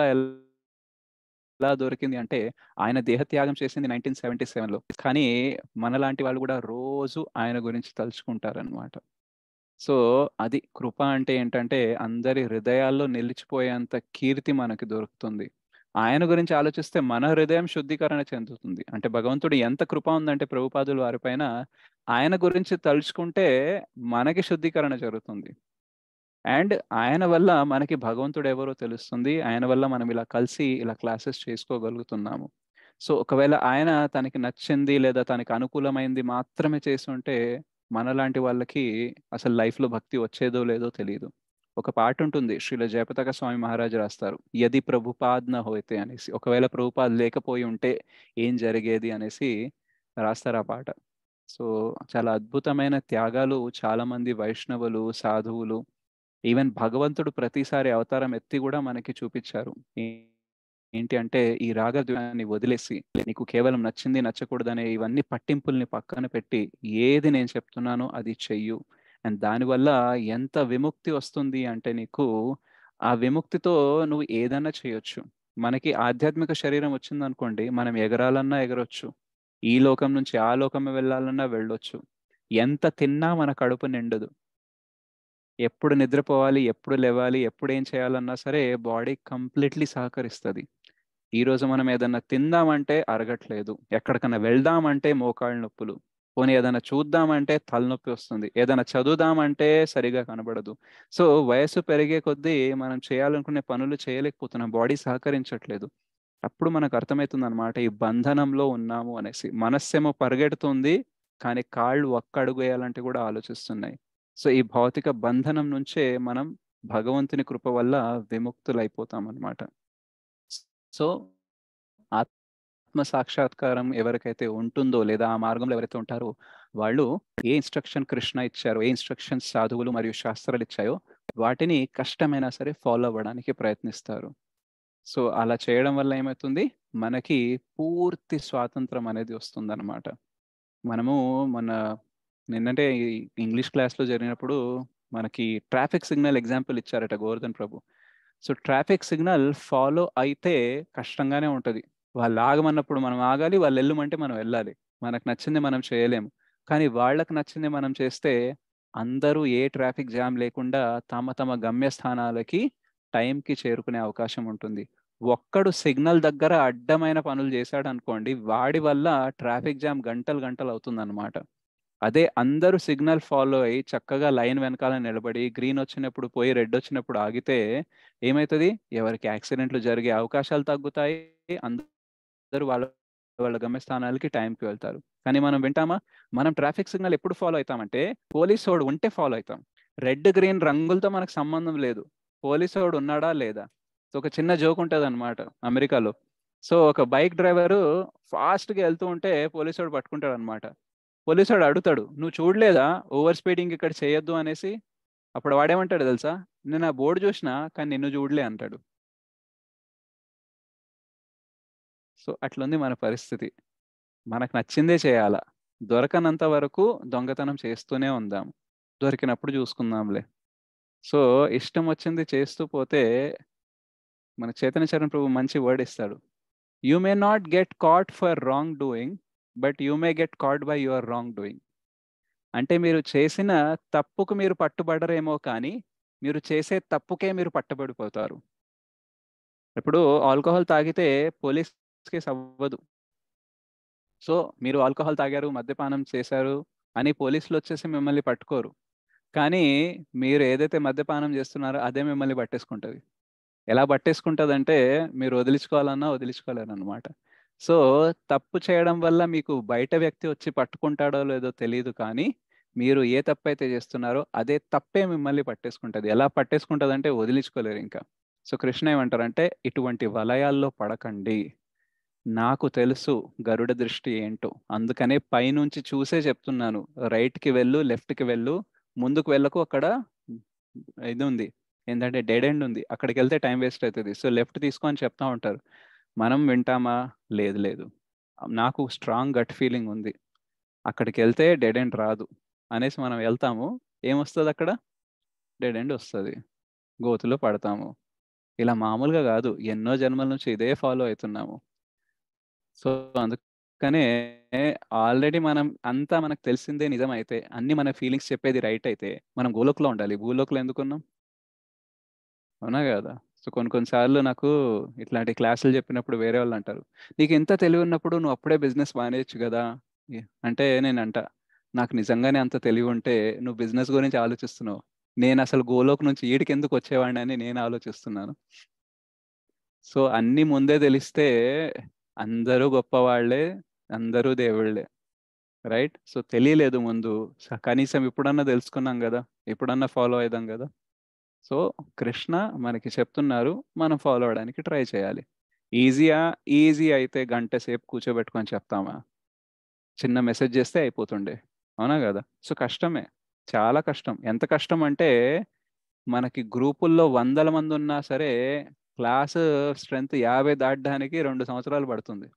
ఎలా దొరికింది అంటే ఆయన దేహత్యాగం చేసింది నైన్టీన్ సెవెంటీ సెవెన్లో కానీ మనలాంటి వాళ్ళు కూడా రోజు ఆయన గురించి తలుచుకుంటారనమాట సో అది కృప అంటే ఏంటంటే అందరి హృదయాల్లో నిలిచిపోయేంత కీర్తి మనకి దొరుకుతుంది ఆయన గురించి ఆలోచిస్తే మన హృదయం శుద్ధీకరణ చెందుతుంది అంటే భగవంతుడు ఎంత కృప ఉందంటే ప్రభుపాదులు వారిపైన ఆయన గురించి తలుచుకుంటే మనకి శుద్ధీకరణ జరుగుతుంది అండ్ ఆయన వల్ల మనకి భగవంతుడు ఎవరో తెలుస్తుంది ఆయన వల్ల మనం ఇలా కలిసి ఇలా క్లాసెస్ చేసుకోగలుగుతున్నాము సో ఒకవేళ ఆయన తనకి నచ్చింది లేదా తనకి అనుకూలమైంది మాత్రమే చేస్తుంటే మనలాంటి వాళ్ళకి అసలు లైఫ్లో భక్తి వచ్చేదో లేదో తెలియదు ఒక పాట ఉంటుంది శ్రీల జయపతాక స్వామి మహారాజ్ రాస్తారు యది ప్రభుపాద్ న హోయితే అనేసి ఒకవేళ ప్రభుపాద్ లేకపోయి ఉంటే ఏం జరిగేది అనేసి రాస్తారు ఆ పాట సో చాలా అద్భుతమైన త్యాగాలు చాలా మంది వైష్ణవులు సాధువులు ఈవెన్ భగవంతుడు ప్రతిసారి అవతారం ఎత్తి కూడా మనకి చూపించారు ఏంటి అంటే ఈ రాగద్వేషాన్ని వదిలేసి నీకు కేవలం నచ్చింది నచ్చకూడదనే ఇవన్నీ పట్టింపుల్ని పక్కన పెట్టి ఏది నేను చెప్తున్నానో అది చెయ్యు అండ్ దానివల్ల ఎంత విముక్తి వస్తుంది అంటే నీకు ఆ విముక్తితో నువ్వు ఏదన్నా చేయొచ్చు మనకి ఆధ్యాత్మిక శరీరం వచ్చిందనుకోండి మనం ఎగరాలన్నా ఎగరొచ్చు ఈ లోకం నుంచి ఆ లోకం వెళ్ళాలన్నా వెళ్ళొచ్చు ఎంత తిన్నా మన కడుపు నిండదు ఎప్పుడు నిద్రపోవాలి ఎప్పుడు లేవాలి ఎప్పుడు ఏం చేయాలన్నా సరే బాడీ కంప్లీట్లీ సహకరిస్తుంది ఈరోజు మనం ఏదన్నా తిందామంటే అరగట్లేదు ఎక్కడికన్నా వెళ్దామంటే మోకాళ్ళ నొప్పులు పోనీ ఏదైనా చూద్దామంటే తలనొప్పి వస్తుంది ఏదైనా చదువుదామంటే సరిగా కనబడదు సో వయసు పెరిగే కొద్దీ మనం చేయాలనుకునే పనులు చేయలేకపోతున్నాం బాడీ సహకరించట్లేదు అప్పుడు మనకు అర్థమవుతుంది అనమాట ఈ బంధనంలో ఉన్నాము అనేసి మనస్సేమో పరిగెడుతుంది కానీ కాళ్ళు ఒక్కడుగు వేయాలంటే కూడా ఆలోచిస్తున్నాయి సో ఈ భౌతిక బంధనం నుంచే మనం భగవంతుని కృప వల్ల విముక్తులైపోతాం అనమాట సో ఆత్మ సాక్షాత్కారం ఎవరికైతే ఉంటుందో లేదా ఆ మార్గంలో ఎవరైతే ఉంటారో వాళ్ళు ఏ ఇన్స్ట్రక్షన్ కృష్ణ ఇచ్చారో ఏ ఇన్స్ట్రక్షన్ సాధువులు మరియు శాస్త్రాలు ఇచ్చాయో వాటిని కష్టమైనా సరే ఫాలో అవ్వడానికి ప్రయత్నిస్తారు సో అలా చేయడం వల్ల ఏమవుతుంది మనకి పూర్తి స్వాతంత్రం అనేది వస్తుందన్నమాట మనము మన నిన్నంటే ఇంగ్లీష్ క్లాస్లో జరిగినప్పుడు మనకి ట్రాఫిక్ సిగ్నల్ ఎగ్జాంపుల్ ఇచ్చారట Govardhan Prabhu so traffic signal follow అయితే కష్టంగానే ఉంటుంది వాళ్ళు ఆగమన్నప్పుడు మనం ఆగాలి వాళ్ళు వెళ్ళమంటే మనం వెళ్ళాలి మనకు నచ్చింది మనం చేయలేము కానీ వాళ్ళకి నచ్చింది మనం చేస్తే అందరూ ఏ ట్రాఫిక్ జామ్ లేకుండా తమ తమ గమ్యస్థానాలకి టైంకి చేరుకునే అవకాశం ఉంటుంది ఒక్కడు సిగ్నల్ దగ్గర అడ్డమైన పనులు చేశాడు అనుకోండి వాడి వల్ల ట్రాఫిక్ జామ్ గంటలు గంటలు అవుతుంది అనమాట అదే అందరూ సిగ్నల్ ఫాలో అయ్యి చక్కగా లైన్ వెనకాల నిలబడి గ్రీన్ వచ్చినప్పుడు పోయి రెడ్ వచ్చినప్పుడు ఆగితే ఏమవుతుంది ఎవరికి యాక్సిడెంట్లు జరిగే అవకాశాలు తగ్గుతాయి అందరూ వాళ్ళ వాళ్ళ గమ్యస్థానాలకి టైంకి వెళ్తారు కానీ మనం వింటామా మనం ట్రాఫిక్ సిగ్నల్ ఎప్పుడు ఫాలో అవుతామంటే పోలీస్ వాడు ఉంటే ఫాలో అవుతాం రెడ్ గ్రీన్ రంగులతో మనకు సంబంధం లేదు పోలీస్ వాడు ఉన్నాడా లేదా సో ఒక చిన్న జోక్ ఉంటుంది అనమాట అమెరికాలో సో ఒక బైక్ డ్రైవరు ఫాస్ట్గా వెళ్తూ ఉంటే పోలీసు వాడు పట్టుకుంటాడు అనమాట పోలీసు వాడు అడుగుతాడు నువ్వు చూడలేదా ఓవర్ స్పీడింగ్ ఇక్కడ చేయొద్దు అనేసి అప్పుడు వాడేమంటాడు తెలుసా నేను ఆ బోర్డు చూసినా కానీ నిన్ను చూడలే అంటాడు సో అట్లుంది మన పరిస్థితి మనకు నచ్చిందే చేయాలా దొరకనంత వరకు దొంగతనం చేస్తూనే ఉందాం దొరికినప్పుడు చూసుకుందాంలే సో ఇష్టం వచ్చింది చేస్తూ పోతే మన చైతన్య చరణ్ ప్రభు మంచి వర్డ్ ఇస్తాడు you may not get caught for wrong doing but you may get caught by your wrong doing అంటే మీరు చేసిన తప్పుకు మీరు పట్టుబడరేమో కానీ మీరు చేసే తప్పుకే మీరు పట్టుబడిపోతారు ఇప్పుడు ఆల్కహాల్ తాగితే పోలీస్ కేసు అవ్వదు సో మీరు ఆల్కహాల్ తాగారు మద్యపానం చేశారు అని పోలీసులు వచ్చేసి మిమ్మల్ని పట్టుకోరు కానీ మీరు ఏదైతే మద్యపానం చేస్తున్నారో అదే మిమ్మల్ని పట్టేసుకుంటుంది ఎలా పట్టేసుకుంటుంది అంటే మీరు వదిలించుకోవాలన్నా వదిలించుకోలేరు అనమాట సో తప్పు చేయడం వల్ల మీకు బయట వ్యక్తి వచ్చి పట్టుకుంటాడో లేదో తెలియదు కానీ మీరు ఏ తప్పు అయితే చేస్తున్నారో అదే తప్పే మిమ్మల్ని పట్టేసుకుంటుంది ఎలా పట్టేసుకుంటుంది అంటే వదిలించుకోలేరు ఇంకా సో కృష్ణ ఏమంటారంటే ఇటువంటి వలయాల్లో పడకండి నాకు తెలుసు గరుడ దృష్టి ఏంటో అందుకనే పైనుంచి చూసే చెప్తున్నాను రైట్కి వెళ్ళు లెఫ్ట్కి వెళ్ళు ముందుకు వెళ్ళకు అక్కడ ఇది ఉంది ఏంటంటే డెడ్ ఎండ్ ఉంది అక్కడికి వెళ్తే టైం వేస్ట్ అవుతుంది సో లెఫ్ట్ తీసుకొని చెప్తా ఉంటారు మనం వింటామా లేదు లేదు నాకు స్ట్రాంగ్ గట్ ఫీలింగ్ ఉంది అక్కడికి వెళ్తే డెడ్ ఎండ్ రాదు అనేసి మనం వెళ్తాము ఏమొస్తుంది అక్కడ డెడ్ ఎండ్ వస్తుంది గోతులో పడతాము ఇలా మామూలుగా కాదు ఎన్నో జన్మల నుంచి ఇదే ఫాలో అవుతున్నాము సో అందుకనే ఆల్రెడీ మనం అంతా మనకు తెలిసిందే నిజం అయితే అన్ని మన ఫీలింగ్స్ చెప్పేది రైట్ అయితే మనం గోలోక్లో ఉండాలి భూలోక్లో ఎందుకున్నాం అవునా కదా సో కొన్ని కొన్నిసార్లు నాకు ఇట్లాంటి క్లాసులు చెప్పినప్పుడు వేరే వాళ్ళు అంటారు నీకు ఎంత తెలివి ఉన్నప్పుడు నువ్వు అప్పుడే బిజినెస్ మానేయచ్చు కదా అంటే నేను అంట నాకు నిజంగానే అంత తెలివి ఉంటే నువ్వు బిజినెస్ గురించి ఆలోచిస్తున్నావు నేను అసలు గోలోక్ నుంచి ఈడికి ఎందుకు వచ్చేవాడిని అని నేను ఆలోచిస్తున్నాను సో అన్ని ముందే తెలిస్తే అందరూ గొప్పవాళ్లే అందరూ దేవుళ్ళే రైట్ సో తెలియలేదు ముందు కనీసం ఇప్పుడన్నా తెలుసుకున్నాం కదా ఎప్పుడన్నా ఫాలో అవుదాం కదా సో కృష్ణ మనకి చెప్తున్నారు మనం ఫాలో అవడానికి ట్రై చేయాలి ఈజీయా ఈజీ అయితే గంట సేపు కూర్చోబెట్టుకొని చెప్తామా చిన్న మెసేజ్ చేస్తే అయిపోతుండే అవునా కదా సో కష్టమే చాలా కష్టం ఎంత కష్టం అంటే మనకి గ్రూపుల్లో వందల మంది ఉన్నా సరే క్లాస్ స్ట్రెంగ్త్ యాభై దాటడానికి రెండు సంవత్సరాలు పడుతుంది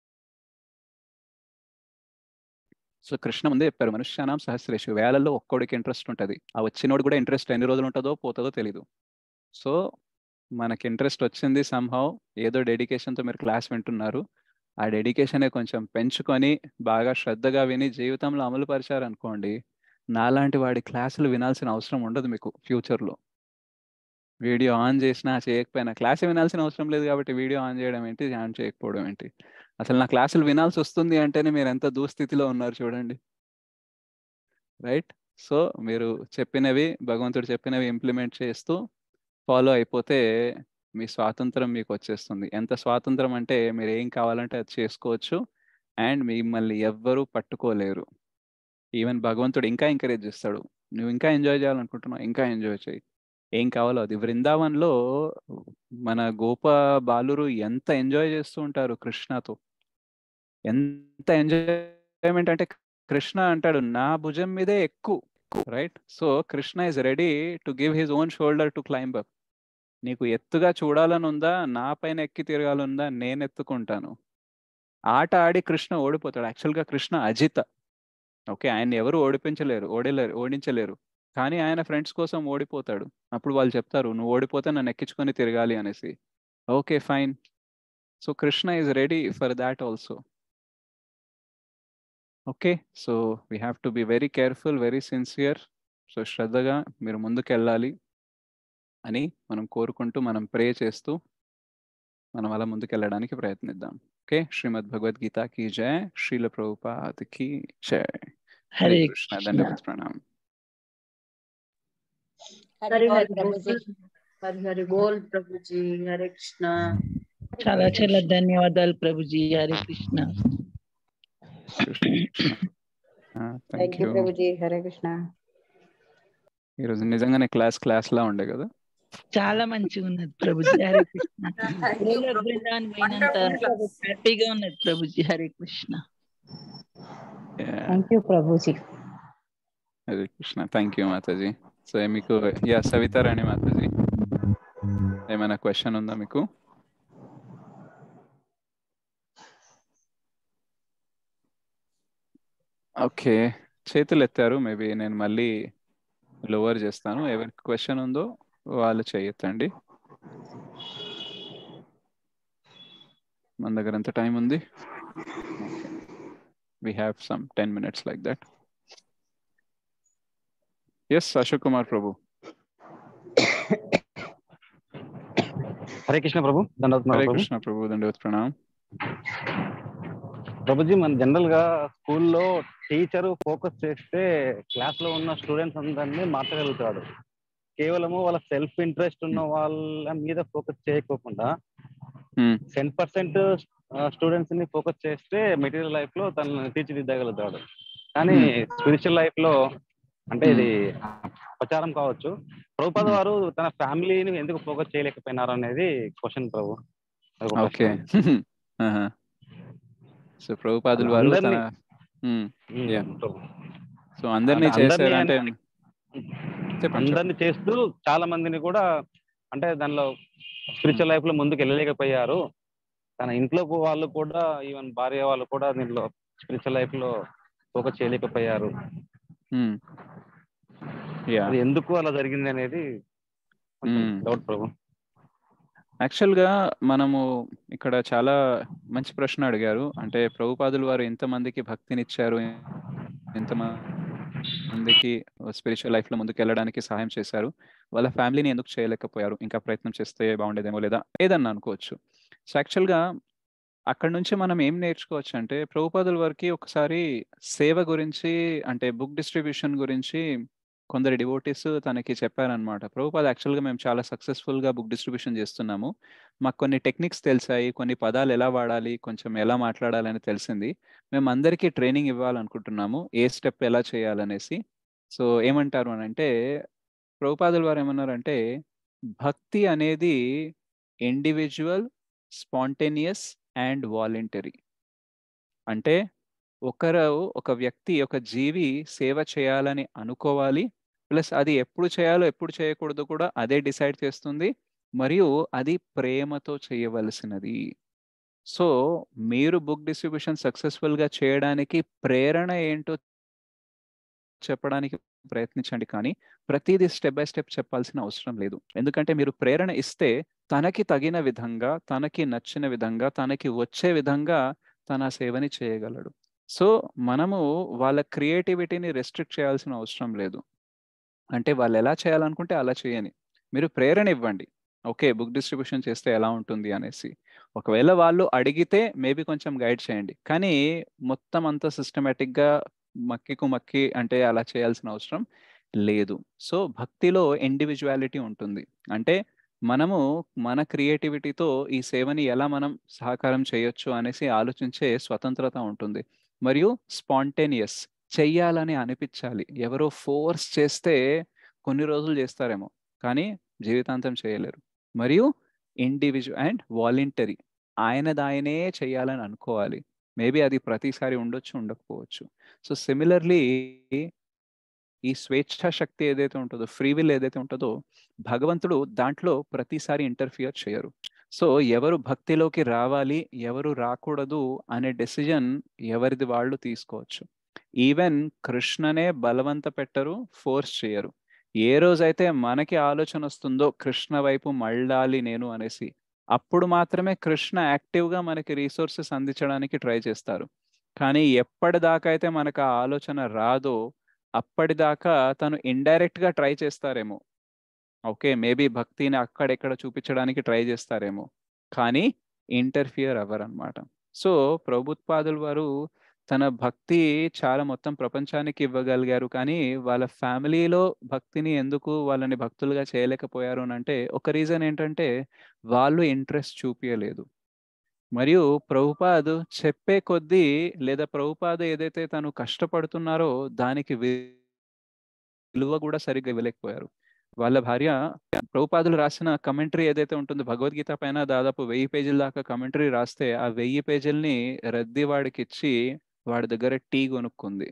సో కృష్ణ ముందే చెప్పారు మనుష్యానాం సహస్రేషు వేలల్లో ఒక్కోడికి ఇంట్రెస్ట్ ఉంటుంది ఆ వచ్చినోడు కూడా ఇంట్రెస్ట్ ఎన్ని రోజులు ఉంటుందో పోతుందో తెలీదు సో మనకి ఇంట్రెస్ట్ వచ్చింది సంహవ్ ఏదో డెడికేషన్తో మీరు క్లాస్ వింటున్నారు ఆ డెడికేషనే కొంచెం పెంచుకొని బాగా శ్రద్ధగా విని జీవితంలో అమలు పరిచారు అనుకోండి నాలాంటి వాడి క్లాసులు వినాల్సిన అవసరం ఉండదు మీకు ఫ్యూచర్లో వీడియో ఆన్ చేసినా చేయకపోయినా క్లాస్ వినాల్సిన అవసరం లేదు కాబట్టి వీడియో ఆన్ చేయడం ఏంటి ఆన్ చేయకపోవడం ఏంటి అసలు నా క్లాసులు వినాల్సి వస్తుంది అంటేనే మీరు ఎంత దుస్థితిలో ఉన్నారు చూడండి రైట్ సో మీరు చెప్పినవి భగవంతుడు చెప్పినవి ఇంప్లిమెంట్ చేస్తూ ఫాలో అయిపోతే మీ స్వాతంత్రం మీకు వచ్చేస్తుంది ఎంత స్వాతంత్రం అంటే మీరు ఏం కావాలంటే అది చేసుకోవచ్చు అండ్ మిమ్మల్ని ఎవ్వరూ పట్టుకోలేరు ఈవెన్ భగవంతుడు ఇంకా ఎంకరేజ్ చేస్తాడు నువ్వు ఇంకా ఎంజాయ్ చేయాలనుకుంటున్నావు ఇంకా ఎంజాయ్ చేయి ఏం కావాలో అది బృందావన్లో మన గోప బాలురు ఎంత ఎంజాయ్ చేస్తూ ఉంటారు కృష్ణతో ఎంత ఎంజాయ్మెంట్ అంటే కృష్ణ అంటాడు నా భుజం మీదే ఎక్కువ right so Krishna is ready to give his own shoulder to climb up నీకు ఎత్తుగా చూడాలని ఉందా నా పైన ఎక్కి తిరగాలనుందా నేను ఎత్తుకుంటాను ఆట ఆడి కృష్ణ ఓడిపోతాడు యాక్చువల్గా కృష్ణ అజిత ఓకే ఆయన ఎవరు ఓడిపించలేరు ఓడిలేరు ఓడించలేరు కానీ ఆయన ఫ్రెండ్స్ కోసం ఓడిపోతాడు అప్పుడు వాళ్ళు చెప్తారు నువ్వు ఓడిపోతే నన్ను ఎక్కించుకొని తిరగాలి అనేసి okay fine so Krishna is ready for that also okay so we have to be very careful very sincere so శ్రద్ధగా మీరు ముందుకు వెళ్ళాలి అని మనం కోరుకుంటూ మనం ప్రే చేస్తూ మనం అలా ముందుకు వెళ్ళడానికి ప్రయత్నిద్దాం ఓకే శ్రీమద్ భగవద్గీత की जय श्रील प्रभुपाद की जय
हरे
कृष्ण
कृष्ण।
धन्यवाद प्रणाम
हरि हरि बोल हरि हरि बोल प्रभु जी हरे कृष्ण
చాలా చాలా ధన్యవాదాలు Prabhuji Hare Krishna
thank
thank you
you
Prabhuji Hare Krishna
ఈరోజు నిజంగానే క్లాస్ క్లాస్ లా ఉండే కదా
చాలా మంచిగా ఉన్నది ప్రభుజీ హరే కృష్ణ గోలోక్ బృందావన్ పోయినంత హ్యాపీగా ఉన్నది ప్రభుజీ Hare Krishna
thank you Prabhuji
Hare Krishna thank you Mataji so మీకు యా సవితా రాణి మాతాజీ ఏమైనా క్వశ్చన్ ఉందా మీకు ఓకే చేతులు ఎత్తారు మేబీ నేను మళ్ళీ లోవర్ చేస్తాను ఎవరికి క్వశ్చన్ ఉందో వాళ్ళు చేయొద్దండి మన దగ్గర ఎంత టైం ఉంది we have some 10 minutes like that. Yes, Ashok Kumar Prabhu.
Hare Krishna Prabhu దండవత్
Hare Krishna Prabhu, Dandavat Pranam.
ప్రభుజీ మన జనరల్ గా స్కూల్లో టీచర్ ఫోకస్ చేస్తే క్లాస్ లో ఉన్న స్టూడెంట్స్ అందరినీ మార్చగలుగుతాడు కేవలము వాళ్ళ సెల్ఫ్ ఇంట్రెస్ట్ ఉన్న వాళ్ళ మీద ఫోకస్ చేయకోకుండా టెన్ పర్సెంట్ స్టూడెంట్స్ ని ఫోకస్ చేస్తే మెటీరియల్ లైఫ్ లో తనని తీర్చిదిద్దగలుగుతాడు కానీ స్పిరిచువల్ లైఫ్ లో అంటే ఇది ప్రచారం కావచ్చు ప్రభుపాద వారు తన ఫ్యామిలీని ఎందుకు ఫోకస్ చేయలేకపోయినారు అనేది క్వశ్చన్ ప్రభు అది ఒక
ఓకే
ప్రశ్న.
సో ప్రభుపాదుల వారు తన
అందరినీ-
Hmm,
Hmm,
yeah.
Prabhu.
So అందరినీ
అందరినీ
చేశారంటే
అని-
చెప్పండి
అందరినీ చేస్తూ చాలా మందిని కూడా అంటే దానిలో స్పిరిచువల్ లైఫ్ లో ముందుకు వెళ్ళలేకపోయారు తన ఇంట్లో వాళ్ళు కూడా ఈవెన్ భార్య వాళ్ళు కూడా దీనిలో స్పిరిచువల్ లైఫ్ లో ఫోకస్ చేయలేకపోయారు
యా
అది ఎందుకు అలా జరిగింది అనేది డౌట్ ప్రభు
యాక్చువల్గా మనము ఇక్కడ చాలా మంచి ప్రశ్న అడిగారు అంటే ప్రభుపాదుల వారు ఎంతమందికి భక్తినిచ్చారు ఎంతమందికి స్పిరిచువల్ లైఫ్లో ముందుకు వెళ్ళడానికి సహాయం చేశారు వాళ్ళ ఫ్యామిలీని ఎందుకు చేయలేకపోయారు ఇంకా ప్రయత్నం చేస్తే బాగుండేదేమో లేదా ఏదన్నా అనుకోవచ్చు సో యాక్చువల్గా అక్కడ నుంచి మనం ఏం నేర్చుకోవచ్చు అంటే ప్రభుపాదుల వారికి ఒకసారి సేవ గురించి అంటే బుక్ డిస్ట్రిబ్యూషన్ గురించి కొందరు డివోటీస్ తనకి చెప్పారనమాట ప్రభుపాద యాక్చువల్గా మేము చాలా సక్సెస్ఫుల్గా బుక్ డిస్ట్రిబ్యూషన్ చేస్తున్నాము మాకు కొన్ని టెక్నిక్స్ తెలిసాయి కొన్ని పదాలు ఎలా వాడాలి కొంచెం ఎలా మాట్లాడాలని తెలిసింది మేము అందరికీ ట్రైనింగ్ ఇవ్వాలనుకుంటున్నాము ఏ స్టెప్ ఎలా చేయాలనేసి సో ఏమంటారు అని అంటే ప్రభుపాదుల వారు ఏమన్నారంటే భక్తి అనేది ఇండివిజువల్ స్పాంటేనియస్ అండ్ వాలంటరీ అంటే ఒకరు ఒక వ్యక్తి ఒక జీవి సేవ చేయాలని అనుకోవాలి ప్లస్ అది ఎప్పుడు చేయాలో ఎప్పుడు చేయకూడదు కూడా అదే డిసైడ్ చేస్తుంది మరియు అది ప్రేమతో చేయవలసినది సో మీరు బుక్ డిస్ట్రిబ్యూషన్ సక్సెస్ఫుల్గా చేయడానికి ప్రేరణ ఏంటో చెప్పడానికి ప్రయత్నించండి కానీ ప్రతిదీ స్టెప్ బై స్టెప్ చెప్పాల్సిన అవసరం లేదు ఎందుకంటే మీరు ప్రేరణ ఇస్తే తనకి తగిన విధంగా తనకి నచ్చిన విధంగా తనకి వచ్చే విధంగా తన సేవని చేయగలడు సో మనము వాళ్ళ క్రియేటివిటీని రెస్ట్రిక్ట్ చేయాల్సిన అవసరం లేదు అంటే వాళ్ళు ఎలా చేయాలనుకుంటే అలా చేయని మీరు ప్రేరణ ఇవ్వండి ఓకే బుక్ డిస్ట్రిబ్యూషన్ చేస్తే ఎలా ఉంటుంది అనేసి ఒకవేళ వాళ్ళు అడిగితే మేబీ కొంచెం గైడ్ చేయండి కానీ మొత్తం అంతా సిస్టమేటిక్గా మక్కికు మక్కి అంటే అలా చేయాల్సిన అవసరం లేదు సో భక్తిలో ఇండివిజువాలిటీ ఉంటుంది అంటే మనము మన క్రియేటివిటీతో ఈ సేవని ఎలా మనం సహకారం చేయొచ్చు అనేసి ఆలోచించే స్వతంత్రత ఉంటుంది మరియు స్పాంటేనియస్ చెయ్యాలని అనిపించాలి ఎవరో ఫోర్స్ చేస్తే కొన్ని రోజులు చేస్తారేమో కానీ జీవితాంతం చేయలేరు మరియు ఇండివిజువల్ అండ్ వాలంటరీ ఆయనదాయనే చేయాలని అనుకోవాలి మేబీ అది ప్రతిసారి ఉండొచ్చు ఉండకపోవచ్చు సో సిమిలర్లీ ఈ స్వేచ్ఛా శక్తి ఏదైతే ఉంటుందో ఫ్రీ విల్ ఏదైతే ఉంటుందో భగవంతుడు దాంట్లో ప్రతిసారి ఇంటర్ఫియర్ చేయరు సో ఎవరు భక్తిలోకి రావాలి ఎవరు రాకూడదు అనే డెసిజన్ ఎవరిది వాళ్ళు తీసుకోవచ్చు ఈవెన్ కృష్ణనే బలవంత పెట్టరు ఫోర్స్ చేయరు ఏ రోజైతే మనకి ఆలోచన వస్తుందో కృష్ణ వైపు మళ్ళాలి నేను అనేసి అప్పుడు మాత్రమే కృష్ణ యాక్టివ్గా మనకి రీసోర్సెస్ అందించడానికి ట్రై చేస్తారు కానీ ఎప్పటిదాకా అయితే మనకు ఆ ఆలోచన రాదో అప్పటిదాకా తను ఇండైరెక్ట్గా ట్రై చేస్తారేమో ఓకే మేబీ భక్తిని అక్కడెక్కడ చూపించడానికి ట్రై చేస్తారేమో కానీ ఇంటర్ఫియర్ అవ్వరనమాట సో ప్రభుత్పాదుల వారు తన భక్తి చాలా మొత్తం ప్రపంచానికి ఇవ్వగలిగారు కానీ వాళ్ళ ఫ్యామిలీలో భక్తిని ఎందుకు వాళ్ళని భక్తులుగా చేయలేకపోయారు అని అంటే ఒక రీజన్ ఏంటంటే వాళ్ళు ఇంట్రెస్ట్ చూపించలేదు మరియు ప్రభుపాద్ చెప్పే కొద్దీ లేదా ప్రభుపాద ఏదైతే తను కష్టపడుతున్నారో దానికి విలువ కూడా సరిగ్గా ఇవ్వలేకపోయారు వాళ్ళ భార్య ప్రభుపాదులు రాసిన కమెంటరీ ఏదైతే ఉంటుందో భగవద్గీత పైన దాదాపు వెయ్యి పేజీల దాకా కమెంటరీ రాస్తే ఆ వెయ్యి పేజీలని రద్దీ వాడికి ఇచ్చి వాడి దగ్గర టీ కొనుక్కుంది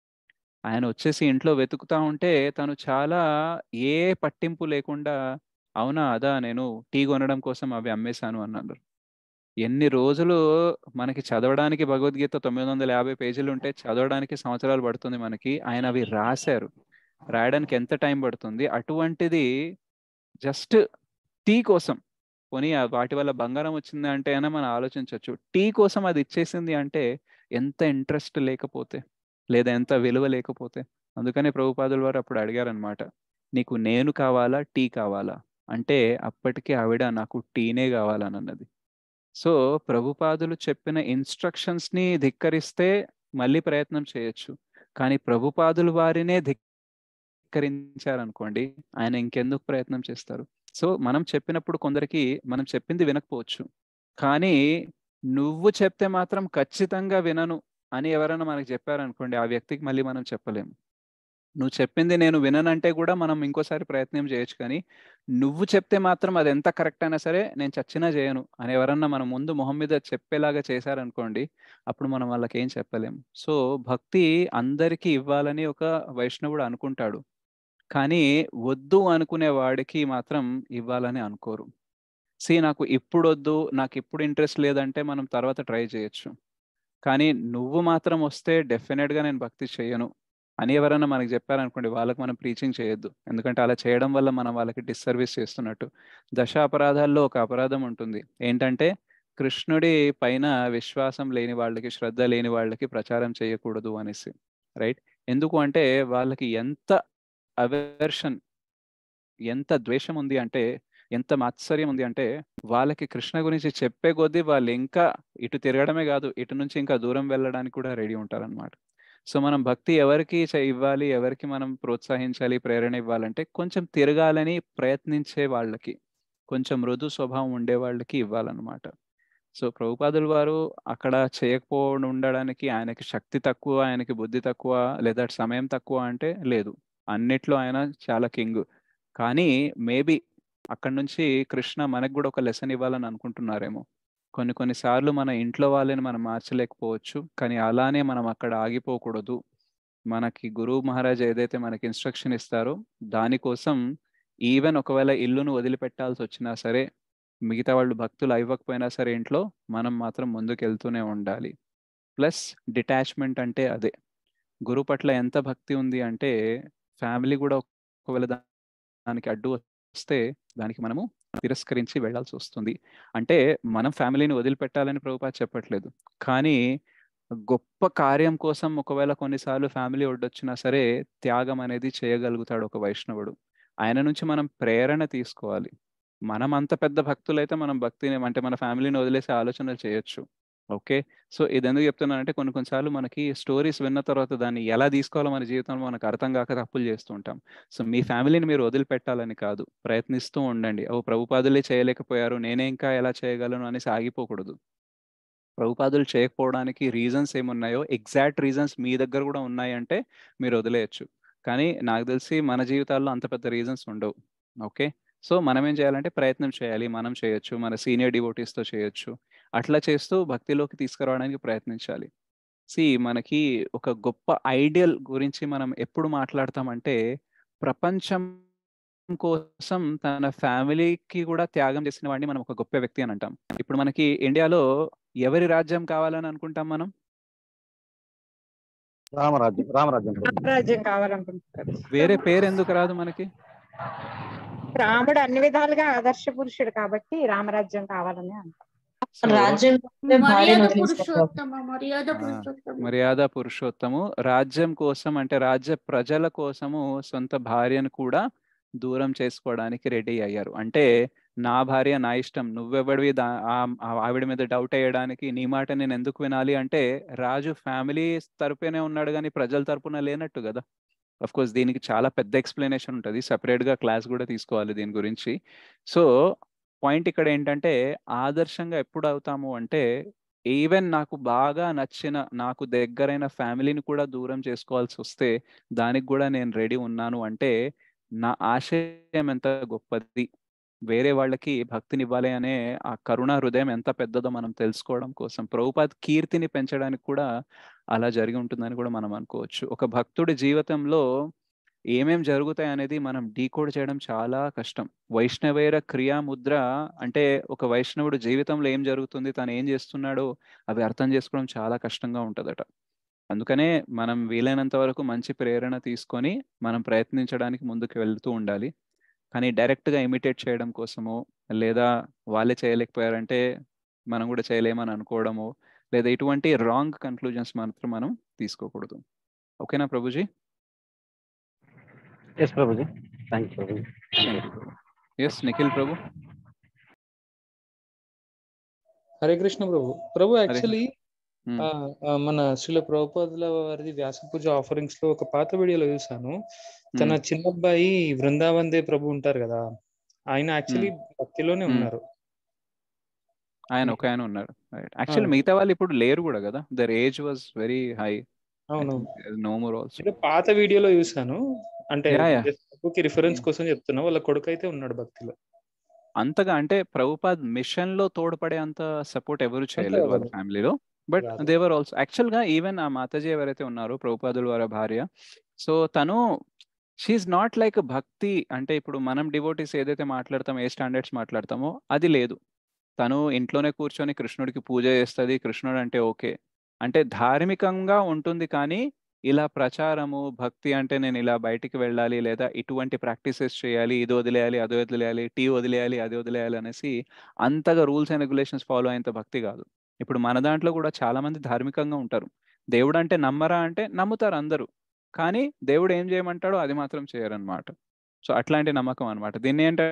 ఆయన వచ్చేసి ఇంట్లో వెతుకుతా ఉంటే తను చాలా ఏ పట్టింపు లేకుండా అవునా అదా నేను టీ కొనడం కోసం అవి అమ్మేశాను అన్నారు ఎన్ని రోజులు మనకి చదవడానికి భగవద్గీత తొమ్మిది వందల యాభై పేజీలు ఉంటే చదవడానికి సంవత్సరాలు పడుతుంది మనకి ఆయన అవి రాశారు రాయడానికి ఎంత టైం పడుతుంది అటువంటిది జస్ట్ టీ కోసం పోనీ ఆ వాటి వల్ల బంగారం వచ్చింది అంటే అయినా మనం ఆలోచించవచ్చు టీ కోసం అది ఇచ్చేసింది అంటే ఎంత ఇంట్రెస్ట్ లేకపోతే లేదా ఎంత విలువ లేకపోతే అందుకనే ప్రభుపాదుల వారు అప్పుడు అడిగారనమాట నీకు నేను కావాలా టీ కావాలా అంటే అప్పటికి ఆవిడ నాకు టీనే కావాలని అన్నది సో ప్రభుపాదులు చెప్పిన ఇన్స్ట్రక్షన్స్ ని ధిక్కరిస్తే మళ్ళీ ప్రయత్నం చేయొచ్చు కానీ ప్రభుపాదులు వారినే ధిక్కరించారనుకోండి ఆయన ఇంకెందుకు ప్రయత్నం చేస్తారు సో మనం చెప్పినప్పుడు కొందరికి మనం చెప్పింది వినకపోవచ్చు కానీ నువ్వు చెప్తే మాత్రం ఖచ్చితంగా వినను అని ఎవరైనా మనకు చెప్పారనుకోండి ఆ వ్యక్తికి మళ్ళీ మనం చెప్పలేము నువ్వు చెప్పింది నేను విననంటే కూడా మనం ఇంకోసారి ప్రయత్నం చేయొచ్చు కానీ నువ్వు చెప్తే మాత్రం అది ఎంత కరెక్ట్ అయినా సరే నేను చచ్చినా చేయను అని ఎవరన్నా మనం ముందు మొహం మీద చెప్పేలాగా చేశారనుకోండి అప్పుడు మనం వాళ్ళకి ఏం చెప్పలేము సో భక్తి అందరికీ ఇవ్వాలని ఒక వైష్ణవుడు అనుకుంటాడు కానీ వద్దు అనుకునే వాడికి మాత్రం ఇవ్వాలని అనుకోరు సి నాకు ఇప్పుడు వద్దు నాకు ఇప్పుడు ఇంట్రెస్ట్ లేదంటే మనం తర్వాత ట్రై చేయొచ్చు కానీ నువ్వు మాత్రం వస్తే డెఫినెట్గా నేను భక్తి చేయను అని ఎవరైనా మనకి చెప్పారనుకోండి వాళ్ళకి మనం ప్రీచింగ్ చేయొద్దు ఎందుకంటే అలా చేయడం వల్ల మనం వాళ్ళకి డిస్సర్వీస్ చేస్తున్నట్టు దశ అపరాధాల్లో ఒక అపరాధం ఉంటుంది ఏంటంటే కృష్ణుడి పైన విశ్వాసం లేని వాళ్ళకి శ్రద్ధ లేని వాళ్ళకి ప్రచారం చేయకూడదు అనేసి రైట్ ఎందుకు అంటే వాళ్ళకి ఎంత అవర్షన్ ఎంత ద్వేషం ఉంది అంటే ఎంత మాత్సర్యం ఉంది అంటే వాళ్ళకి కృష్ణ గురించి చెప్పే కొద్దీ వాళ్ళు ఇంకా ఇటు తిరగడమే కాదు ఇటు నుంచి ఇంకా దూరం వెళ్ళడానికి కూడా రెడీ ఉంటారనమాట సో మనం భక్తి ఎవరికి ఇవ్వాలి ఎవరికి మనం ప్రోత్సహించాలి ప్రేరణ ఇవ్వాలంటే కొంచెం తిరగాలని ప్రయత్నించే వాళ్ళకి కొంచెం మృదు స్వభావం ఉండే వాళ్ళకి ఇవ్వాలన్నమాట సో ప్రభుపాదుల వారు అక్కడ చేయకపోవడం ఉండడానికి ఆయనకి శక్తి తక్కువ ఆయనకి బుద్ధి తక్కువ లేదా సమయం తక్కువ అంటే లేదు అన్నిట్లో ఆయన చాలా కింగ్ కానీ మేబీ అక్కడ నుంచి కృష్ణ మనకు కూడా ఒక లెసన్ ఇవ్వాలని అనుకుంటున్నారేమో కొన్ని కొన్నిసార్లు మన ఇంట్లో వాళ్ళని మనం మార్చలేకపోవచ్చు కానీ అలానే మనం అక్కడ ఆగిపోకూడదు మనకి గురువు మహారాజ్ ఏదైతే మనకి ఇన్స్ట్రక్షన్ ఇస్తారో దానికోసం ఈవెన్ ఒకవేళ ఇల్లును వదిలిపెట్టాల్సి వచ్చినా సరే మిగతా వాళ్ళు భక్తులు ఇవ్వకపోయినా సరే ఇంట్లో మనం మాత్రం ముందుకు వెళ్తూనే ఉండాలి ప్లస్ డిటాచ్మెంట్ అంటే అదే గురువు పట్ల ఎంత భక్తి ఉంది అంటే ఫ్యామిలీ కూడా ఒకవేళ దానికి అడ్డు వస్తే దానికి మనము తిరస్కరించి వెళ్లాల్సి వస్తుంది అంటే మనం ఫ్యామిలీని వదిలిపెట్టాలని ప్రభుపాద్ చెప్పట్లేదు కానీ గొప్ప కార్యం కోసం ఒకవేళ కొన్నిసార్లు ఫ్యామిలీ ఒడ్డొచ్చినా సరే త్యాగం అనేది చేయగలుగుతాడు ఒక వైష్ణవుడు ఆయన నుంచి మనం ప్రేరణ తీసుకోవాలి మనం అంత పెద్ద భక్తులైతే మనం భక్తిని అంటే మన ఫ్యామిలీని వదిలేసే ఆలోచనలు చేయొచ్చు ఓకే సో ఇది ఎందుకు చెప్తున్నానంటే కొన్ని కొన్నిసార్లు మనకి స్టోరీస్ విన్న తర్వాత దాన్ని ఎలా తీసుకోవాలో మన జీవితంలో మనకు అర్థం కాక తప్పులు చేస్తూ ఉంటాం సో మీ ఫ్యామిలీని మీరు వదిలిపెట్టాలని కాదు ప్రయత్నిస్తూ ఉండండి ఓ ప్రభుపాదులే చేయలేకపోయారు నేనే ఇంకా ఎలా చేయగలను అనేసి ఆగిపోకూడదు ప్రభుపాదులు చేయకపోవడానికి రీజన్స్ ఏమున్నాయో ఎగ్జాక్ట్ రీజన్స్ మీ దగ్గర కూడా ఉన్నాయంటే మీరు వదిలేయచ్చు కానీ నాకు తెలిసి మన జీవితాల్లో అంత పెద్ద రీజన్స్ ఉండవు ఓకే సో మనం ఏం చేయాలంటే ప్రయత్నం చేయాలి మనం చేయొచ్చు మన సీనియర్ డివోటీస్తో చేయొచ్చు అట్లా చేస్తూ భక్తిలోకి తీసుకురావడానికి ప్రయత్నించాలి సి మనకి ఒక గొప్ప ఐడియల్ గురించి మనం ఎప్పుడు మాట్లాడతామంటే ప్రపంచం కోసం తన ఫ్యామిలీకి కూడా త్యాగం చేసిన వాడిని మనం ఒక గొప్ప వ్యక్తి అని అంటాం ఇప్పుడు మనకి ఇండియాలో ఎవరి రాజ్యం కావాలని అనుకుంటాం మనం
రామరాజ్యం రామరాజ్యం
రాజ్యం కావాలనుకుంటున్నారు
వేరే పేరు ఎందుకు రాదు మనకి
రాముడు అన్ని విధాలుగా ఆదర్శ పురుషుడు కాబట్టి రామరాజ్యం కావాలని అంటాం
రాజ్యం మర్యాద
భార్యను
పురుషోత్తమ మర్యాద పురుషోత్తమ
మర్యాద పురుషోత్తము రాజ్యం కోసం అంటే రాజ్య ప్రజల కోసము సొంత భార్యను కూడా దూరం చేసుకోవడానికి రెడీ అయ్యారు అంటే నా భార్య నా ఇష్టం నువ్వెవడివి దా ఆ- ఆ ఆవిడ మీద డౌట్ వేయడానికి నీ మాట నేను ఎందుకు వినాలి అంటే రాజు ఫ్యామిలీ తరపునే ఉన్నాడు కానీ ప్రజల తరపున లేనట్టు కదా అఫ్ కోర్స్ దీనికి చాలా పెద్ద ఎక్స్ప్లెనేషన్ ఉంటుంది separate గా క్లాస్ కూడా తీసుకోవాలి దీని గురించి సో పాయింట్ ఇక్కడ ఏంటంటే ఆదర్శంగా ఎప్పుడు అవుతాము అంటే ఈవెన్ నాకు బాగా నచ్చిన నాకు దగ్గరైన ఫ్యామిలీని కూడా దూరం చేసుకోవాల్సి వస్తే దానికి కూడా నేను రెడీ ఉన్నాను అంటే నా ఆశయం ఎంత గొప్పది వేరే వాళ్ళకి భక్తిని ఇవ్వాలి అనే ఆ కరుణా హృదయం ఎంత పెద్దదో మనం తెలుసుకోవడం కోసం ప్రభుపాద్ కీర్తిని పెంచడానికి కూడా అలా జరిగి ఉంటుందని కూడా మనం అనుకోవచ్చు ఒక భక్తుడి జీవితంలో ఏమేం జరుగుతాయి అనేది మనం డీకోడ్ చేయడం చాలా కష్టం వైష్ణవేర క్రియా ముద్ర అంటే ఒక వైష్ణవుడు జీవితంలో ఏం జరుగుతుంది తను ఏం చేస్తున్నాడో అవి అర్థం చేసుకోవడం చాలా కష్టంగా ఉంటుందట అందుకనే మనం వీలైనంత వరకు మంచి ప్రేరణ తీసుకొని మనం ప్రయత్నించడానికి ముందుకు వెళ్తూ ఉండాలి కానీ డైరెక్ట్గా ఇమిటేట్ చేయడం కోసమో లేదా వాళ్ళే చేయలేకపోయారంటే మనం కూడా చేయలేమని అనుకోవడము లేదా ఇటువంటి రాంగ్ కన్క్లూజన్స్ మాత్రం మనం తీసుకోకూడదు ఓకేనా Prabhuji
yes Prabhuji thank you Prabhuji
yes Nikhil Prabhu
Hare Krishna Prabhu Prabhu
Hare
actually
hmm.
మన శ్రీల ప్రభుపాదుల వారిది వ్యాస పూజ ఆఫరింగ్స్ లో ఒక పాత వీడియోలో చూసాను తన
మ్మ్.
చిన్న అబ్బాయి బృందావన్ దే ప్రభు ఉంటారు కదా ఆయన యాక్చువల్లీ
మ్మ్.
భక్తిలోనే
మ్మ్.
ఉన్నారు
ఆయన ఒక ఆయన ఉన్నారు యాక్చువల్లీ
అవును.
మిగతా వాళ్ళు ఇప్పుడు లేరు కూడా కదా their age was very high
అవును
నో మోర్ ఆల్సో
ఏదో పాత వీడియోలో చూసాను అంటే
యా యా
just ప్రభుకి రిఫరెన్స్ కోసం చెప్తున్నా వాళ్ళ కొడుకు అయితే ఉన్నాడు భక్తిలో
అంతగా అంటే ప్రభుపాద్ మిషన్ లో తోడ్పడే అంత సపోర్ట్ ఎవరు చేయలేదు వాళ్ళ
అవ్వదు.
ఫ్యామిలీలో బట్
రాదు.
దేవర్ ఆల్సో యాక్చువల్ గా ఈవెన్ ఆ మాతాజీ ఎవరైతే ఉన్నారో ప్రభుపాదుల వారి భార్య సో తను షీఈ్ నాట్ లైక్ భక్తి అంటే ఇప్పుడు మనం డివోటీస్ ఏదైతే మాట్లాడతామో ఏ స్టాండర్డ్స్ మాట్లాడతామో అది లేదు తను ఇంట్లోనే కూర్చొని కృష్ణుడికి పూజ చేస్తుంది కృష్ణుడు అంటే ఓకే అంటే ధార్మికంగా ఉంటుంది కానీ ఇలా ప్రచారము భక్తి అంటే నేను ఇలా బయటికి వెళ్ళాలి లేదా ఇటువంటి ప్రాక్టీసెస్ చేయాలి ఇది వదిలేయాలి అది వదిలేయాలి టీ వదిలేయాలి అది వదిలేయాలి అనేసి అంతగా రూల్స్ అండ్ రెగ్యులేషన్స్ ఫాలో అయ్యేంత భక్తి కాదు ఇప్పుడు మన దాంట్లో కూడా చాలా మంది ధార్మికంగా ఉంటారు దేవుడు అంటే నమ్మరా అంటే నమ్ముతారు అందరూ కానీ దేవుడు ఏం చేయమంటాడో అది మాత్రం చేయరన్నమాట సో అట్లాంటి నమ్మకం అన్నమాట దీన్ని ఏంటంటే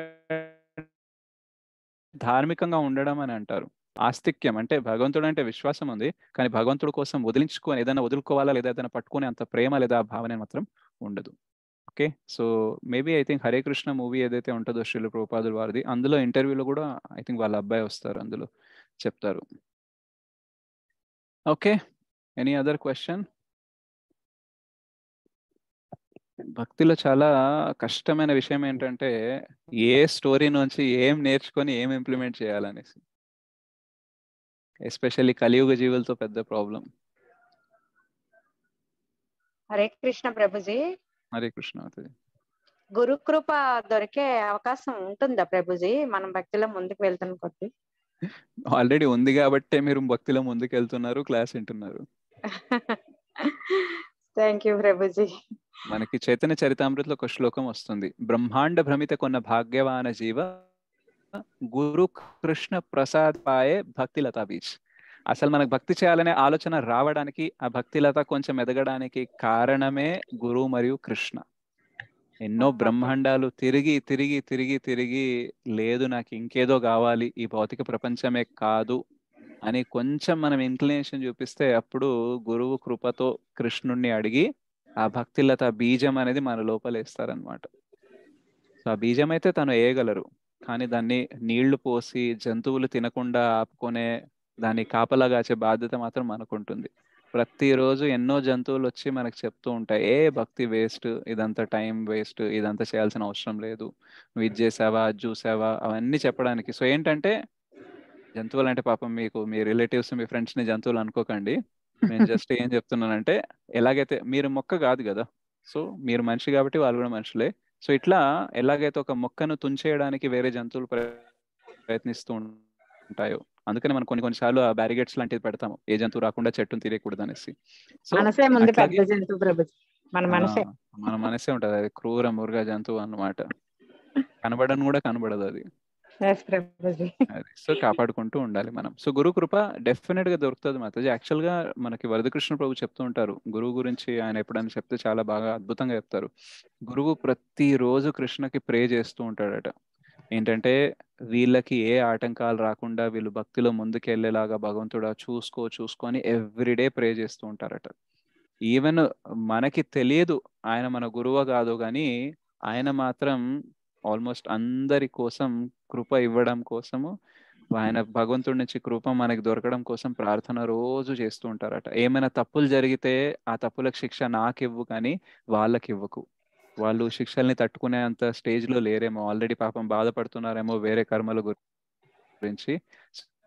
ధార్మికంగా ఉండడం అని అంటారు ఆస్తిక్యం అంటే భగవంతుడు అంటే విశ్వాసం ఉంది కానీ భగవంతుడి కోసం వదిలించుకొని ఏదైనా వదులుకోవాలా లేదా ఏదైనా పట్టుకొని అంత ప్రేమ లేదా ఆ భావన మాత్రం ఉండదు okay so maybe I think Hare Krishna movie ఏదైతే ఉంటుందో శ్రీల ప్రభుపాదుల వారిది అందులో ఇంటర్వ్యూలో కూడా ఐ థింక్ వాళ్ళ అబ్బాయి వస్తారు అందులో చెప్తారు ఓకే ఎనీ అదర్ క్వశ్చన్ భక్తిలో చాలా కష్టమైన విషయం ఏంటంటే ఏ స్టోరీ నుంచి ఏం నేర్చుకొని ఏం ఇంప్లిమెంట్ చేయాలనేసి ఎస్పెషల్లీ కలియుగ జీవులతో పెద్ద ప్రాబ్లం
హరే కృష్ణ ప్రభుజీ
హరే కృష్ణ అవుతుంది
గురు కృప దొరికే అవకాశం ఉంటుందా ప్రభుజీ మనం భక్తిలో ముందుకు వెళ్తున్న కొద్ది
ఆల్రెడీ ఉంది కాబట్టే మీరు భక్తిలో ముందుకు వెళ్తున్నారు క్లాస్ వింటున్నారు
థ్యాంక్ యూ ప్రభుజీ
మనకి చైతన్య చరితామృతలో ఒక శ్లోకం వస్తుంది బ్రహ్మాండ భ్రమిత కొన్న భాగ్యవాన జీవ గురు కృష్ణ ప్రసాద్ పాయే భక్తిలత బీచ్ అసలు మనకు భక్తి చేయాలనే ఆలోచన రావడానికి ఆ భక్తిలత కొంచెం ఎదగడానికి కారణమే గురువు మరియు కృష్ణ ఎన్నో బ్రహ్మాండాలు తిరిగి తిరిగి తిరిగి తిరిగి లేదు నాకు ఇంకేదో కావాలి ఈ భౌతిక ప్రపంచమే కాదు అని కొంచెం మనం ఇంక్లినేషన్ చూపిస్తే అప్పుడు గురువు కృపతో కృష్ణుణ్ణి అడిగి ఆ భక్తిలత బీజం అనేది మన లోపల వేస్తారనమాట సో ఆ బీజం అయితే తను వేయగలరు కానీ దాన్ని నీళ్లు పోసి జంతువులు తినకుండా ఆపుకునే దాన్ని కాపలా కాచే బాధ్యత మాత్రం మనకుంటుంది ప్రతిరోజు ఎన్నో జంతువులు వచ్చి మనకు చెప్తూ ఉంటాయి ఏ భక్తి వేస్ట్ ఇదంతా టైం వేస్ట్ ఇదంతా చేయాల్సిన అవసరం లేదు నువ్వు ఇది చేసావా అది చూసావా అవన్నీ చెప్పడానికి సో ఏంటంటే జంతువులు అంటే పాపం మీకు మీ రిలేటివ్స్ మీ ఫ్రెండ్స్ ని జంతువులు అనుకోకండి నేను జస్ట్ ఏం చెప్తున్నానంటే ఎలాగైతే మీరు మొక్క కాదు కదా సో మీరు మనిషి కాబట్టి వాళ్ళు కూడా మనుషులే సో ఇట్లా ఎలాగైతే ఒక మొక్కను తుంచేయడానికి వేరే జంతువులు ప్రయత్నిస్తూ ఉంటాయో అందుకని మనం కొన్ని కొన్నిసార్లు ఆ బ్యారిగేట్స్ లాంటివి పెడతాము ఏ జంతువు రాకుండా చెట్టును తీరేయకూడదు అనేసి సో
మనసే ముందు
అట్లాగే
పెద్ద జంతువు ప్రభుజీ మన మనసే
ఆ, మన మనసే ఉంటది అది క్రూర మురుగ జంతువు అన్నమాట కనబడను కూడా కనబడదు అది
ఎస్ ప్రభుజీ
అది సో కాపాడుకుంటూ ఉండాలి మనం సో గురు కృప డెఫినెట్ గా దొరుకుతుంది మాతాజీ యాక్చువల్ గా మనకి వరదకృష్ణ ప్రభు చెప్తూ ఉంటారు గురువు గురించి ఆయన ఎప్పుడైనా చెప్తే చాలా బాగా అద్భుతంగా చెప్తారు గురువు ప్రతి రోజు కృష్ణకి ప్రే చేస్తూ ఉంటాడట ఏంటంటే వీళ్ళకి ఏ ఆటంకాలు రాకుండా వీళ్ళు భక్తిలో ముందుకు వెళ్ళేలాగా భగవంతుడా చూసుకో చూసుకొని ఎవ్రీడే ప్రే చేస్తూ ఉంటారట ఈవెన్ మనకి తెలియదు ఆయన మన గురువు కాదు కానీ ఆయన మాత్రం ఆల్మోస్ట్ అందరి కోసం కృప ఇవ్వడం కోసము ఆయన భగవంతుడి నుంచి కృప మనకి దొరకడం కోసం ప్రార్థన రోజు చేస్తూ ఉంటారట ఏమైనా తప్పులు జరిగితే ఆ తప్పులకు శిక్ష నాకు ఇవ్వు కానీ వాళ్ళకి ఇవ్వకు వాళ్ళు శిక్షల్ని తట్టుకునే అంత స్టేజ్ లో లేరేమో ఆల్రెడీ పాపం బాధపడుతున్నారేమో వేరే కర్మల గురించి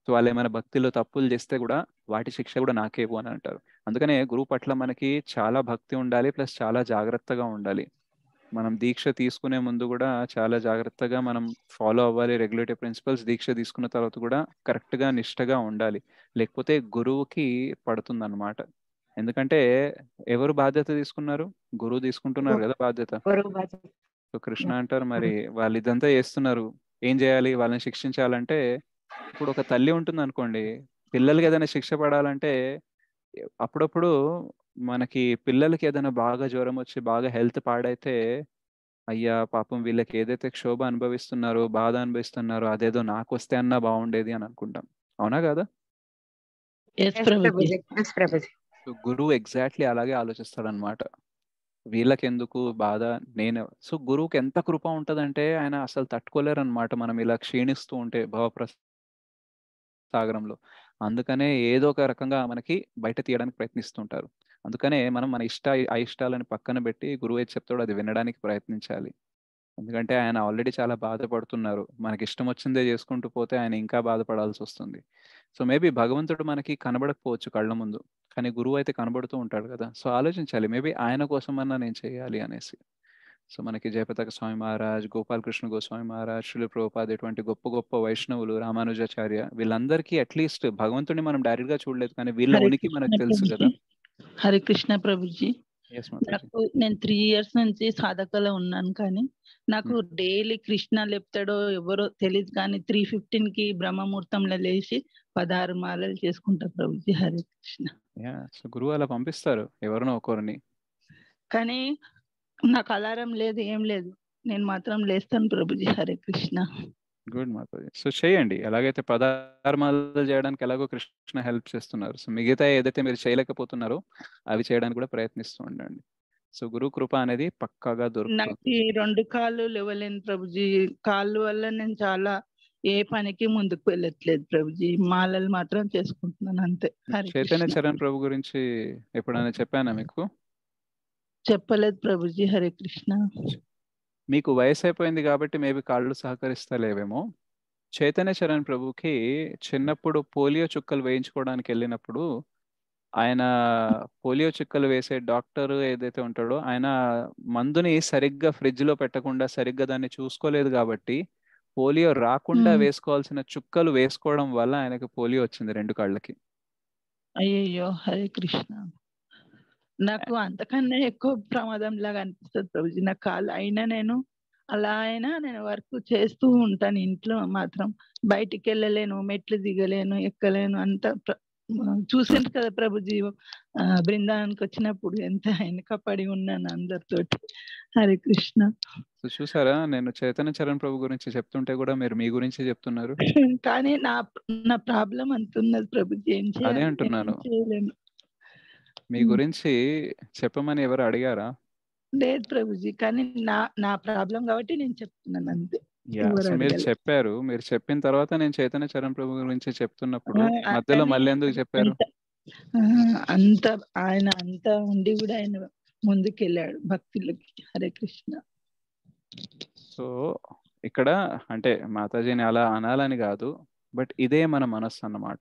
సో వాళ్ళు ఏమైనా భక్తిలో తప్పులు చేస్తే కూడా వాటి శిక్ష కూడా నాకే ఇవ్వు అని అంటారు అందుకనే గురువు పట్ల మనకి చాలా భక్తి ఉండాలి ప్లస్ చాలా జాగ్రత్తగా ఉండాలి మనం దీక్ష తీసుకునే ముందు కూడా చాలా జాగ్రత్తగా మనం ఫాలో అవ్వాలి రెగ్యులేటరీ ప్రిన్సిపల్స్ దీక్ష తీసుకున్న తర్వాత కూడా కరెక్ట్గా నిష్టగా ఉండాలి లేకపోతే గురువుకి పడుతుంది అనమాట ఎందుకంటే ఎవరు బాధ్యత తీసుకున్నారు గురువు తీసుకుంటున్నారు కదా బాధ్యత సో కృష్ణ అంటారు మరి వాళ్ళు ఇదంతా చేస్తున్నారు ఏం చేయాలి వాళ్ళని శిక్షించాలంటే ఇప్పుడు ఒక తల్లి ఉంటుంది అనుకోండి పిల్లలకి ఏదైనా శిక్ష పడాలంటే అప్పుడప్పుడు మనకి పిల్లలకి ఏదైనా బాగా జ్వరం వచ్చి బాగా హెల్త్ పాడైతే అయ్యా పాపం వీళ్ళకి ఏదైతే క్షోభ అనుభవిస్తున్నారో బాధ అనుభవిస్తున్నారో అదేదో నాకు వస్తే అన్నా బాగుండేది అని అనుకుంటాం అవునా కదా సో గురువు ఎగ్జాక్ట్లీ అలాగే ఆలోచిస్తాడు అనమాట వీళ్ళకెందుకు బాధ నేను సో గురువుకి ఎంత కృప ఉంటదంటే ఆయన అసలు తట్టుకోలేరు అనమాట మనం ఇలా క్షీణిస్తూ ఉంటే భవప్రస సాగరంలో అందుకనే ఏదో ఒక రకంగా మనకి బయట తీయడానికి ప్రయత్నిస్తుంటారు అందుకనే మనం మన ఇష్ట అయిష్టాలని పక్కన పెట్టి గురువు ఏది చెప్తాడో అది వినడానికి ప్రయత్నించాలి ఎందుకంటే ఆయన ఆల్రెడీ చాలా బాధపడుతున్నారు మనకి ఇష్టం వచ్చిందే చేసుకుంటూ పోతే ఆయన ఇంకా బాధపడాల్సి వస్తుంది సో మేబీ భగవంతుడు మనకి కనబడకపోవచ్చు కళ్ళ ముందు కానీ గురువు అయితే కనబడుతూ ఉంటాడు కదా సో ఆలోచించాలి మేబీ ఆయన కోసమన్నా నేను చేయాలి అనేసి సో మనకి జయపతాక స్వామి మహారాజ్ గోపాలకృష్ణ గోస్వామి మహారాజ్ శిల ప్రభుపాద్ ఇటువంటి గొప్ప గొప్ప వైష్ణవులు రామానుజాచార్య వీళ్ళందరికీ అట్లీస్ట్ భగవంతుడిని మనం డైరెక్ట్ గా చూడలేదు కానీ వీళ్ళ
హరే
ఉనికి మనకు
కృష్ణ
తెలుసు కదా
ప్రభుజీ హరే కృష్ణ ప్రభుజీ
ఎస్ మాతాజీ
నాకు నేను త్రీ ఇయర్స్ నుంచి సాధకలో ఉన్నాను కానీ నాకు డైలీ కృష్ణ లేపుతాడో ఎవరో తెలియదు కానీ త్రీ ఫిఫ్టీన్ కి బ్రహ్మముహూర్తంలో లేచి పదహారు మాలలు చేసుకుంటా ప్రభుజీ హరే కృష్ణ
యా సో గురువు అలా పంపిస్తారు ఎవరినో ఒకరిని
కానీ నాకు అలారం లేదు ఏం లేదు నేను మాత్రం లేస్తాను ప్రభుజీ హరే కృష్ణ
గుడ్ మాతాజీ సో చేయండి ఎలాగైతే పదహారు మాలలు చేయడానికి ఎలాగో కృష్ణ హెల్ప్ చేస్తున్నారు సో మిగతా ఏదైతే మీరు చేయలేకపోతున్నారో అవి చేయడానికి కూడా ప్రయత్నిస్తూ ఉండండి సో గురు కృప అనేది పక్కాగా
నాకు
దొరుకుతుంది
ఈ రెండు కాళ్ళు లేవలేను ప్రభుజీ కాళ్ళు వల్ల నేను చాలా ఏ పనికి ముందుకు వెళ్ళట్లేదు ప్రభుజీ మాలలు మాత్రం చేసుకుంటున్నాను అంతే హరే
చైతన్య
కృష్ణ
చరణ్ ప్రభు గురించి ఎప్పుడైనా చెప్పానా మీకు
చెప్పలేదు ప్రభుజీ హరే కృష్ణ
మీకు వయసు అయిపోయింది కాబట్టి మేబీ కాళ్ళు సహకరిస్తలేవేమో చైతన్య చరణ్ ప్రభుకి చిన్నప్పుడు పోలియో చుక్కలు వేయించుకోవడానికి వెళ్ళినప్పుడు ఆయన పోలియో చుక్కలు వేసే డాక్టర్ ఏదైతే ఉంటాడో ఆయన మందుని సరిగ్గా ఫ్రిడ్జ్ లో పెట్టకుండా సరిగ్గా దాన్ని చూసుకోలేదు కాబట్టి పోలియో రాకుండా
మ్మ్.
వేసుకోవాల్సిన చుక్కలు వేసుకోవడం వల్ల ఆయనకు పోలియో వచ్చింది రెండు కాళ్ళకి
అయ్యయ్యో హరే కృష్ణ నాకు అంతకన్నా ఎక్కువ ప్రమాదం లాగా అనిపిస్తుంది ప్రభుజీ నా కాలు అయినా నేను అలా అయినా నేను వర్క్ చేస్తూ ఉంటాను ఇంట్లో మాత్రం బయటికి వెళ్ళలేను మెట్లు దిగలేను ఎక్కలేను అంత ప్ర- చూసాను కదా ప్రభుజీ ఆ, బృందావనానికి వచ్చినప్పుడు ఎంత వెనక పడి ఉన్నాను అందరితోటి హరే కృష్ణ
సో చూసారా నేను చైతన్య చరణ్ ప్రభు గురించి చెప్తుంటే కూడా మీరు మీ గురించి చెప్తున్నారు
కానీ నా నా ప్రాబ్లం అంత ఉన్నది ప్రభుజీ ఏం
అదే
చేయాలి
అంటున్నాను
ఏం చేయలేను
మీ
మ్మ్.
గురించి చెప్పమని ఎవరు అడిగారా
లేదు ప్రభుజీ కానీ నా నా ప్రాబ్లం కాబట్టి నేను చెప్తున్నాను అంతే
యా
ఎవరు
సో మీరు
అడగలేదు
చెప్పారు మీరు చెప్పిన తర్వాత నేను చైతన్య చరణ్ ప్రభు గురించి చెప్తున్నప్పుడు
ఆ,
మధ్యలో
కానీ
మళ్ళీ ఎందుకు చెప్పారు
అంత ఆ, అంత ఆయన అంత ఉండి కూడా ఆయన ముందుకెళ్ళాడు భక్తులకి హరే కృష్ణ
సో ఇక్కడ అంటే మాతాజీని అలా అనాలని కాదు బట్ ఇదే మన మనస్సు అన్నమాట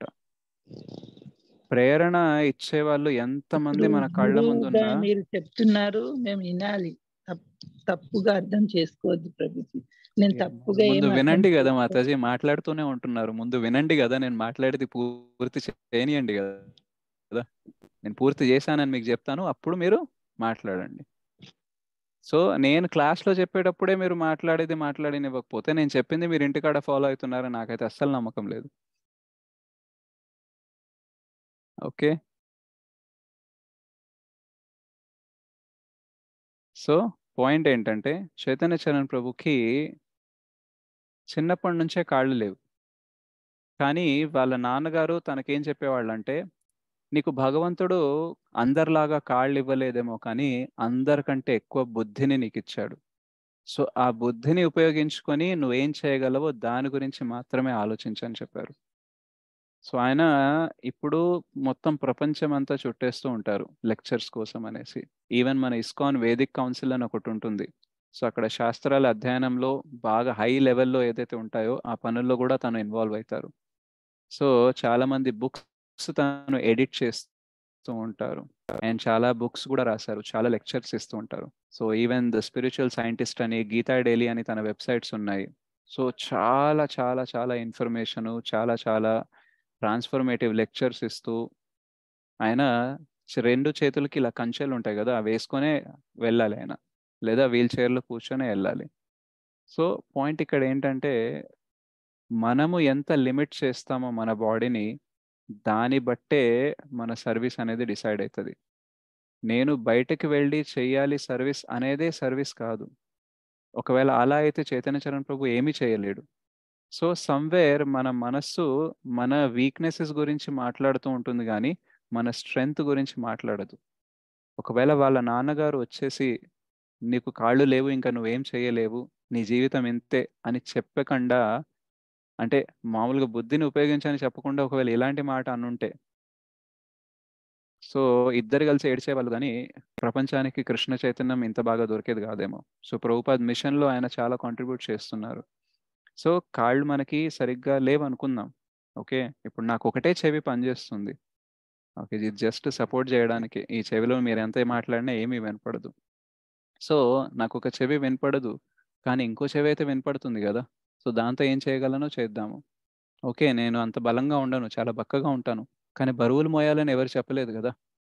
ప్రేరణ ఇచ్చే వాళ్ళు ఎంతమంది
ఇప్పుడు
మన కళ్ళ ముందు
గురువుగా
ఉన్నా
మీరు చెప్తున్నారు మేము వినాలి తప్- తప్పుగా అర్థం చేసుకోవద్దు ప్రభుజీ నేను తప్పుగా ఏం
ముందు
అర్థం
వినండి కదా
చేసుకో-
మాతాజీ మాట్లాడుతూనే ఉంటున్నారు ముందు వినండి కదా నేను మాట్లాడేది పూర్తి చేయనియండి కదా నేను పూర్తి చేశానని మీకు చెప్తాను అప్పుడు మీరు మాట్లాడండి సో నేను క్లాస్లో చెప్పేటప్పుడే మీరు మాట్లాడేది మాట్లాడినివ్వకపోతే నేను చెప్పింది మీరు ఇంటికాడ ఫాలో అవుతున్నారని నాకైతే అస్సలు నమ్మకం లేదు ఓకే సో పాయింట్ ఏంటంటే చైతన్య చరణ్ ప్రభుకి చిన్నప్పటి నుంచే కాళ్ళు లేవు కానీ వాళ్ళ నాన్నగారు తనకేం చెప్పేవాళ్ళంటే నీకు భగవంతుడు అందరిలాగా కాళ్ళు ఇవ్వలేదేమో కానీ అందరికంటే ఎక్కువ బుద్ధిని నీకు ఇచ్చాడు సో ఆ బుద్ధిని ఉపయోగించుకొని నువ్వేం చేయగలవో దాని గురించి మాత్రమే ఆలోచించని చెప్పారు సో ఆయన ఇప్పుడు మొత్తం ప్రపంచం అంతా చుట్టేస్తూ ఉంటారు లెక్చర్స్ కోసం అనేసి ఈవెన్ మన ఇస్కాన్ వేదిక్ కౌన్సిల్ అని ఒకటి ఉంటుంది సో అక్కడ శాస్త్రాల అధ్యయనంలో బాగా హై లెవెల్లో ఏదైతే ఉంటాయో ఆ పనుల్లో కూడా తను ఇన్వాల్వ్ అవుతారు సో చాలా మంది బుక్స్ తను ఎడిట్ చేస్తూ ఉంటారు అండ్ చాలా బుక్స్ కూడా రాశారు చాలా లెక్చర్స్ ఇస్తూ ఉంటారు so even the spiritual scientist అని గీతా డైలీ అని తన వెబ్సైట్స్ ఉన్నాయి సో చాలా చాలా చాలా ఇన్ఫర్మేషన్ చాలా చాలా ట్రాన్స్ఫర్మేటివ్ లెక్చర్స్ ఇస్తూ ఆయన చ- రెండు చేతులకి ఇలా కంచెలు ఉంటాయి కదా అవి వేసుకొనే వెళ్ళాలి ఆయన లేదా వీల్ చైర్లో కూర్చొని వెళ్ళాలి సో పాయింట్ ఇక్కడ ఏంటంటే మనము ఎంత లిమిట్ చేస్తామో మన బాడీని దాన్ని బట్టే మన సర్వీస్ అనేది డిసైడ్ అవుతుంది నేను బయటకు వెళ్ళి చెయ్యాలి సర్వీస్ అనేదే సర్వీస్ కాదు ఒకవేళ అలా అయితే చైతన్య చరణ్ ప్రభు ఏమీ చేయలేడు సో సమ్వేర్ మన మనస్సు మన వీక్నెసెస్ గురించి మాట్లాడుతూ ఉంటుంది కానీ మన స్ట్రెంగ్త్ గురించి మాట్లాడదు ఒకవేళ వాళ్ళ నాన్నగారు వచ్చేసి నీకు కాళ్ళు లేవు ఇంకా నువ్వేం చేయలేవు నీ జీవితం ఇంతే అని చెప్పకుండా అంటే మామూలుగా బుద్ధిని ఉపయోగించని చెప్పకుండా ఒకవేళ ఇలాంటి మాట అనుంటే సో ఇద్దరు కలిసి ఏడ్చేవాళ్ళు కానీ ప్రపంచానికి కృష్ణ చైతన్యం ఇంత బాగా దొరికేది కాదేమో సో ప్రభుపాద్ మిషన్లో ఆయన చాలా కాంట్రిబ్యూట్ చేస్తున్నారు సో కాళ్ళు మనకి సరిగ్గా లేవు అనుకుందాం ఓకే ఇప్పుడు నాకు ఒకటే చెవి పనిచేస్తుంది ఓకే ఇది జస్ట్ సపోర్ట్ చేయడానికి ఈ చెవిలో మీరు ఎంత మాట్లాడినా ఏమీ వినపడదు సో నాకు ఒక చెవి వినపడదు కానీ ఇంకో చెవి అయితే వినపడుతుంది కదా సో దాంతో ఏం చేయగలనో చేద్దాము ఓకే నేను అంత బలంగా ఉండను చాలా బక్కగా ఉంటాను కానీ బరువులు మోయాలని ఎవరు చెప్పలేదు కదా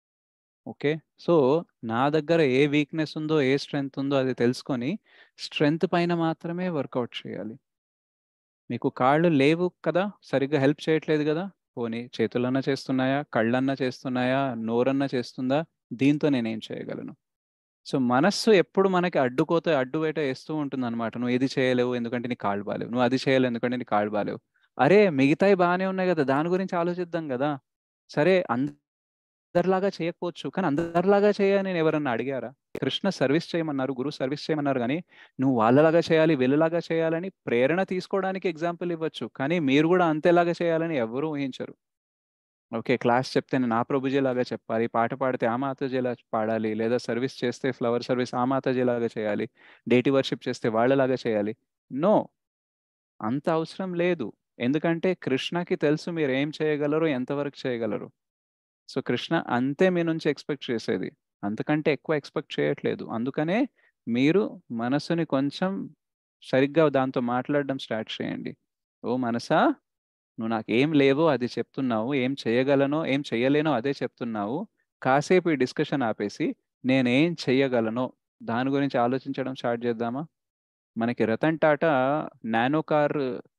ఓకే సో నా దగ్గర ఏ వీక్నెస్ ఉందో ఏ స్ట్రెంగ్త్ ఉందో అది తెలుసుకొని స్ట్రెంగ్త్ పైన మాత్రమే వర్కౌట్ చేయాలి మీకు కాళ్ళు లేవు కదా సరిగ్గా హెల్ప్ చేయట్లేదు కదా పోనీ చేతులన్నా చేస్తున్నాయా కళ్ళన్నా చేస్తున్నాయా నోరన్నా చేస్తుందా దీంతో నేనేం చేయగలను సో మనస్సు ఎప్పుడు మనకి అడ్డుకోతే అడ్డు బయట వేస్తూ ఉంటుంది అనమాట నువ్వు ఇది చేయలేవు ఎందుకంటే నీ కాళ్ళు బాలేవు నువ్వు అది చేయలేవు ఎందుకంటే నీ కాళ్ళు బాలేవు అరే మిగతాయి బాగానే ఉన్నాయి కదా దాని గురించి ఆలోచిద్దాం కదా సరే అందరిలాగా చేయకపోవచ్చు కానీ అందరిలాగా చేయని నేను ఎవరన్నా అడిగారా కృష్ణ సర్వీస్ చేయమన్నారు గురు సర్వీస్ చేయమన్నారు కానీ నువ్వు వాళ్ళలాగా చేయాలి వీళ్ళలాగా చేయాలని ప్రేరణ తీసుకోవడానికి ఎగ్జాంపుల్ ఇవ్వచ్చు కానీ మీరు కూడా అంతేలాగా చేయాలని ఎవరు ఊహించరు ఓకే క్లాస్ చెప్తే నేను ఆ ప్రభుజీలాగా చెప్పాలి పాట పాడితే ఆ మాతాజీలా పాడాలి లేదా సర్వీస్ చేస్తే ఫ్లవర్ సర్వీస్ ఆ మాతాజీలాగా చేయాలి డేటి వర్షిప్ చేస్తే వాళ్ళలాగా చేయాలి నో అంత అవసరం లేదు ఎందుకంటే కృష్ణకి తెలుసు మీరు ఏం చేయగలరు ఎంతవరకు చేయగలరు సో కృష్ణ అంతే మీ నుంచి ఎక్స్పెక్ట్ చేసేది అంతకంటే ఎక్కువ ఎక్స్పెక్ట్ చేయట్లేదు అందుకనే మీరు మనసుని కొంచెం సరిగ్గా దాంతో మాట్లాడడం స్టార్ట్ చేయండి ఓ మనసా నువ్వు నాకు ఏం లేవో అది చెప్తున్నావు ఏం చేయగలనో ఏం చేయలేనో అదే చెప్తున్నావు కాసేపు ఈ డిస్కషన్ ఆపేసి నేనేం చెయ్యగలనో దాని గురించి ఆలోచించడం స్టార్ట్ చేద్దామా మనకి Ratan Tata Nano car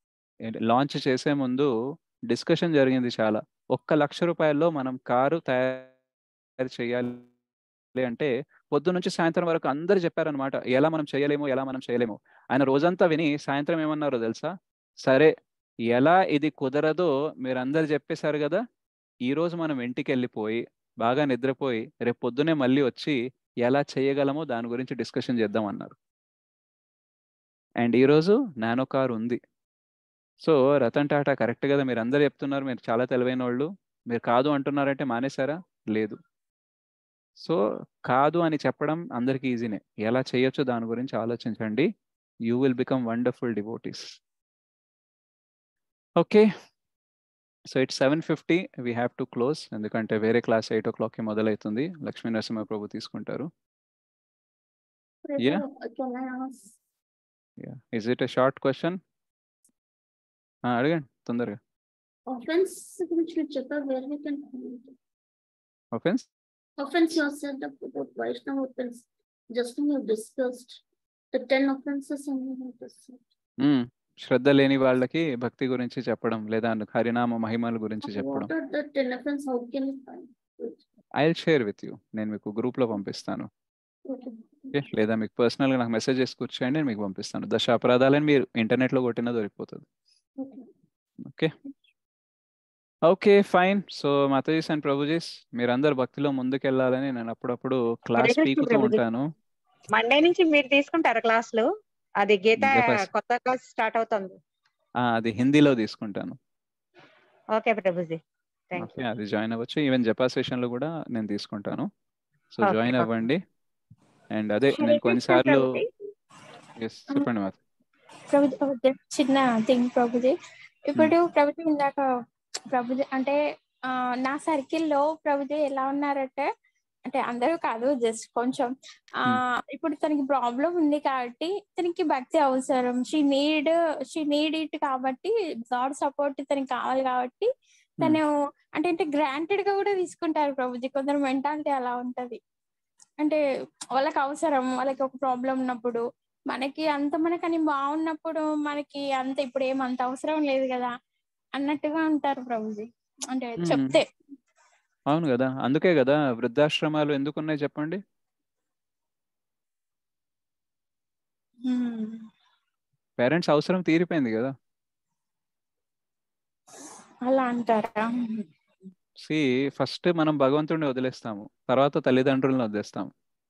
launch చేసే ముందు డిస్కషన్ జరిగింది చాలా ఒక్క లక్ష రూపాయల్లో మనం కారు తయారు చేయాలి అంటే పొద్దు నుంచి సాయంత్రం వరకు అందరు చెప్పారనమాట ఎలా మనం చేయలేము ఎలా మనం చేయలేము ఆయన రోజంతా విని సాయంత్రం ఏమన్నారో తెలుసా సరే ఎలా ఇది కుదరదో మీరు అందరు చెప్పేశారు కదా ఈ రోజు మనం ఇంటికి వెళ్ళిపోయి బాగా నిద్రపోయి రేపు పొద్దునే మళ్ళీ వచ్చి ఎలా చేయగలమో దాని గురించి డిస్కషన్ చేద్దాం అన్నారు అండ్ ఈరోజు నానో కార్ ఉంది సో రతన్ టాటా కరెక్ట్ కదా మీరు అందరు చెప్తున్నారు మీరు చాలా తెలివైన వాళ్ళు మీరు కాదు అంటున్నారంటే మానేశారా లేదు సో కాదు అని చెప్పడం అందరికీ ఈజీనే ఎలా చేయొచ్చో దాని గురించి ఆలోచించండి you will become wonderful devotees okay so it's seven fifty we have to close ఎందుకంటే వేరే క్లాస్ ఎయిట్ ఓ క్లాక్కి మొదలవుతుంది లక్ష్మీ నరసింహ ప్రభు తీసుకుంటారు yeah
Can I ask?
Yeah is it a short question అడగండి తొందరగా
Offense which we check out where we can find it.
offense
Offense you have said about Vaishnava offense. Just now you discussed the ten offenses and you have discussed.
మ్మ్. శ్రద్ధ లేని వాళ్ళకి భక్తి గురించి చెప్పడం లేదా హరినామ మహిమల గురించి చెప్పడం
What are the ten offense? How can you find it?
I share with you నేను మీకు గ్రూప్ లో పంపిస్తాను
Okay.
ఓకే లేదా మీకు పర్సనల్ గా నాకు మెసేజ్ చేసి కూర్చోండి నేను మీకు పంపిస్తాను దశ అపరాధాలని మీరు ఇంటర్నెట్ లో కొట్టినా దొరికిపోతుంది
Okay.
Okay okay fine so Matajis and Prabhujis మీరందరు భక్తిలో ముందుకెళ్ళాలని నేను అప్పుడప్పుడు క్లాస్
కృష్ణ
పీకుతూ
ప్రభుజీ.
ఉంటాను
మండే నుంచి మీరు తీసుకుంటారా క్లాసులు అది గీత
జపస్.
కొత్త క్లాస్ స్టార్ట్ అవుతుంది
ఆ, అది హిందీలో తీసుకుంటాను
ఓకే ప్రభుజీ థ్యాంక్
ఓకే అది జాయిన్ అవ్వచ్చు ఈవెన్ జపా సెషన్ లో కూడా నేను తీసుకుంటాను సో
Okay,
జాయిన్
okay.
అవ్వండి అండ్ అదే
హరే
నేను
కృష్ణ
కొన్నిసార్లు
ప్రభుజీ.
ఎస్ చెప్పండి మాత
ప్రభుజీ ఒక చిన్న థింగ్ ప్రభుజీ ఇప్పుడు ప్రభుజీ ఇందాక
ప్రభుజీ అంటే ఆ, నా సర్కిల్లో ప్రభుజీ ఎలా ఉన్నారంటే అంటే అందరూ కాదు జస్ట్ కొంచెం ఆ ఇప్పుడు తనకి ప్రాబ్లం ఉంది కాబట్టి తనకి భక్తి అవసరం she need she need it కాబట్టి గాడ్ సపోర్ట్ తనకి కావాలి కాబట్టి తను అంటే అంటే గ్రాంటెడ్ గా కూడా తీసుకుంటారు ప్రభుజీ కొందరు మెంటాలిటీ అలా ఉంటది అంటే వాళ్ళకి అవసరం వాళ్ళకి ఒక ప్రాబ్లం ఉన్నప్పుడు మనకి అంత మనకని బాగున్నప్పుడు మనకి అంత ఇప్పుడు ఏం అంత అవసరం లేదు కదా అన్నట్టుగా ఉంటారు ప్రభుజీ అంటే
మ్మ్.
చెప్తే
అవును కదా అందుకే కదా వృద్ధాశ్రమాలు ఎందుకు ఉన్నాయి చెప్పండి
మ్మ్.
పేరెంట్స్ అవసరం తీరిపోయింది కదా
అలా అంటారా
సి ఫస్ట్ మనం భగవంతుడిని వదిలేస్తాము తర్వాత తల్లిదండ్రులను వదిలేస్తాము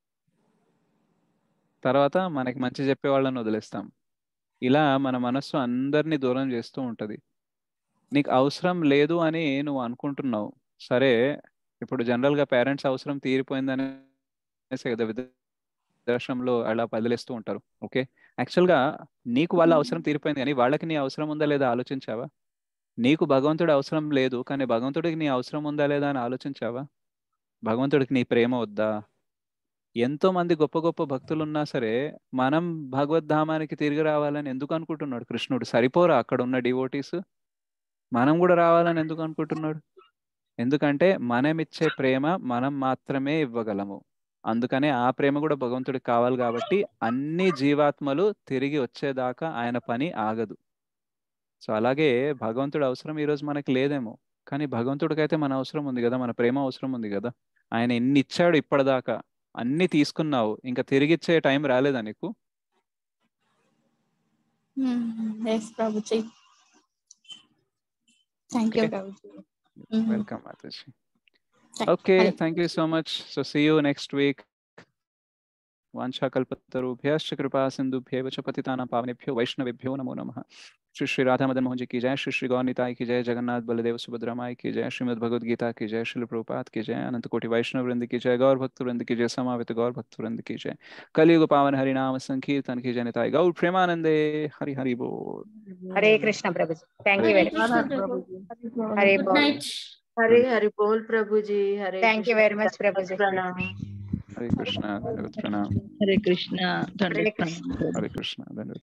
తర్వాత మనకి మంచి చెప్పే వాళ్ళని వదిలేస్తాం ఇలా మన మనస్సు అందరినీ దూరం చేస్తూ ఉంటది నీకు అవసరం లేదు అని నువ్వు అనుకుంటున్నావు సరే ఇప్పుడు జనరల్ గా పేరెంట్స్ అవసరం తీరిపోయిందని అనేసి కదా వృద్ధాశ్రమంలో అలా వదిలేస్తూ ఉంటారు ఓకే యాక్చువల్ గా నీకు వాళ్ళ అవసరం తీరిపోయింది కానీ వాళ్ళకి నీ అవసరం ఉందా లేదా ఆలోచించావా నీకు భగవంతుడి అవసరం లేదు కానీ భగవంతుడికి నీ అవసరం ఉందా లేదా అని ఆలోచించావా భగవంతుడికి నీ ప్రేమ వద్దా ఎంతో మంది గొప్ప గొప్ప భక్తులు ఉన్నా సరే మనం భగవద్ధామానికి తిరిగి రావాలని ఎందుకు అనుకుంటున్నాడు కృష్ణుడు సరిపోరా అక్కడ ఉన్న డివోటీస్ మనం కూడా రావాలని ఎందుకు అనుకుంటున్నాడు ఎందుకంటే మనం ఇచ్చే ప్రేమ మనం మాత్రమే ఇవ్వగలము అందుకనే ఆ ప్రేమ కూడా భగవంతుడికి కావాలి కాబట్టి అన్ని జీవాత్మలు తిరిగి వచ్చేదాకా ఆయన పని ఆగదు సో అలాగే భగవంతుడు అవసరం ఈరోజు మనకి లేదేమో కానీ భగవంతుడికైతే మన అవసరం ఉంది కదా మన ప్రేమ అవసరం ఉంది కదా ఆయన ఎన్ని ఇచ్చాడు ఇప్పటిదాకా అన్ని తీసుకున్నావు ఇంకా తిరిగి ఇచ్చే టైం రాలేదా నీకు
yes Prabhuji thank you
Okay.
Prabhuji
welcome Mataji
Thank-
okay
Hare
thank you so much so see you next week वाञ्छाकल्पतरुभ्यश्च कृपा सिन्धुभ्यैव च पतितानां पावनेभ्यो वैष्णवेभ्यो नमो नमः श्री श्री राधा मदन मोहन जी की जय श्री श्री गौरनीताई की जय जगन्नाथ बलदेव सुभद्रा माई की जय श्रीमद् भगवद गीता की जय श्री प्रभुपाद की जय अनंत कोटि वैष्णव वृंद की जय गौर भक्त वृंद की जय समावित गौर भक्त वृंद की जय कलियुग पावन हरि नाम संकीर्तन की जय निताई गौर प्रेमानंदे हरि हरि बोल
Hare Krishna Prabhuji thank you
Hare
very
Krishna
much
Prabhu
Hare
good
బోల్
నైట్
హరి హరి బోల్ Prabhuji Hare
thank you very much Prabhuji
ప్రణామ్
हरे कृष्णा धन्यवाद प्रणाम
హరే కృష్ణ తండ్రి
హరే కృష్ణ
हरे कृष्णा धन्यवाद